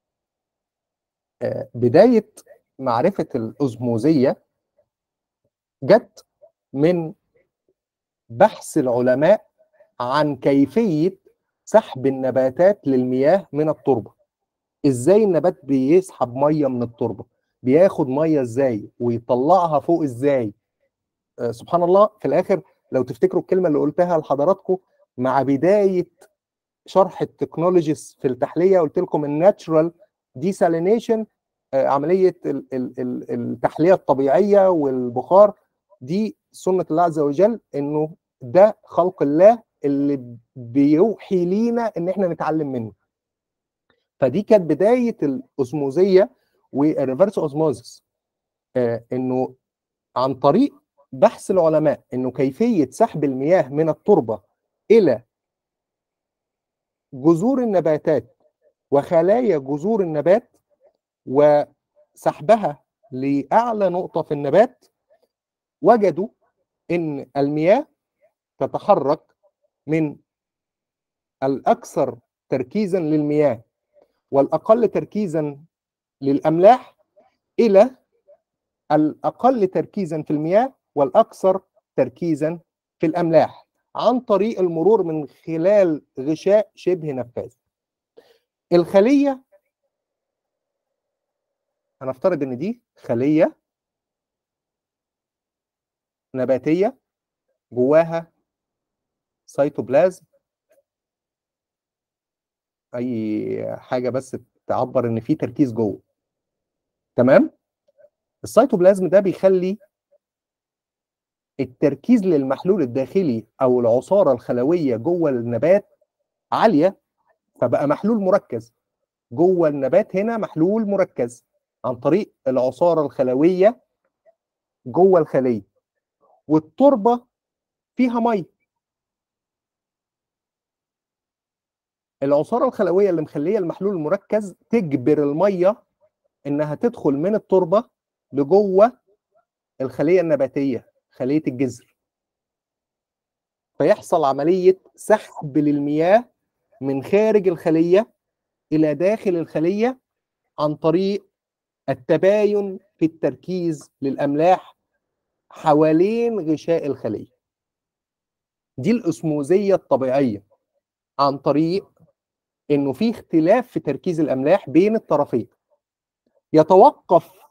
آه، بدايه معرفه الاوزموزيه جت من بحث العلماء عن كيفيه سحب النباتات للمياه من التربه ازاي النبات بيسحب ميه من التربه بياخد ميه ازاي ويطلعها فوق ازاي آه، سبحان الله في الاخر لو تفتكروا الكلمه اللي قلتها لحضراتكم مع بدايه شرح التكنولوجيز في التحليه قلت لكم الناتشرال ديسالينيشن عمليه ال- ال- ال- التحليه الطبيعيه والبخار دي سنه الله عز وجل انه ده خلق الله اللي بيوحي لينا ان احنا نتعلم منه فدي كانت بدايه الاوزموزيه والريفرس اوزموزس آه انه عن طريق بحث العلماء انه كيفيه سحب المياه من التربه الى جذور النباتات وخلايا جذور النبات وسحبها لاعلى نقطه في النبات وجدوا ان المياه تتحرك من الاكثر تركيزا للمياه والاقل تركيزا للاملاح الى الاقل تركيزا في المياه والاكثر تركيزا في الاملاح عن طريق المرور من خلال غشاء شبه نفاذ الخليه هنفترض ان دي خليه نباتيه جواها سيتوبلازم اي حاجه بس تعبر ان في تركيز جوه تمام السيتوبلازم ده بيخلي التركيز للمحلول الداخلي او العصاره الخلويه جوه النبات عاليه فبقى محلول مركز جوه النبات هنا محلول مركز عن طريق العصاره الخلويه جوه الخليه والتربه فيها ميه العصاره الخلويه اللي مخليه المحلول المركز تجبر الميه انها تدخل من التربه لجوه الخليه النباتيه خليه الجذر فيحصل عمليه سحب للمياه من خارج الخليه الى داخل الخليه عن طريق التباين في التركيز للاملاح حوالين غشاء الخليه دي الاسموزيه الطبيعيه عن طريق انه في اختلاف في تركيز الاملاح بين الطرفين يتوقف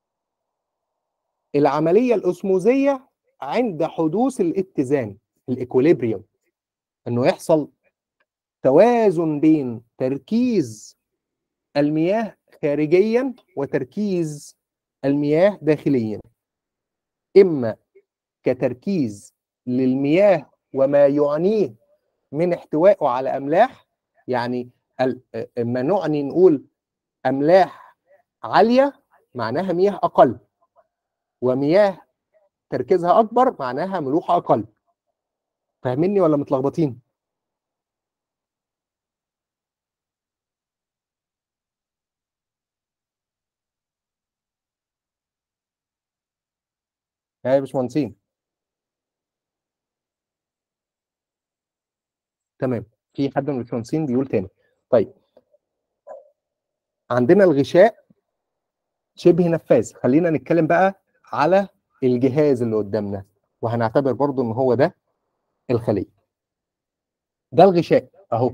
العمليه الاسموزيه عند حدوث الاتزان الايكوليبريوم انه يحصل توازن بين تركيز المياه خارجيا وتركيز المياه داخليا اما كتركيز للمياه وما يعنيه من احتوائه على املاح يعني اما نعني نقول املاح عاليه معناها مياه اقل ومياه تركيزها اكبر معناها ملوحه اقل فاهميني ولا متلخبطين يا باشمهندسين تمام في حد من الباشمهندسين بيقول تاني طيب عندنا الغشاء شبه نفاذ خلينا نتكلم بقى على الجهاز اللي قدامنا وهنعتبر برضو ان هو ده الخليه ده الغشاء اهو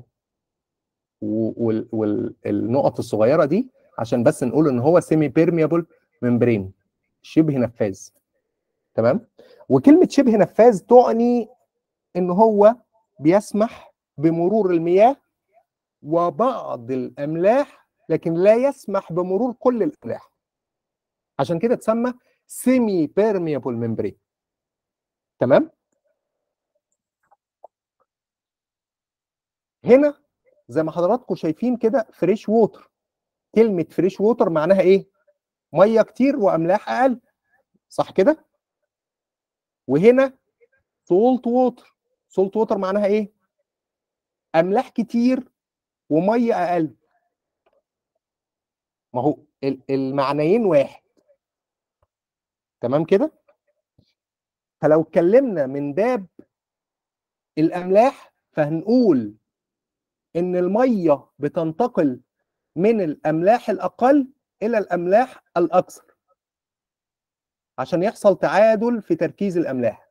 والنقط الصغيره دي عشان بس نقول ان هو سيمي بيرميبل ممبرين شبه نفاذ تمام وكلمه شبه نفاذ تعني ان هو بيسمح بمرور المياه وبعض الاملاح لكن لا يسمح بمرور كل الاملاح عشان كده تسمى سيمي بيرميبل ممبرين تمام هنا زي ما حضراتكم شايفين كده فريش ووتر كلمه فريش ووتر معناها ايه ميه كتير واملاح اقل صح كده وهنا سولت ووتر سولت ووتر معناها ايه املاح كتير وميه اقل ما هو المعنيين واحد تمام كده فلو اتكلمنا من باب الاملاح فهنقول ان الميه بتنتقل من الاملاح الاقل الى الاملاح الاكثر عشان يحصل تعادل في تركيز الاملاح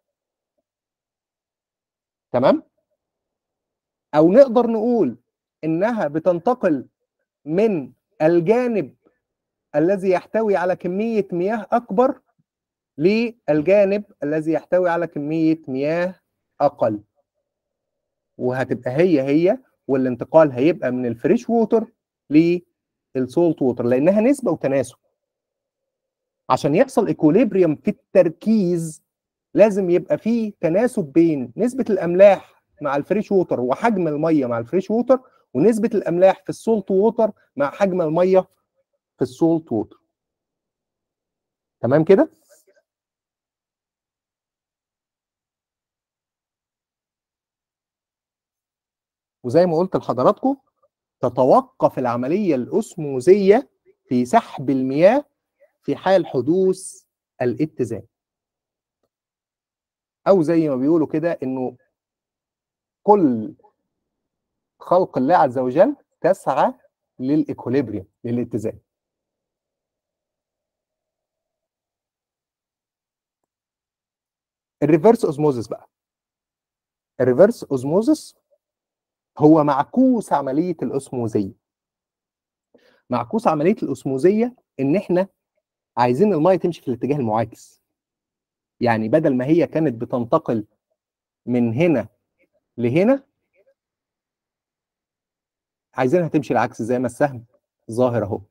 تمام او نقدر نقول انها بتنتقل من الجانب الذي يحتوي على كميه مياه اكبر للجانب الذي يحتوي على كميه مياه اقل وهتبقى هي هي والانتقال هيبقى من الفريش ووتر للسولت ووتر لانها نسبه وتناسب عشان يحصل ايكوليبريم في التركيز لازم يبقى فيه تناسب بين نسبه الاملاح مع الفريش ووتر وحجم الميه مع الفريش ووتر ونسبه الاملاح في السولت ووتر مع حجم الميه في السولت ووتر تمام كده وزي ما قلت لحضراتكم تتوقف العمليه الاسموزيه في سحب المياه في حال حدوث الاتزان او زي ما بيقولوا كده انه كل خلق الله عز وجل تسعى للايكوليبريم للاتزان الريفرس اوزموزس بقى الريفرس اوزموزس هو معكوس عمليه الاسموزيه معكوس عمليه الاسموزيه ان احنا عايزين الميه تمشي في الاتجاه المعاكس يعني بدل ما هي كانت بتنتقل من هنا لهنا عايزينها تمشي العكس زي ما السهم ظاهر اهو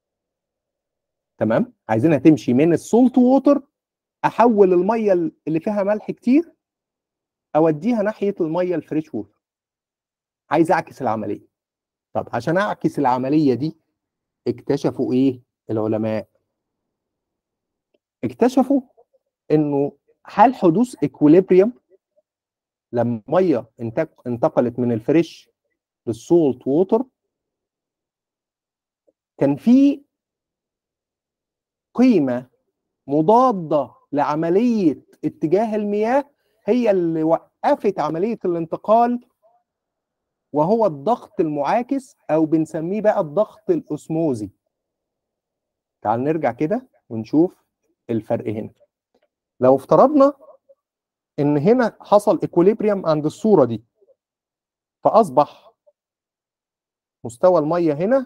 تمام عايزينها تمشي من السولت ووتر احول الميه اللي فيها ملح كتير اوديها ناحيه الميه الفريش ووتر عايز اعكس العمليه طب عشان اعكس العمليه دي اكتشفوا ايه العلماء اكتشفوا انه حال حدوث اكوليبريم لما ميه انتقلت من الفريش للسولت ووتر كان في قيمه مضاده لعمليه اتجاه المياه هي اللي وقفت عمليه الانتقال وهو الضغط المعاكس او بنسميه بقى الضغط الاسموزي تعال نرجع كده ونشوف الفرق هنا لو افترضنا ان هنا حصل ايكوليبريم عند الصوره دي فاصبح مستوى الميه هنا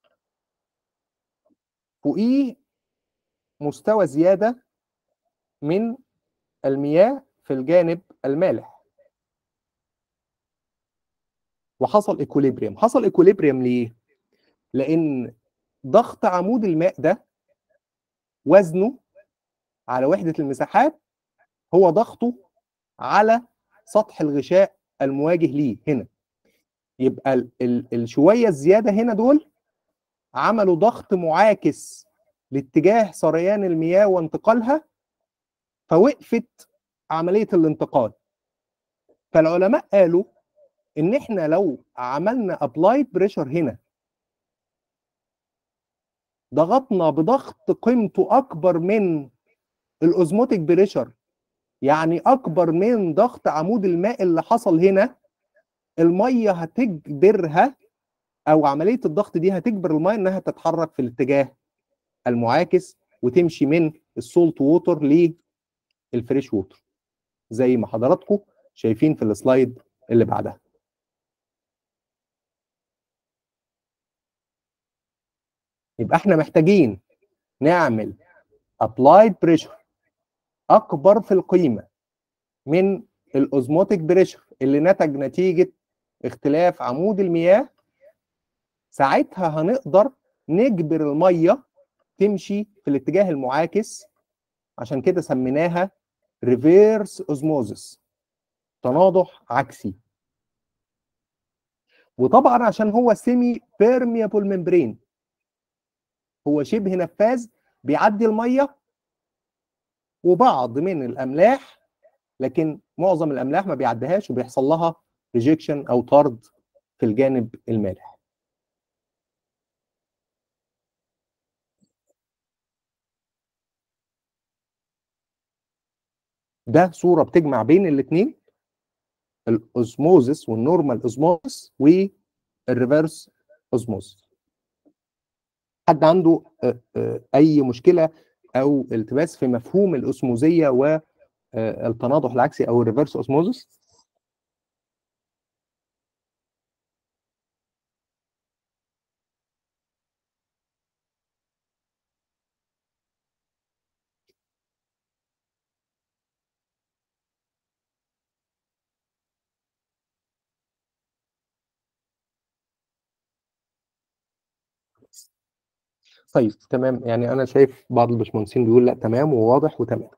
فوقيه مستوى زياده من المياه في الجانب المالح وحصل ايكوليبريم حصل ايكوليبريم ليه لان ضغط عمود الماء ده وزنه على وحده المساحات هو ضغطه على سطح الغشاء المواجه ليه هنا يبقى ال ال الشويه الزياده هنا دول عملوا ضغط معاكس لاتجاه سريان المياه وانتقالها فوقفت عمليه الانتقال فالعلماء قالوا ان احنا لو عملنا ابلايد بريشر هنا ضغطنا بضغط قيمته اكبر من الاوزموتيك بريشر يعني اكبر من ضغط عمود الماء اللي حصل هنا الميه هتجبرها او عمليه الضغط دي هتجبر الميه انها تتحرك في الاتجاه المعاكس وتمشي من السولت ووتر للفريش ووتر زي ما حضراتكم شايفين في السلايد اللي بعدها يبقى احنا محتاجين نعمل applied pressure اكبر في القيمه من الاوزموتيك بريشر اللي نتج نتيجه اختلاف عمود المياه ساعتها هنقدر نجبر الميه تمشي في الاتجاه المعاكس عشان كده سميناها ريفيرس اوزموزس تناضح عكسي وطبعا عشان هو سيمي بيرميابل ممبرين هو شبه نفاذ بيعدي الميه وبعض من الاملاح لكن معظم الاملاح ما بيعديهاش وبيحصل لها ريجكشن او طرد في الجانب المالح ده صوره بتجمع بين الاثنين الاوزموزس والنورمال اوزموزس والريفرس اوزموزس حد عنده اي مشكله او التباس في مفهوم الاسموزيه والتناضح العكسي او الريفرس اوزموزس طيب تمام يعني انا شايف بعض الباشمهندسين بيقول لا تمام وواضح وتمام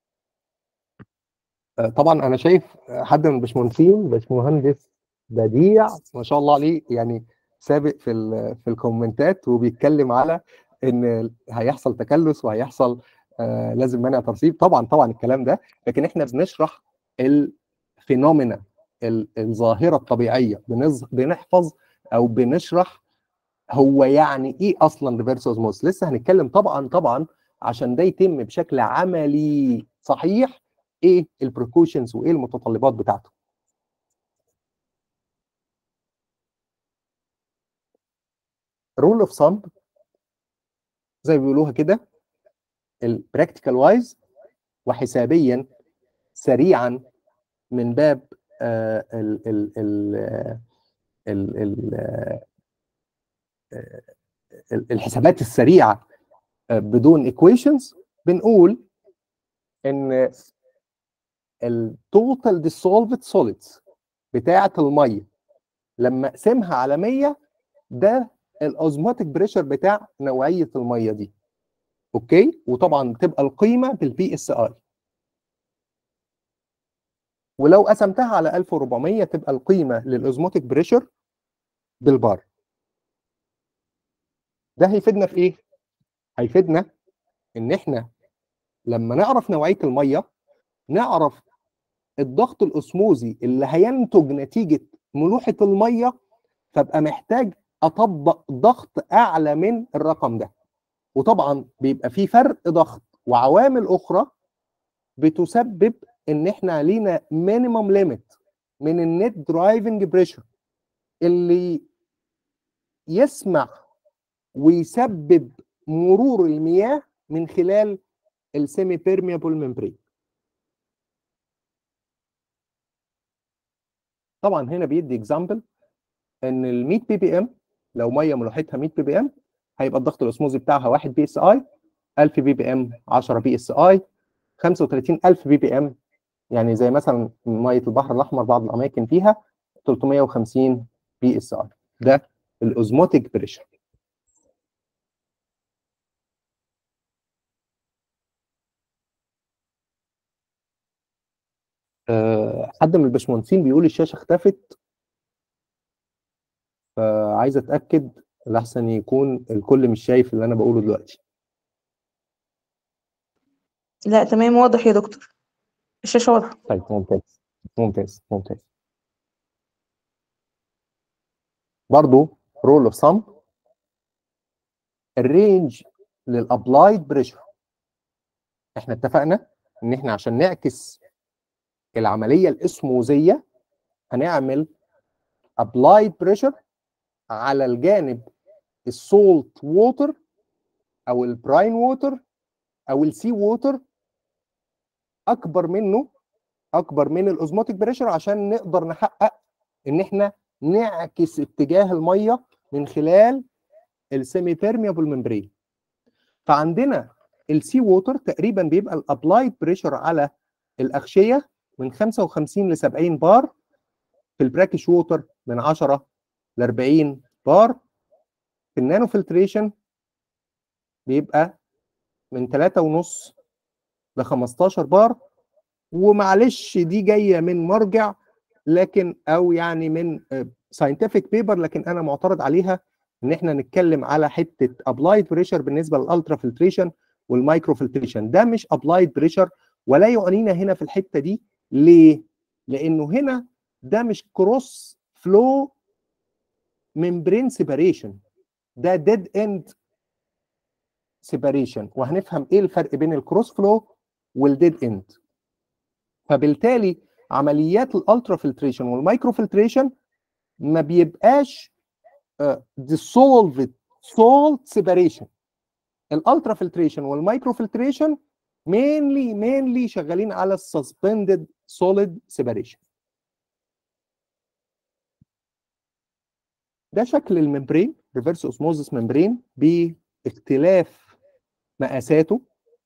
طبعا انا شايف حد من الباشمهندسين باشمهندس بديع ما شاء الله عليه يعني سابق في في الكومنتات وبيتكلم على ان هيحصل تكلس وهيحصل آه لازم منع ترسيب طبعا طبعا الكلام ده لكن احنا بنشرح الفينومينا الظاهره الطبيعيه بنحفظ او بنشرح هو يعني ايه اصلا ريفرس اوزموس لسه هنتكلم طبعا طبعا عشان ده يتم بشكل عملي صحيح ايه البريكوشنز وايه المتطلبات بتاعته رول اوف ثامب زي ما بيقولوها كده البراكتيكال وايز وحسابيا سريعا من باب آه ال ال ال ال ال الحسابات السريعه بدون ايكويشنز بنقول ان التوتال ديسولفد سوليدز بتاعه الميه لما اقسمها على 100 ده الاوزموتيك بريشر بتاع نوعيه الميه دي اوكي وطبعا تبقى القيمه بالبي اس اي ولو قسمتها على 1400 تبقى القيمه للاوزموتيك بريشر بالبار ده هيفيدنا في ايه هيفيدنا ان احنا لما نعرف نوعيه الميه نعرف الضغط الاسموزي اللي هينتج نتيجه ملوحه الميه فابقى محتاج اطبق ضغط اعلى من الرقم ده وطبعا بيبقى في فرق ضغط وعوامل اخرى بتسبب ان احنا لينا مينيمم ليميت من النت درايفنج بريشر اللي يسمح ويسبب مرور المياه من خلال السيمي بيرميابل ممبرين طبعا هنا بيدي اكزامبل ان ال 100 بي بي ام لو ميه ملوحتها 100 بي بي ام هيبقى الضغط الاسموزي بتاعها 1 بي اس اي 1000 بي بي ام 10 بي اس اي 35000 بي بي ام يعني زي مثلا ميه البحر الاحمر بعض الاماكن فيها 350 بي اس اي ده الاوزموتيك بريشر أه حد من الباشمهندسين بيقول الشاشه اختفت فعايز اتاكد لحسن يكون الكل مش شايف اللي انا بقوله دلوقتي لا تمام واضح يا دكتور الشاشة واضحة طيب ممتاز ممتاز ممتاز برضو رول اوف سم الرينج للابلايد بريشر احنا اتفقنا ان احنا عشان نعكس العمليه الاسموزيه هنعمل ابلايد بريشر على الجانب السولت ووتر او البراين ووتر او السي ووتر اكبر منه اكبر من الاوزموتيك بريشر عشان نقدر نحقق ان احنا نعكس اتجاه الميه من خلال السيمي بيرميبل ممبرين فعندنا السي ووتر تقريبا بيبقى الابلايد بريشر على الاغشيه من 55 ل 70 بار في البراكش ووتر من 10 ل 40 بار في النانو فلتريشن بيبقى من 3.5 ل 15 بار ومعلش دي جايه من مرجع لكن او يعني من ساينتفك بيبر لكن انا معترض عليها ان احنا نتكلم على حته ابلايد بريشر بالنسبه للالترا فلتريشن والمايكرو فلتريشن ده مش ابلايد بريشر ولا يعنينا هنا في الحته دي ليه؟ لانه هنا ده مش كروس فلو ممبرين سيباريشن ده ديد اند سيباريشن وهنفهم ايه الفرق بين الكروس فلو والديد اند فبالتالي عمليات الالترا فلتريشن والمايكرو فلتريشن ما بيبقاش dissolved salt separation الالترا فلتريشن والمايكرو فلتريشن mainly mainly شغالين على السسبندد solid separation ده شكل الممبرين ريفرس اوسموزس ممبرين باختلاف مقاساته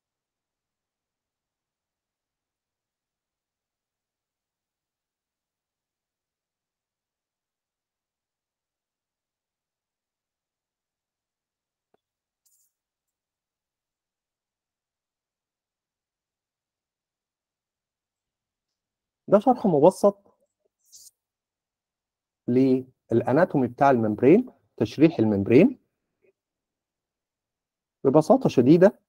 ده شرح مبسط للاناتومي بتاع الممبرين تشريح الممبرين ببساطه شديده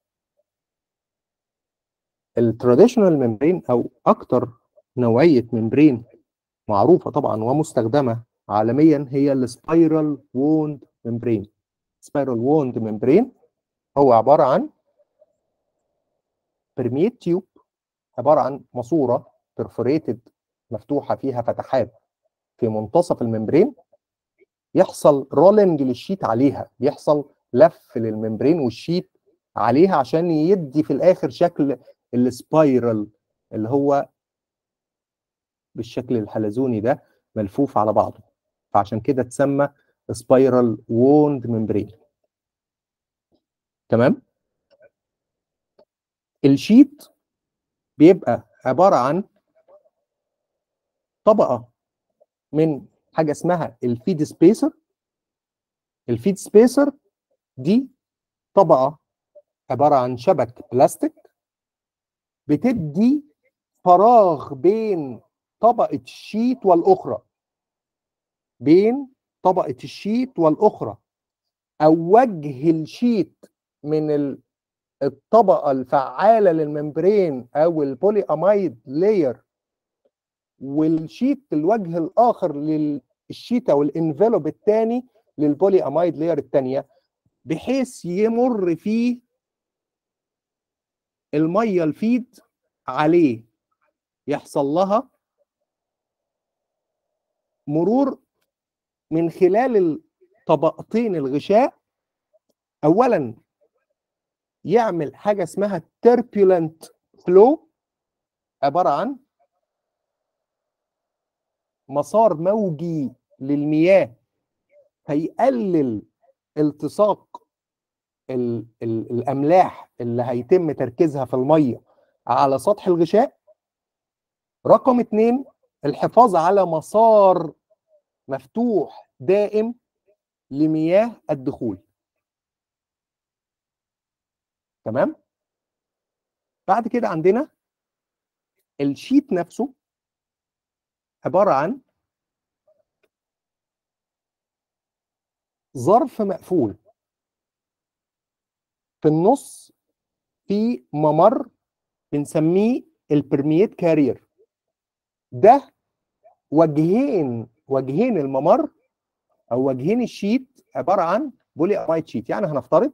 التراديشنال ممبرين او اكتر نوعيه ممبرين معروفه طبعا ومستخدمه عالميا هي السبايرال ووند ممبرين سبايرال ووند ممبرين هو عباره عن برميت تيوب عباره عن ماسوره برفوريتد مفتوحه فيها فتحات في منتصف الممبرين يحصل رولنج للشيت عليها بيحصل لف للممبرين والشيت عليها عشان يدي في الاخر شكل السبايرال اللي هو بالشكل الحلزوني ده ملفوف على بعضه فعشان كده اتسمى سبايرال ووند ممبرين تمام الشيت بيبقى عباره عن طبقه من حاجه اسمها الفيد سبيسر الفيد سبيسر دي طبقه عباره عن شبك بلاستيك بتدي فراغ بين طبقه الشيت والاخرى بين طبقه الشيت والاخرى او وجه الشيت من الطبقه الفعاله للممبرين او البولي امايد لاير والشيت الوجه الاخر للشيت او الانفلوب الثاني للبولي امايد لاير الثانيه بحيث يمر فيه الميه الفيد عليه يحصل لها مرور من خلال الطبقتين الغشاء اولا يعمل حاجه اسمها turbulent فلو عباره عن مسار موجي للمياه فيقلل التصاق ال ال الاملاح اللي هيتم تركيزها في الميه على سطح الغشاء رقم اتنين الحفاظ على مسار مفتوح دائم لمياه الدخول تمام بعد كده عندنا الشيت نفسه عباره عن ظرف مقفول في النص في ممر بنسميه البرميت كارير ده وجهين وجهين الممر او وجهين الشيت عباره عن بولي امايد شيت يعني هنفترض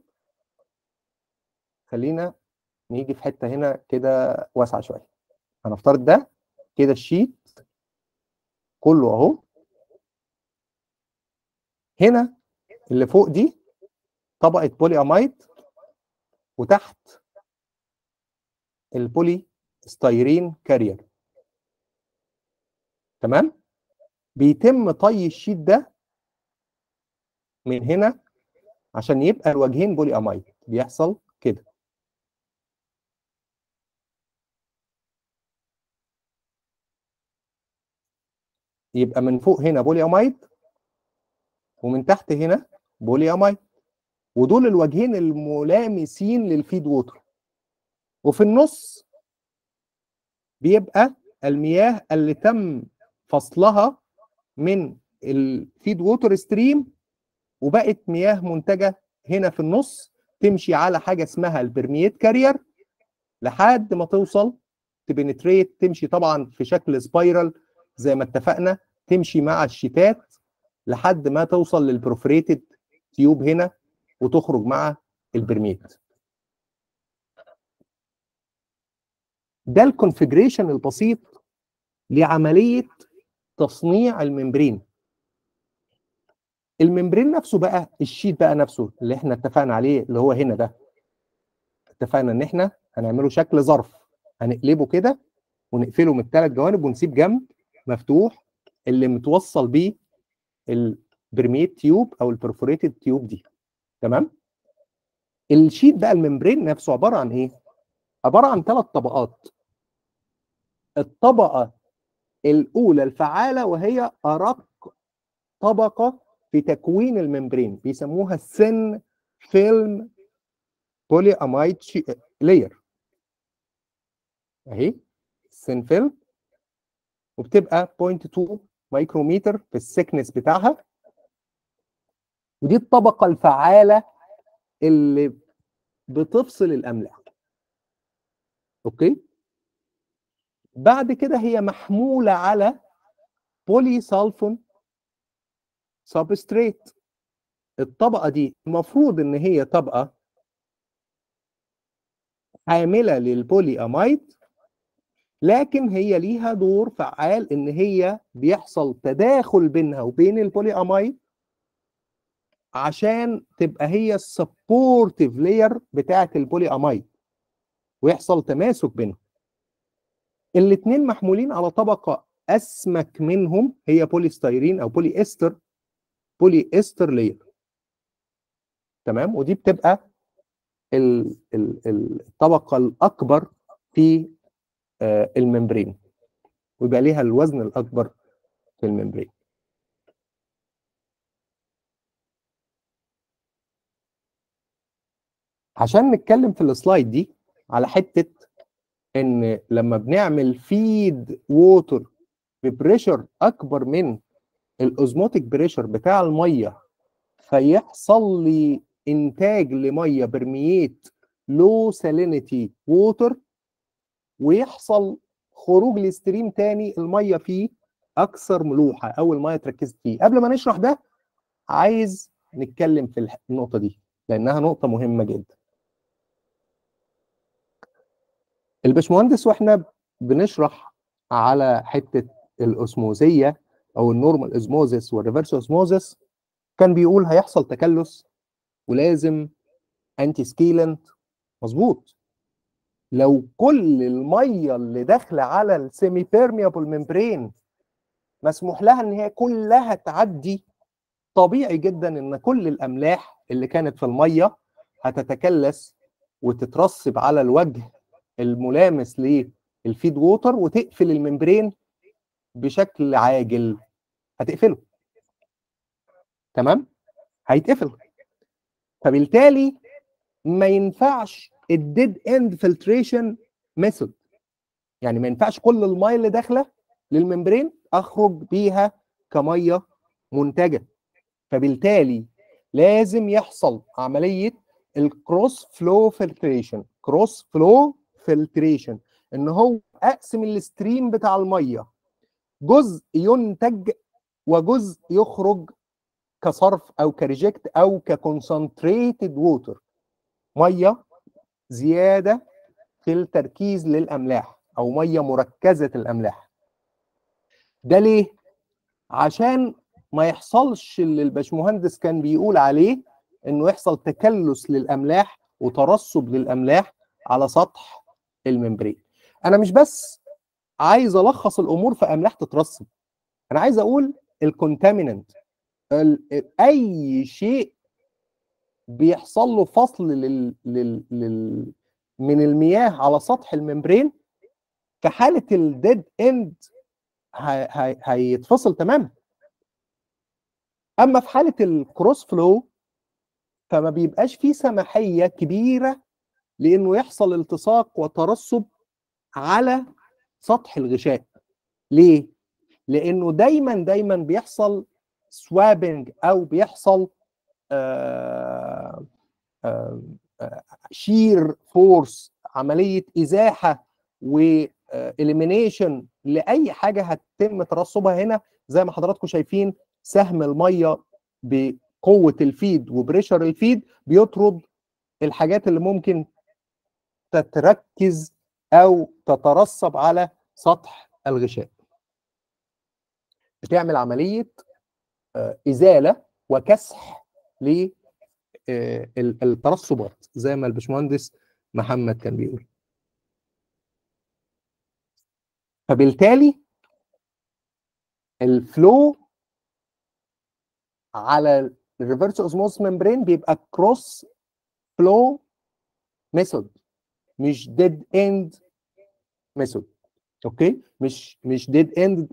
خلينا نيجي في حته هنا كده واسعه شويه هنفترض ده كده الشيت كله اهو هنا اللي فوق دي طبقه بولي امايد وتحت البولي ستايرين كارير تمام بيتم طي الشيت ده من هنا عشان يبقى الوجهين بولي امايد بيحصل كده يبقى من فوق هنا بولي امايد ومن تحت هنا بولي امايد ودول الوجهين الملامسين للفيد ووتر وفي النص بيبقى المياه اللي تم فصلها من الفيد ووتر ستريم وبقت مياه منتجه هنا في النص تمشي على حاجه اسمها البرميت كارير لحد ما توصل تبنتريت تمشي طبعا في شكل سبايرال زي ما اتفقنا تمشي مع الشتات لحد ما توصل للبروفريتد تيوب هنا وتخرج مع البرميت ده الكونفجريشن البسيط لعمليه تصنيع الممبرين الممبرين نفسه بقى الشيت بقى نفسه اللي احنا اتفقنا عليه اللي هو هنا ده اتفقنا ان احنا هنعمله شكل ظرف هنقلبه كده ونقفله من الثلاث جوانب ونسيب جنب مفتوح اللي متوصل بيه البرميت تيوب او البرفوريتد تيوب دي تمام الشيت بقى الممبرين نفسه عباره عن ايه عباره عن ثلاث طبقات الطبقه الاولى الفعاله وهي ارق طبقه في تكوين الممبرين بيسموها السن فيلم بولي امايد لاير اهي السن فيلم وبتبقى 0.2 مايكرومتر في السكنس بتاعها ودي الطبقه الفعاله اللي بتفصل الاملاح اوكي بعد كده هي محموله على بولي سالفون سبستريت الطبقه دي المفروض ان هي طبقه حامله للبولي امايد لكن هي ليها دور فعال ان هي بيحصل تداخل بينها وبين البولي امايد عشان تبقى هي السبورتيف لاير بتاعه البولي امايد ويحصل تماسك بينهم الاثنين محمولين على طبقه اسمك منهم هي بوليستيرين او بولي استر بولي استر لاير تمام ودي بتبقى ال ال الطبقه الاكبر في آه الممبرين ويبقى ليها الوزن الاكبر في الممبرين عشان نتكلم في السلايد دي على حته ان لما بنعمل فيد ووتر ببريشر اكبر من الاوزموتيك بريشر بتاع الميه فيحصل لي انتاج لميه برميات لو سالينيتي ووتر ويحصل خروج لستريم تاني الميه فيه اكثر ملوحه او الميه اتركزت فيه قبل ما نشرح ده عايز نتكلم في النقطه دي لانها نقطه مهمه جدا الباشمهندس واحنا بنشرح على حته الاسموزيه او النورمال اسموزيس والريفرس اسموزيس كان بيقول هيحصل تكلس ولازم انتي سكيلنت مظبوط لو كل الميه اللي داخله على السيمي بيرميبل ممبرين مسموح لها ان هي كلها تعدي طبيعي جدا ان كل الاملاح اللي كانت في الميه هتتكلس وتترسب على الوجه الملامس للفيد ووتر وتقفل الممبرين بشكل عاجل هتقفله تمام هيتقفل فبالتالي ما ينفعش الديد اند فلتريشن ميثود يعني ما ينفعش كل الميه اللي داخله للممبرين اخرج بيها كميه منتجه فبالتالي لازم يحصل عمليه الكروس فلو فلتريشن كروس فلو فلتريشن ان هو اقسم الستريم بتاع الميه جزء ينتج وجزء يخرج كصرف او كريجكت او ككونسنتريتد ووتر ميه زياده في التركيز للاملاح او ميه مركزه الاملاح ده ليه عشان ما يحصلش اللي الباشمهندس كان بيقول عليه انه يحصل تكلس للاملاح وترسب للاملاح على سطح الممبرين انا مش بس عايز الخص الامور في املاح تترسب انا عايز اقول الكونتاميننت اي شيء بيحصل له فصل لل... لل... لل... من المياه على سطح الممبرين في حاله الديد اند هي... هي... هيتفصل تماما اما في حاله الكروس فلو فما بيبقاش فيه سماحيه كبيره لانه يحصل التصاق وترسب على سطح الغشاء ليه لانه دايما دايما بيحصل سوابنج او بيحصل آه آه آه شير فورس عمليه ازاحه واليمينيشن لاي حاجه هتتم ترسبها هنا زي ما حضراتكم شايفين سهم الميه بقوه الفيد وبريشر الفيد بيطرد الحاجات اللي ممكن تتركز او تترسب على سطح الغشاء بتعمل عمليه ازاله وكسح للترسبات زي ما الباشمهندس محمد كان بيقول فبالتالي الفلو على الريفرس اوزموس ممبرين بيبقى كروس فلو ميثود مش ديد اند ميثود اوكي مش مش ديد اند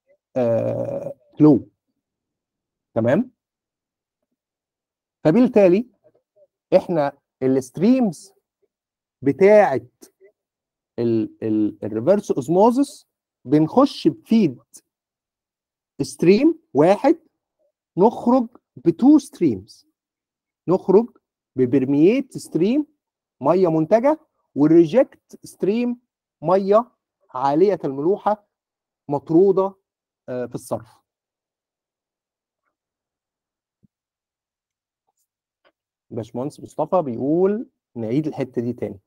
فلو تمام فبالتالي احنا الستريمز بتاعه الريفرس اوزموزس بنخش بفيد ستريم واحد نخرج بتو ستريمز نخرج ببرميات ستريم ميه منتجه والريجكت ستريم ميه عاليه الملوحه مطروده في الصرف باشمهندس مصطفى بيقول نعيد الحته دي تاني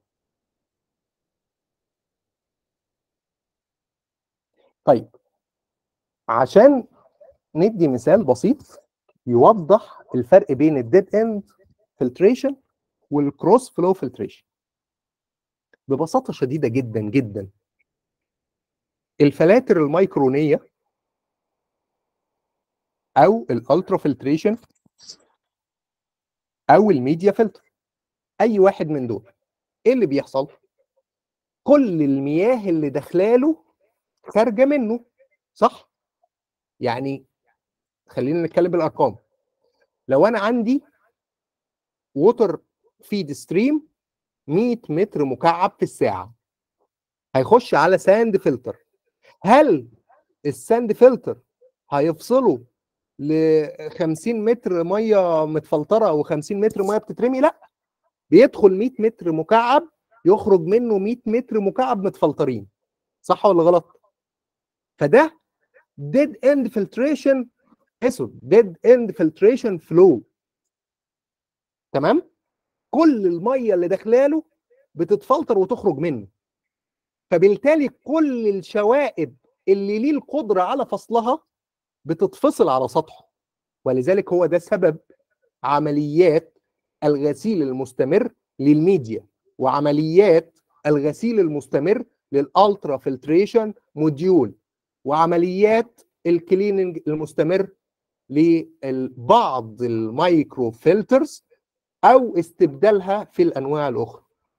طيب عشان ندي مثال بسيط يوضح الفرق بين الديد اند فلتريشن والكروس فلو فلتريشن ببساطه شديده جدا جدا الفلاتر الميكرونيه او الالترا فلتريشن او الميديا فلتر اي واحد من دول ايه اللي بيحصل كل المياه اللي داخلاله خارجه منه صح يعني خلينا نتكلم بالارقام لو انا عندي ووتر فيد ستريم 100 متر مكعب في الساعه هيخش على ساند فلتر هل الساند فلتر هيفصله ل 50 متر ميه متفلتره او 50 متر ميه بتترمي لا بيدخل 100 متر مكعب يخرج منه 100 متر مكعب متفلترين صح ولا غلط فده ديد اند فلتريشن اسود ديد اند فلتريشن فلو تمام كل الميه اللي داخلاله بتتفلتر وتخرج منه فبالتالي كل الشوائب اللي ليه القدره على فصلها بتتفصل على سطحه ولذلك هو ده سبب عمليات الغسيل المستمر للميديا وعمليات الغسيل المستمر للالترا فلتريشن موديول وعمليات الكليننج المستمر لبعض المايكرو فلترز او استبدالها في الانواع الاخرى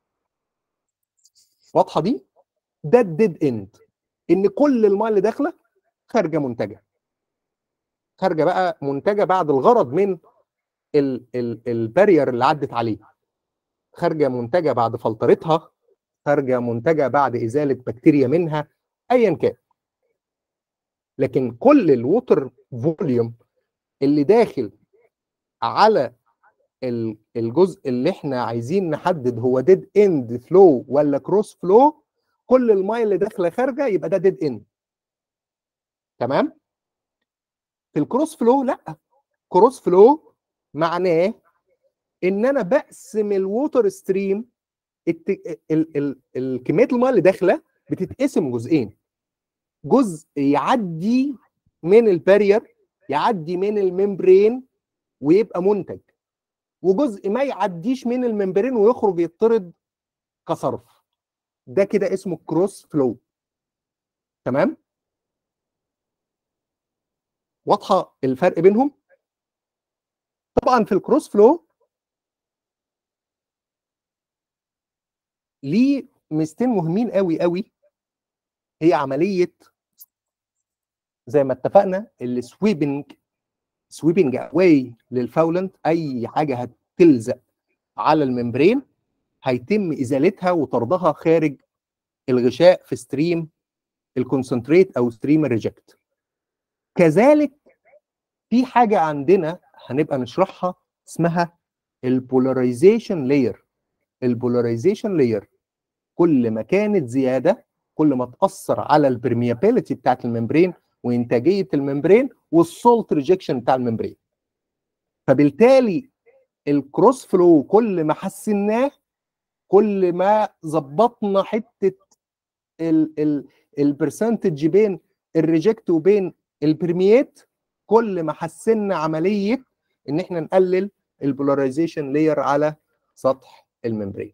واضحه دي ده الديد اند ان كل الماء اللي داخله خارجه منتجه خارجه بقى منتجه بعد الغرض من البارير اللي عدت عليه خارجه منتجه بعد فلترتها خارجه منتجه بعد ازاله بكتيريا منها ايا كان لكن كل الووتر فوليوم اللي داخل على الجزء اللي احنا عايزين نحدد هو ديد اند فلو ولا كروس فلو كل الميه اللي داخله خارجه يبقى ده ديد اند تمام في الكروس فلو لا كروس فلو معناه ان انا بقسم الووتر ستريم الكميه الميه اللي داخله بتتقسم جزئين جزء يعدي من البارير يعدي من الممبرين ويبقى منتج وجزء ما يعديش من الممبرين ويخرج يطرد كصرف ده كده اسمه كروس فلو تمام واضحه الفرق بينهم طبعا في الكروس فلو ليه ميزتين مهمين قوي قوي هي عمليه زي ما اتفقنا السويبنج سويبنج اواي للفاولنت اي حاجه هتلزق على الممبرين هيتم ازالتها وطردها خارج الغشاء في ستريم الكونسنتريت او ستريم الريجكت كذلك في حاجه عندنا هنبقى نشرحها اسمها البولاريزيشن لاير البولاريزيشن لاير كل ما كانت زياده كل ما تاثر على البرميابيليتي بتاعت الممبرين وانتاجيه الممبرين والسولت ريجكشن بتاع الممبرين فبالتالي الكروس فلو كل ما حسناه كل ما ظبطنا حته البرسنتج بين الريجكت وبين البرميات كل ما حسنا عمليه ان احنا نقلل البولاريزيشن لاير على سطح الممبرين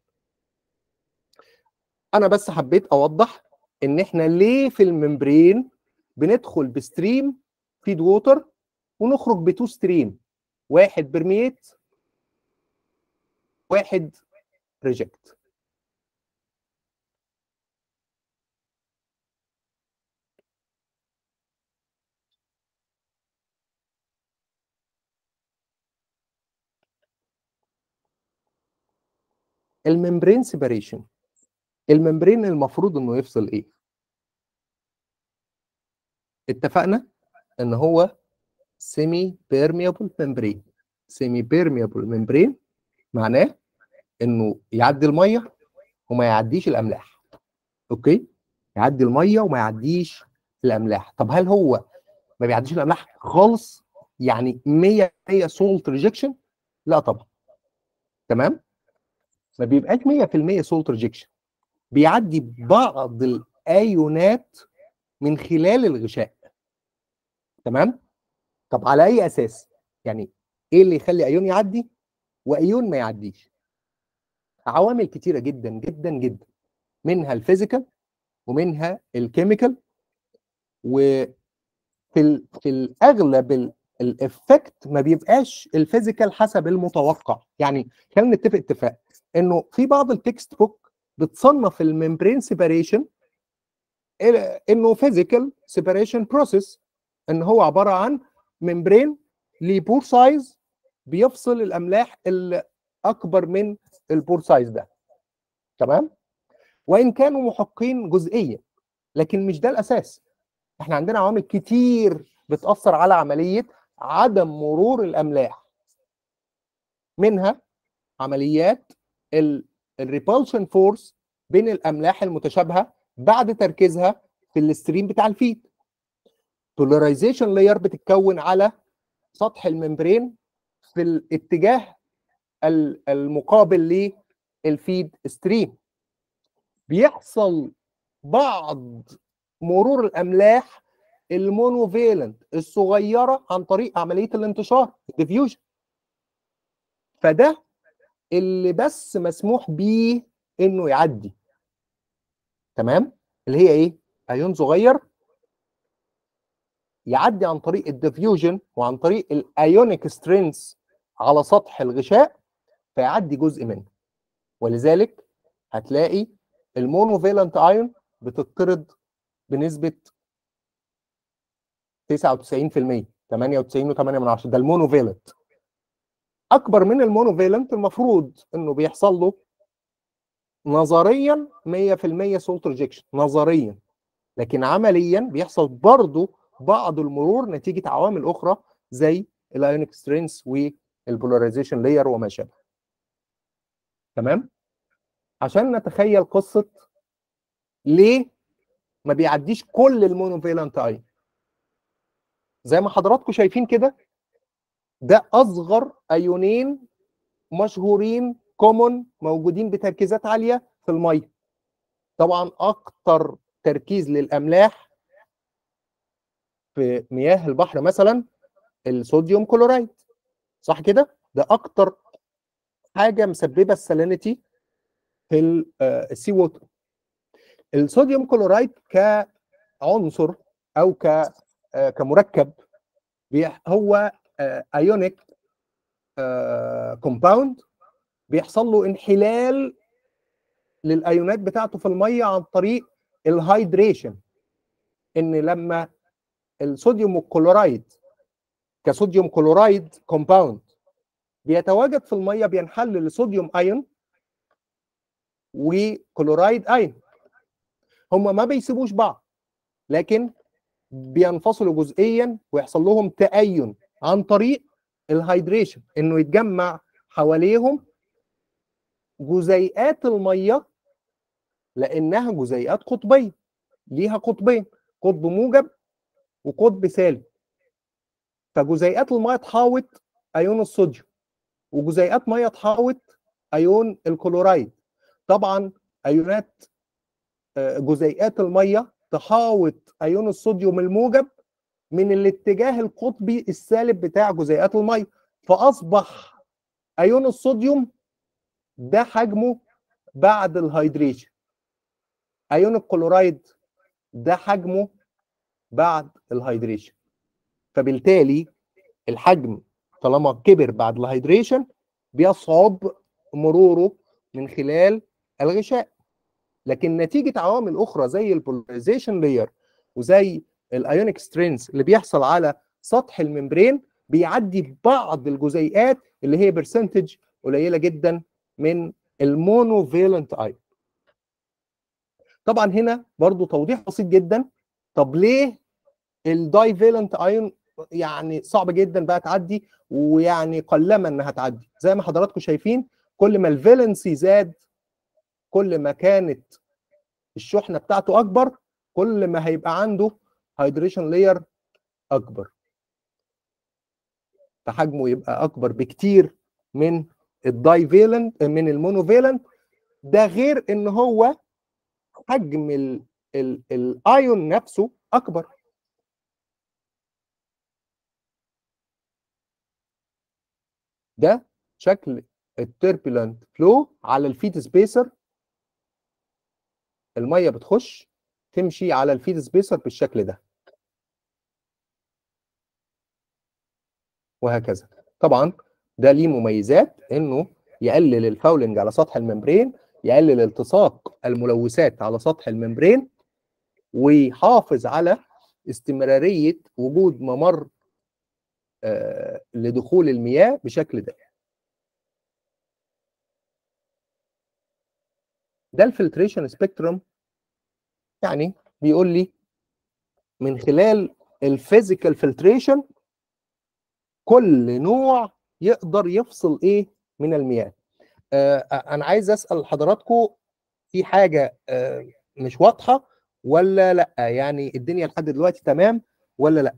انا بس حبيت اوضح ان احنا ليه في الممبرين بندخل بستريم فيد ووتر ونخرج بتو ستريم واحد برميت واحد ريجكت الممبرين سيباريشن الممبرين المفروض انه يفصل ايه اتفقنا ان هو سيمي بيرميبل ممبرين سيمي بيرميبل ممبرين معناه انه يعدي الميه وما يعديش الاملاح اوكي يعدي الميه وما يعديش الاملاح طب هل هو ما بيعديش الاملاح خالص يعني 100% سولت ريجكشن لا طبعا تمام ما بيبقاش 100% سولت ريجكشن بيعدي بعض الايونات من خلال الغشاء تمام طب على اي اساس يعني ايه اللي يخلي ايون يعدي وايون ما يعديش عوامل كتيره جدا جدا جدا منها الفيزيكال ومنها الكيميكال وفي ال... في الاغلب الافكت ما بيبقاش الفيزيكال حسب المتوقع يعني خلينا نتفق اتفاق انه في بعض التكست بوك بتصنف الممبرين سيباريشن انه فيزيكال سيباريشن بروسيس ان هو عباره عن ممبرين ليه بور سايز بيفصل الاملاح اللي اكبر من البور سايز ده تمام وان كانوا محقين جزئيا لكن مش ده الاساس احنا عندنا عوامل كتير بتاثر على عمليه عدم مرور الاملاح منها عمليات الريبulsion فورس بين الاملاح المتشابهه بعد تركيزها في الستريم بتاع الفيد بولاريزيشن لاير بتتكون على سطح الممبرين في الاتجاه المقابل للفيد ستريم بيحصل بعض مرور الاملاح المونوفيلنت الصغيره عن طريق عمليه الانتشار الديفيوجن فده اللي بس مسموح بيه انه يعدي تمام اللي هي ايه ايون صغير يعدي عن طريق الديفيوجن وعن طريق الايونيك سترينز على سطح الغشاء فيعدي جزء منه ولذلك هتلاقي المونوفيلنت ايون بتطرد بنسبه 99% 98.8 ده المونوفيلنت اكبر من المونوفيلنت المفروض انه بيحصل له نظريا 100% سولت ريجكشن نظريا لكن عمليا بيحصل برضه بعض المرور نتيجه عوامل اخرى زي الايونيك سترينث والبولاريزيشن لاير وما شابه تمام عشان نتخيل قصه ليه ما بيعديش كل المونوفيلنت ايون زي ما حضراتكم شايفين كده ده اصغر ايونين مشهورين كومون موجودين بتركيزات عاليه في الميه طبعا اكتر تركيز للاملاح في مياه البحر مثلا الصوديوم كلورايد صح كده ده اكتر حاجه مسببه السالينيتي في السي ووتر الصوديوم كلورايد كعنصر او ك آه، كمركب بيح- هو ايونيك كومباوند بيحصل له انحلال للايونات بتاعته في الميه عن طريق الهايدريشن ان لما الصوديوم والكلورايد كصوديوم كلورايد كومباوند بيتواجد في الميه بينحل لصوديوم ايون وكلورايد ايون هما ما بيسيبوش بعض لكن بينفصلوا جزئيا ويحصل لهم تأين عن طريق الهايدريشن انه يتجمع حواليهم جزيئات الميه لانها جزيئات قطبيه ليها قطبين قطب موجب وقطب سالب فجزيئات الميه تحاوط ايون الصوديوم وجزيئات ميه تحاوط ايون الكلورايد طبعا ايونات آه، جزيئات الميه تحاوط ايون الصوديوم الموجب من الاتجاه القطبي السالب بتاع جزيئات الميه فاصبح ايون الصوديوم ده حجمه بعد الهيدريشن ايون الكلورايد ده حجمه بعد الهيدريشن فبالتالي الحجم طالما كبر بعد الهيدريشن بيصعب مروره من خلال الغشاء لكن نتيجه عوامل اخرى زي البولاريزيشن لاير وزي الايونيك سترينز اللي بيحصل على سطح الممبرين بيعدي بعض الجزيئات اللي هي برسنتج قليله جدا من المونوفيلنت ايون طبعا هنا برضو توضيح بسيط جدا طب ليه الدايفيلنت ايون يعني صعب جدا بقى تعدي ويعني قلما انها تعدي زي ما حضراتكم شايفين كل ما الفالنسي زاد كل ما كانت الشحنه بتاعته اكبر كل ما هيبقى عنده هيدريشن لاير اكبر فحجمه يبقى اكبر بكتير من الدايفيلنت من المونوفيلنت ده غير ان هو حجم ال ال الايون نفسه اكبر ده شكل التربulent فلو على الفيد سبيسر الميه بتخش تمشي على الفيد سبيسر بالشكل ده وهكذا طبعا ده ليه مميزات انه يقلل الفاولنج على سطح الممبرين يقلل التصاق الملوثات على سطح الممبرين ويحافظ على استمراريه وجود ممر آه، لدخول المياه بشكل ده ده الفلتريشن سبيكترم يعني بيقول لي من خلال الفيزيكال فلتريشن كل نوع يقدر يفصل ايه من المياه آه انا عايز اسال حضراتكم في حاجه آه مش واضحه ولا لا يعني الدنيا لحد دلوقتي تمام ولا لا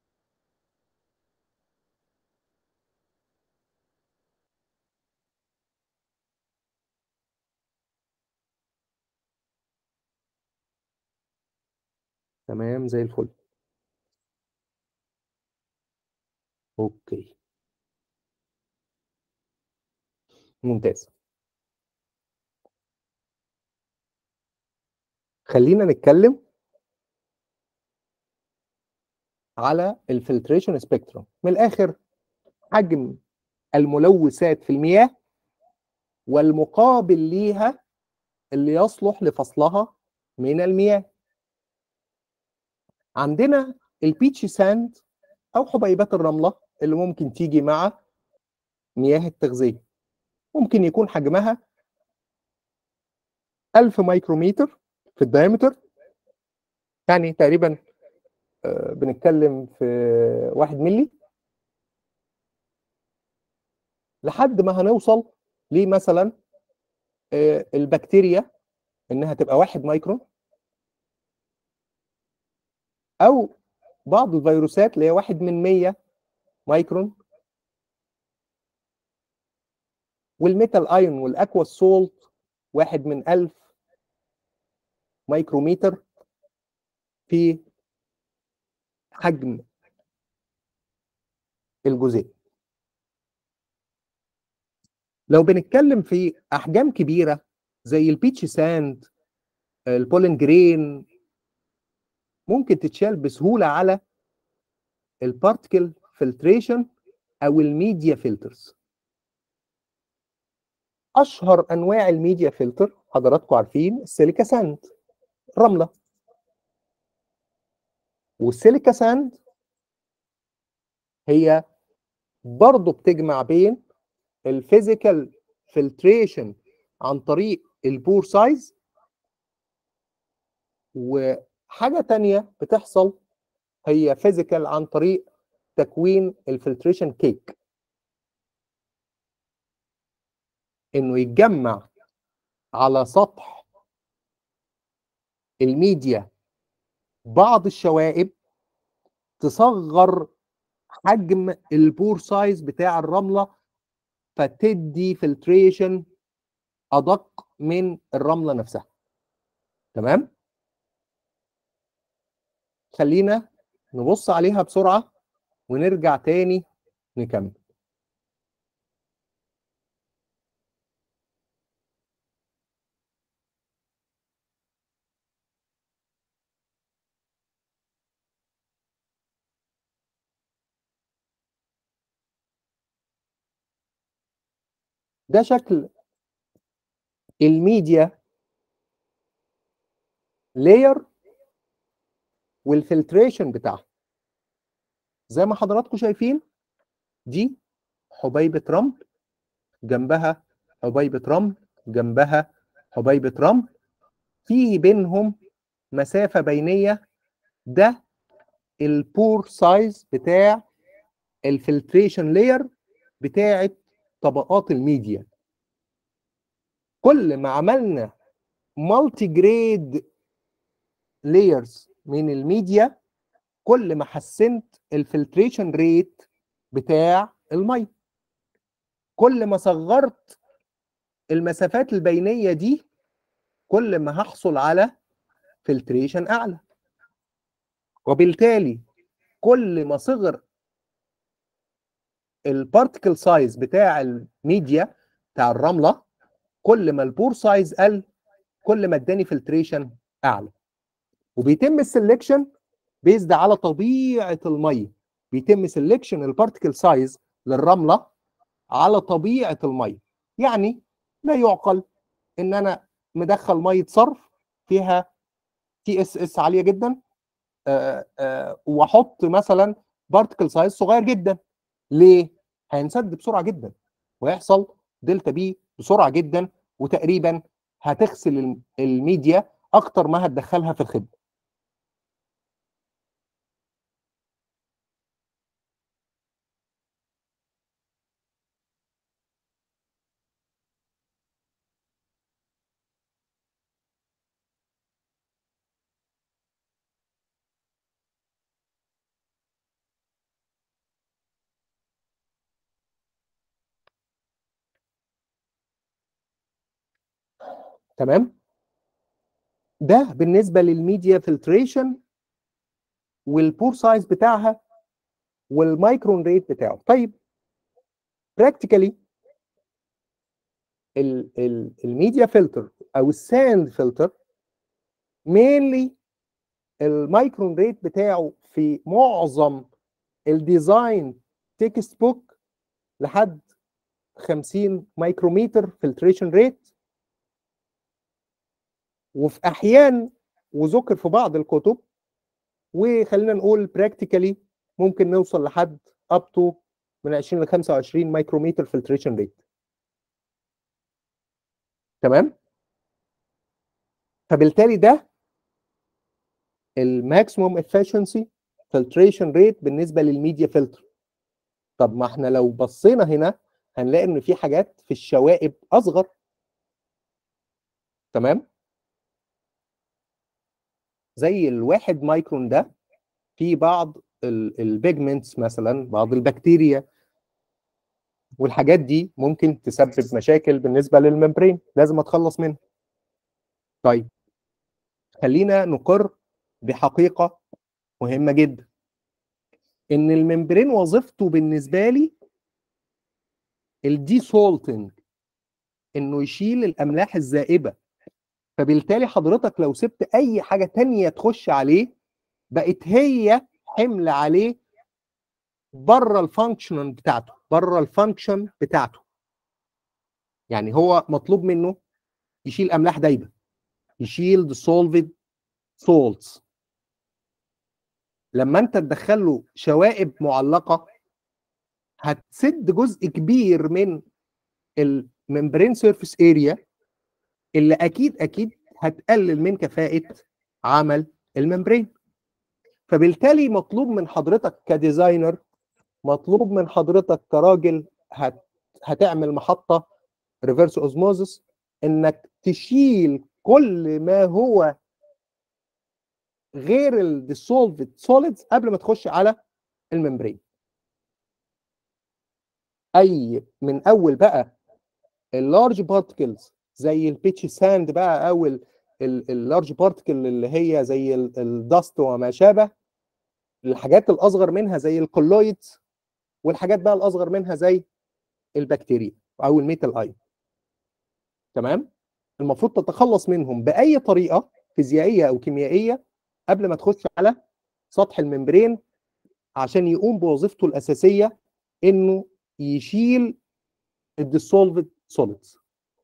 تمام زي الفل اوكي ممتاز خلينا نتكلم على الفلتريشن سبيكتروم من الاخر حجم الملوثات في المياه والمقابل ليها اللي يصلح لفصلها من المياه عندنا البيتش ساند او حبيبات الرمله اللي ممكن تيجي مع مياه التغذيه ممكن يكون حجمها 1000 مايكرومتر في الدايمتر يعني تقريبا آه، بنتكلم في 1 ملي لحد ما هنوصل لمثلا آه، البكتيريا انها تبقى 1 مايكرون او بعض الفيروسات اللي هي 1 من 100 مايكرون والميتال ايون والاكوا سولت 1 من 1000 مايكرومتر في حجم الجزيء لو بنتكلم في احجام كبيره زي البيتش ساند البولين جرين ممكن تتشال بسهوله على البارتكل فلتريشن او الميديا فلترز اشهر انواع الميديا فلتر حضراتكم عارفين السيليكا ساند رمله والسيليكا ساند هي برضه بتجمع بين الفيزيكال فلتريشن عن طريق البور سايز وحاجه تانية بتحصل هي فيزيكال عن طريق تكوين الفلتريشن كيك انه يتجمع على سطح الميديا بعض الشوائب تصغر حجم البور سايز بتاع الرمله فتدي فلتريشن ادق من الرمله نفسها تمام خلينا نبص عليها بسرعه ونرجع تاني نكمل ده شكل الميديا لاير والفلتريشن بتاعها زي ما حضراتكم شايفين دي حبيبة رمل جنبها حبيبة رمل جنبها حبيبة رمل في بينهم مسافة بينية ده البور سايز بتاع الفلتريشن لاير بتاعت طبقات الميديا كل ما عملنا مالتي جريد لايرز من الميديا كل ما حسنت الفلتريشن ريت بتاع الميه كل ما صغرت المسافات البينيه دي كل ما هحصل على فلتريشن اعلى وبالتالي كل ما صغر البارتكل سايز بتاع الميديا بتاع الرمله كل ما البور سايز قل كل ما اداني فلتريشن اعلى وبيتم السلكشن بيزد على طبيعه الميه بيتم سلكشن البارتكل سايز للرمله على طبيعه الميه يعني لا يعقل ان انا مدخل ميه صرف فيها تي اس اس عاليه جدا آآ آآ واحط مثلا بارتكل سايز صغير جدا ليه هينسد بسرعه جدا ويحصل دلتا بي بسرعه جدا وتقريبا هتغسل الميديا اكتر ما هتدخلها في الخدمه تمام ده بالنسبه للميديا فلتريشن والبور سايز بتاعها والمايكرون ريت بتاعه طيب براكتيكالي الميديا فلتر او الساند فلتر مينلي المايكرون ريت بتاعه في معظم الديزاين تكست بوك لحد 50 مايكروميتر فلتريشن ريت وفي احيان وذكر في بعض الكتب وخلينا نقول براكتيكالي ممكن نوصل لحد اب تو من 20 ل 25 مايكروميتر فلتريشن ريت تمام فبالتالي ده الماكسيموم افشنسي فلتريشن ريت بالنسبه للميديا فلتر طب ما احنا لو بصينا هنا هنلاقي ان في حاجات في الشوائب اصغر تمام زي الواحد مايكرون ده في بعض البيجمنتس مثلا بعض البكتيريا والحاجات دي ممكن تسبب مشاكل بالنسبه للممبرين لازم اتخلص منها طيب خلينا نقر بحقيقه مهمه جدا ان الممبرين وظيفته بالنسبه لي الدي سولتنج انه يشيل الاملاح الزائبه فبالتالي حضرتك لو سبت اي حاجه تانية تخش عليه بقت هي حمل عليه بره الفانكشن بتاعته بره الفانكشن بتاعته يعني هو مطلوب منه يشيل املاح دايبه يشيل dissolved salts لما انت تدخل له شوائب معلقه هتسد جزء كبير من الممبرين سيرفيس اريا اللي اكيد اكيد هتقلل من كفاءه عمل الممبرين فبالتالي مطلوب من حضرتك كديزاينر مطلوب من حضرتك كراجل هت هتعمل محطه ريفرس اوزموزس انك تشيل كل ما هو غير الديسولفد سوليدز قبل ما تخش على الممبرين اي من اول بقى اللارج بارتكلز زي البيتش ساند بقى او اللارج بارتكل اللي هي زي الدست وما شابه الحاجات الاصغر منها زي الكولويدز والحاجات بقى الاصغر منها زي البكتيريا او الميتال اي تمام المفروض تتخلص منهم باي طريقه فيزيائيه او كيميائيه قبل ما تخش على سطح الممبرين عشان يقوم بوظيفته الاساسيه انه يشيل الديسولفد سوليدز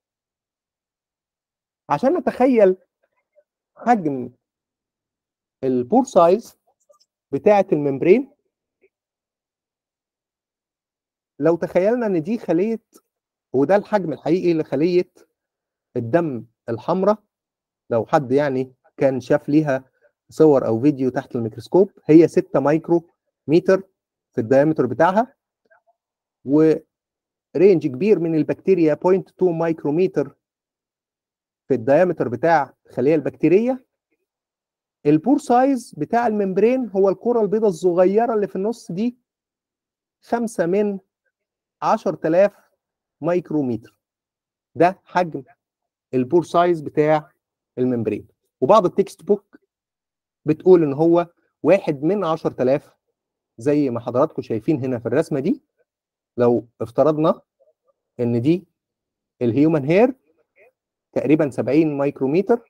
عشان نتخيل حجم البور سايز بتاعه الممبرين لو تخيلنا ان دي خليه وده الحجم الحقيقي لخليه الدم الحمراء لو حد يعني كان شاف ليها صور او فيديو تحت الميكروسكوب هي 6 مايكرو متر في الديامتر بتاعها ورينج كبير من البكتيريا 0.2 مايكرومتر في الديامتر بتاع الخليه البكتيريه البور سايز بتاع الممبرين هو الكره البيضاء الصغيره اللي في النص دي 5 من 10000 مايكرومتر ده حجم البور سايز بتاع الممبرين وبعض التكست بوك بتقول ان هو واحد من 10000 زي ما حضراتكم شايفين هنا في الرسمه دي لو افترضنا ان دي الهيومن هير تقريبا 70 مايكرومتر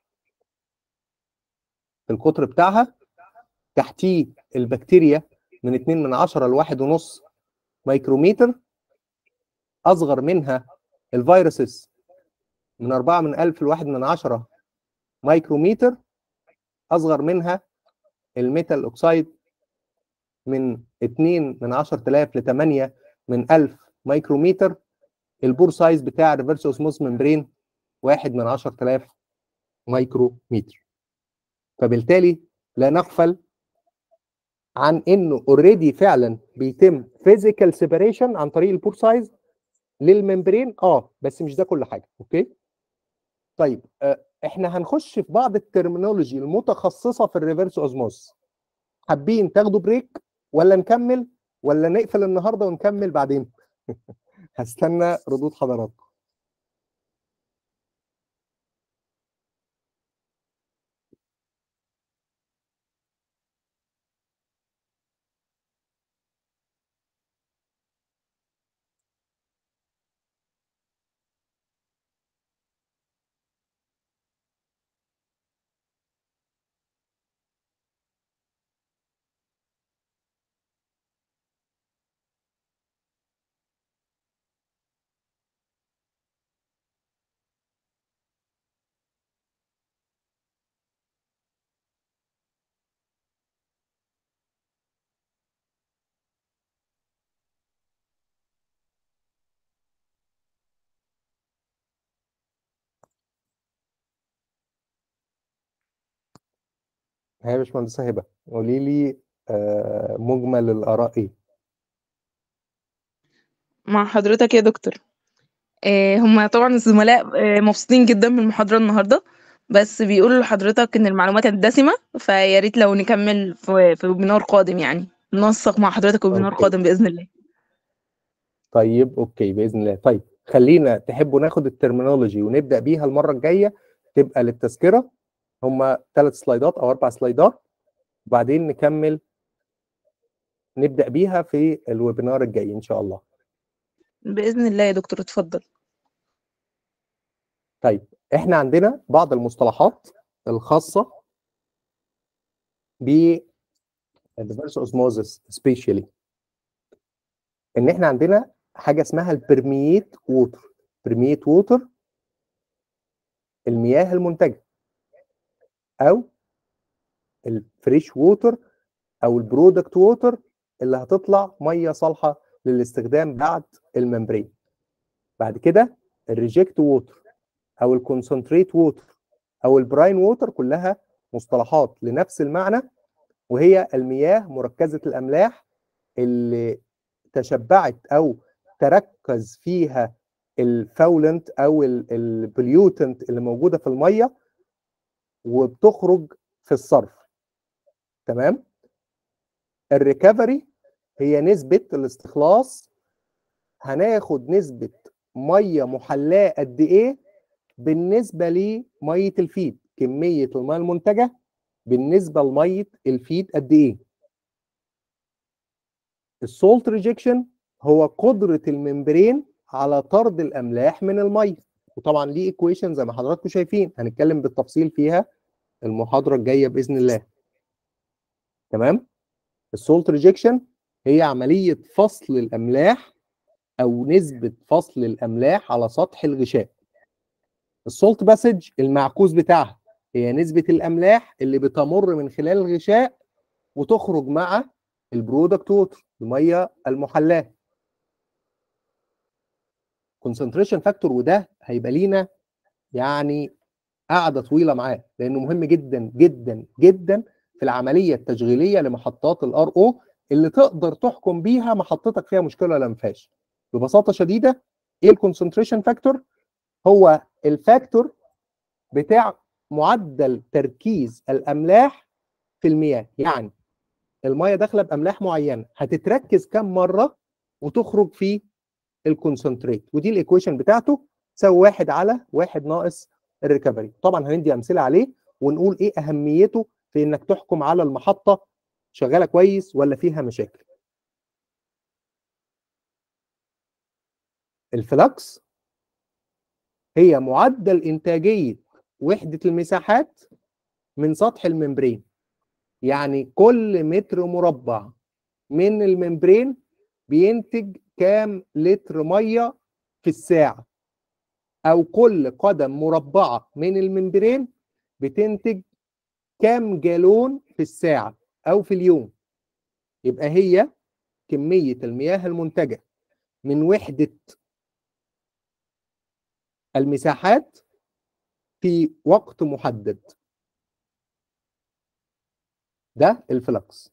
القطر بتاعها تحتيه البكتيريا من 2 من 10 ل 1 ونص مايكرومتر اصغر منها الفيروسز من 4 من 1000 ل 1 من 10 مايكرومتر اصغر منها الميتال اوكسايد من 2 من 10000 ل 8 من 1000 مايكرومتر البور سايز بتاع الريفرس اوسموس ممبرين 1 من 10000 مايكرومتر فبالتالي لا نغفل عن انه اوريدي فعلا بيتم فيزيكال سيبريشن عن طريق البور سايز للممبرين اه بس مش ده كل حاجه اوكي طيب آه احنا هنخش في بعض الترمينولوجي المتخصصه في الريفرس اوزموس حابين تاخدوا بريك ولا نكمل ولا نقفل النهارده ونكمل بعدين هستنى ردود حضراتكم هي يا باشمهندسه هبه قولي لي آه مجمل الاراء ايه مع حضرتك يا دكتور آه، هم طبعا الزملاء آه، مبسوطين جدا من المحاضرة النهاردة بس بيقولوا لحضرتك إن المعلومات كانت دسمة فيا ريت لو نكمل في في ويبينار قادم يعني ننسق مع حضرتك ويبينار أوكي. قادم بإذن الله طيب اوكي باذن الله طيب خلينا تحبوا ناخد الترمينولوجي ونبدا بيها المره الجايه تبقى للتذكره هم ثلاث سلايدات او اربع سلايدات وبعدين نكمل نبدا بيها في الويبينار الجاي ان شاء الله بإذن الله يا دكتور اتفضل طيب احنا عندنا بعض المصطلحات الخاصه ب reverse osmosis especially ان احنا عندنا حاجه اسمها البرميت ووتر برميت ووتر المياه المنتجه او الفريش ووتر او البرودكت ووتر اللي هتطلع ميه صالحه للاستخدام بعد الممبرين بعد كده الريجكت ووتر او الكونسنتريت ووتر او البراين ووتر كلها مصطلحات لنفس المعنى وهي المياه مركزه الاملاح اللي تشبعت او تركز فيها الفاولنت او البليوتنت اللي موجوده في الميه وبتخرج في الصرف تمام الريكفري هي نسبه الاستخلاص هناخد نسبه ميه محلاه قد ايه بالنسبه لميه الفيد كميه الميه المنتجه بالنسبه لميه الفيد قد ايه السولت ريجكشن هو قدره الممبرين على طرد الاملاح من الميه وطبعا ليه ايكويشن زي ما حضراتكم شايفين هنتكلم بالتفصيل فيها المحاضره الجايه باذن الله تمام السولت ريجكشن هي عمليه فصل الاملاح او نسبه فصل الاملاح على سطح الغشاء السولت باسج المعكوس بتاعها هي نسبه الاملاح اللي بتمر من خلال الغشاء وتخرج مع البرودكت ووتر الميه المحلاه كونسنتريشن فاكتور وده هيبقى لينا يعني قعده طويله معاه لانه مهم جدا جدا جدا في العمليه التشغيليه لمحطات الار او اللي تقدر تحكم بيها محطتك فيها مشكله ولا ما فيهاش ببساطه شديده ايه الكونسنتريشن فاكتور هو الفاكتور بتاع معدل تركيز الاملاح في المياه يعني الميه داخله باملاح معينه هتتركز كم مره وتخرج في الكونسنتريت ودي الايكويشن بتاعته تساوي واحد على واحد ناقص الريكفري طبعا هندي امثله عليه ونقول ايه اهميته في انك تحكم على المحطه شغاله كويس ولا فيها مشاكل الفلكس هي معدل انتاجيه وحده المساحات من سطح الممبرين يعني كل متر مربع من الممبرين بينتج كام لتر ميه في الساعه او كل قدم مربعه من الممبرين بتنتج كام جالون في الساعه او في اليوم يبقى هي كميه المياه المنتجه من وحده المساحات في وقت محدد ده الفلكس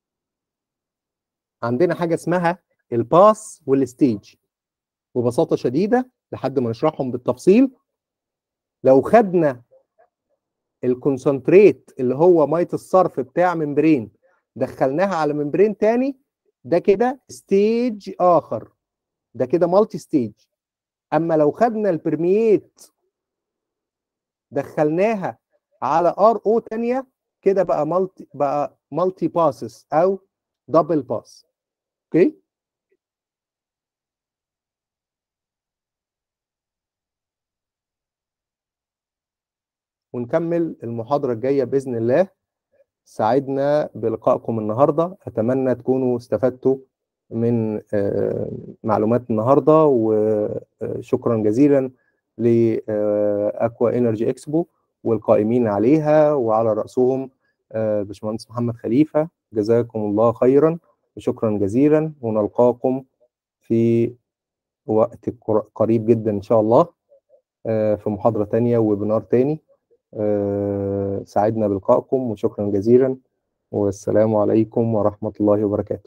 عندنا حاجه اسمها الباس والستيج ببساطه شديده لحد ما نشرحهم بالتفصيل لو خدنا الكونسنتريت اللي هو ميه الصرف بتاع ممبرين دخلناها على ممبرين تاني ده كده ستيج اخر ده كده مالتي ستيج اما لو خدنا البرميات دخلناها على ار او تانية كده بقى مالتي بقى مالتي باسز او دبل باس اوكي ونكمل المحاضرة الجاية بإذن الله سعدنا بلقائكم النهاردة أتمنى تكونوا استفدتوا من معلومات النهاردة وشكرا جزيلا لأكوا إنرجي إكسبو والقائمين عليها وعلى رأسهم باشمهندس محمد خليفة جزاكم الله خيرا وشكرا جزيلا ونلقاكم في وقت قريب جدا إن شاء الله في محاضرة تانية وبنار تاني سعدنا بلقائكم وشكرا جزيلا والسلام عليكم ورحمة الله وبركاته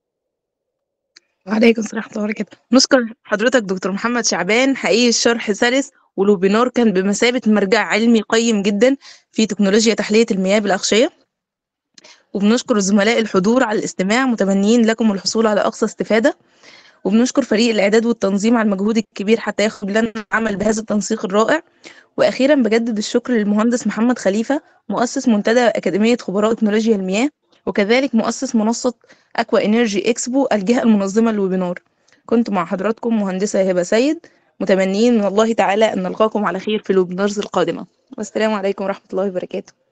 وعليكم السلام ورحمة الله وبركاته نشكر حضرتك دكتور محمد شعبان حقيقي الشرح سلس والويبينار كان بمثابة مرجع علمي قيم جدا في تكنولوجيا تحلية المياه بالأغشية وبنشكر الزملاء الحضور على الاستماع متمنين لكم الحصول على أقصى استفادة وبنشكر فريق الإعداد والتنظيم على المجهود الكبير حتى ياخد لنا عمل بهذا التنسيق الرائع وأخيرا بجدد الشكر للمهندس محمد خليفة مؤسس منتدى أكاديمية خبراء تكنولوجيا المياه وكذلك مؤسس منصة أكوا إنرجي إكسبو الجهة المنظمة للويبينار كنت مع حضراتكم مهندسة هبة سيد متمنين من الله تعالى أن نلقاكم على خير في الويبنارز القادمة والسلام عليكم ورحمة الله وبركاته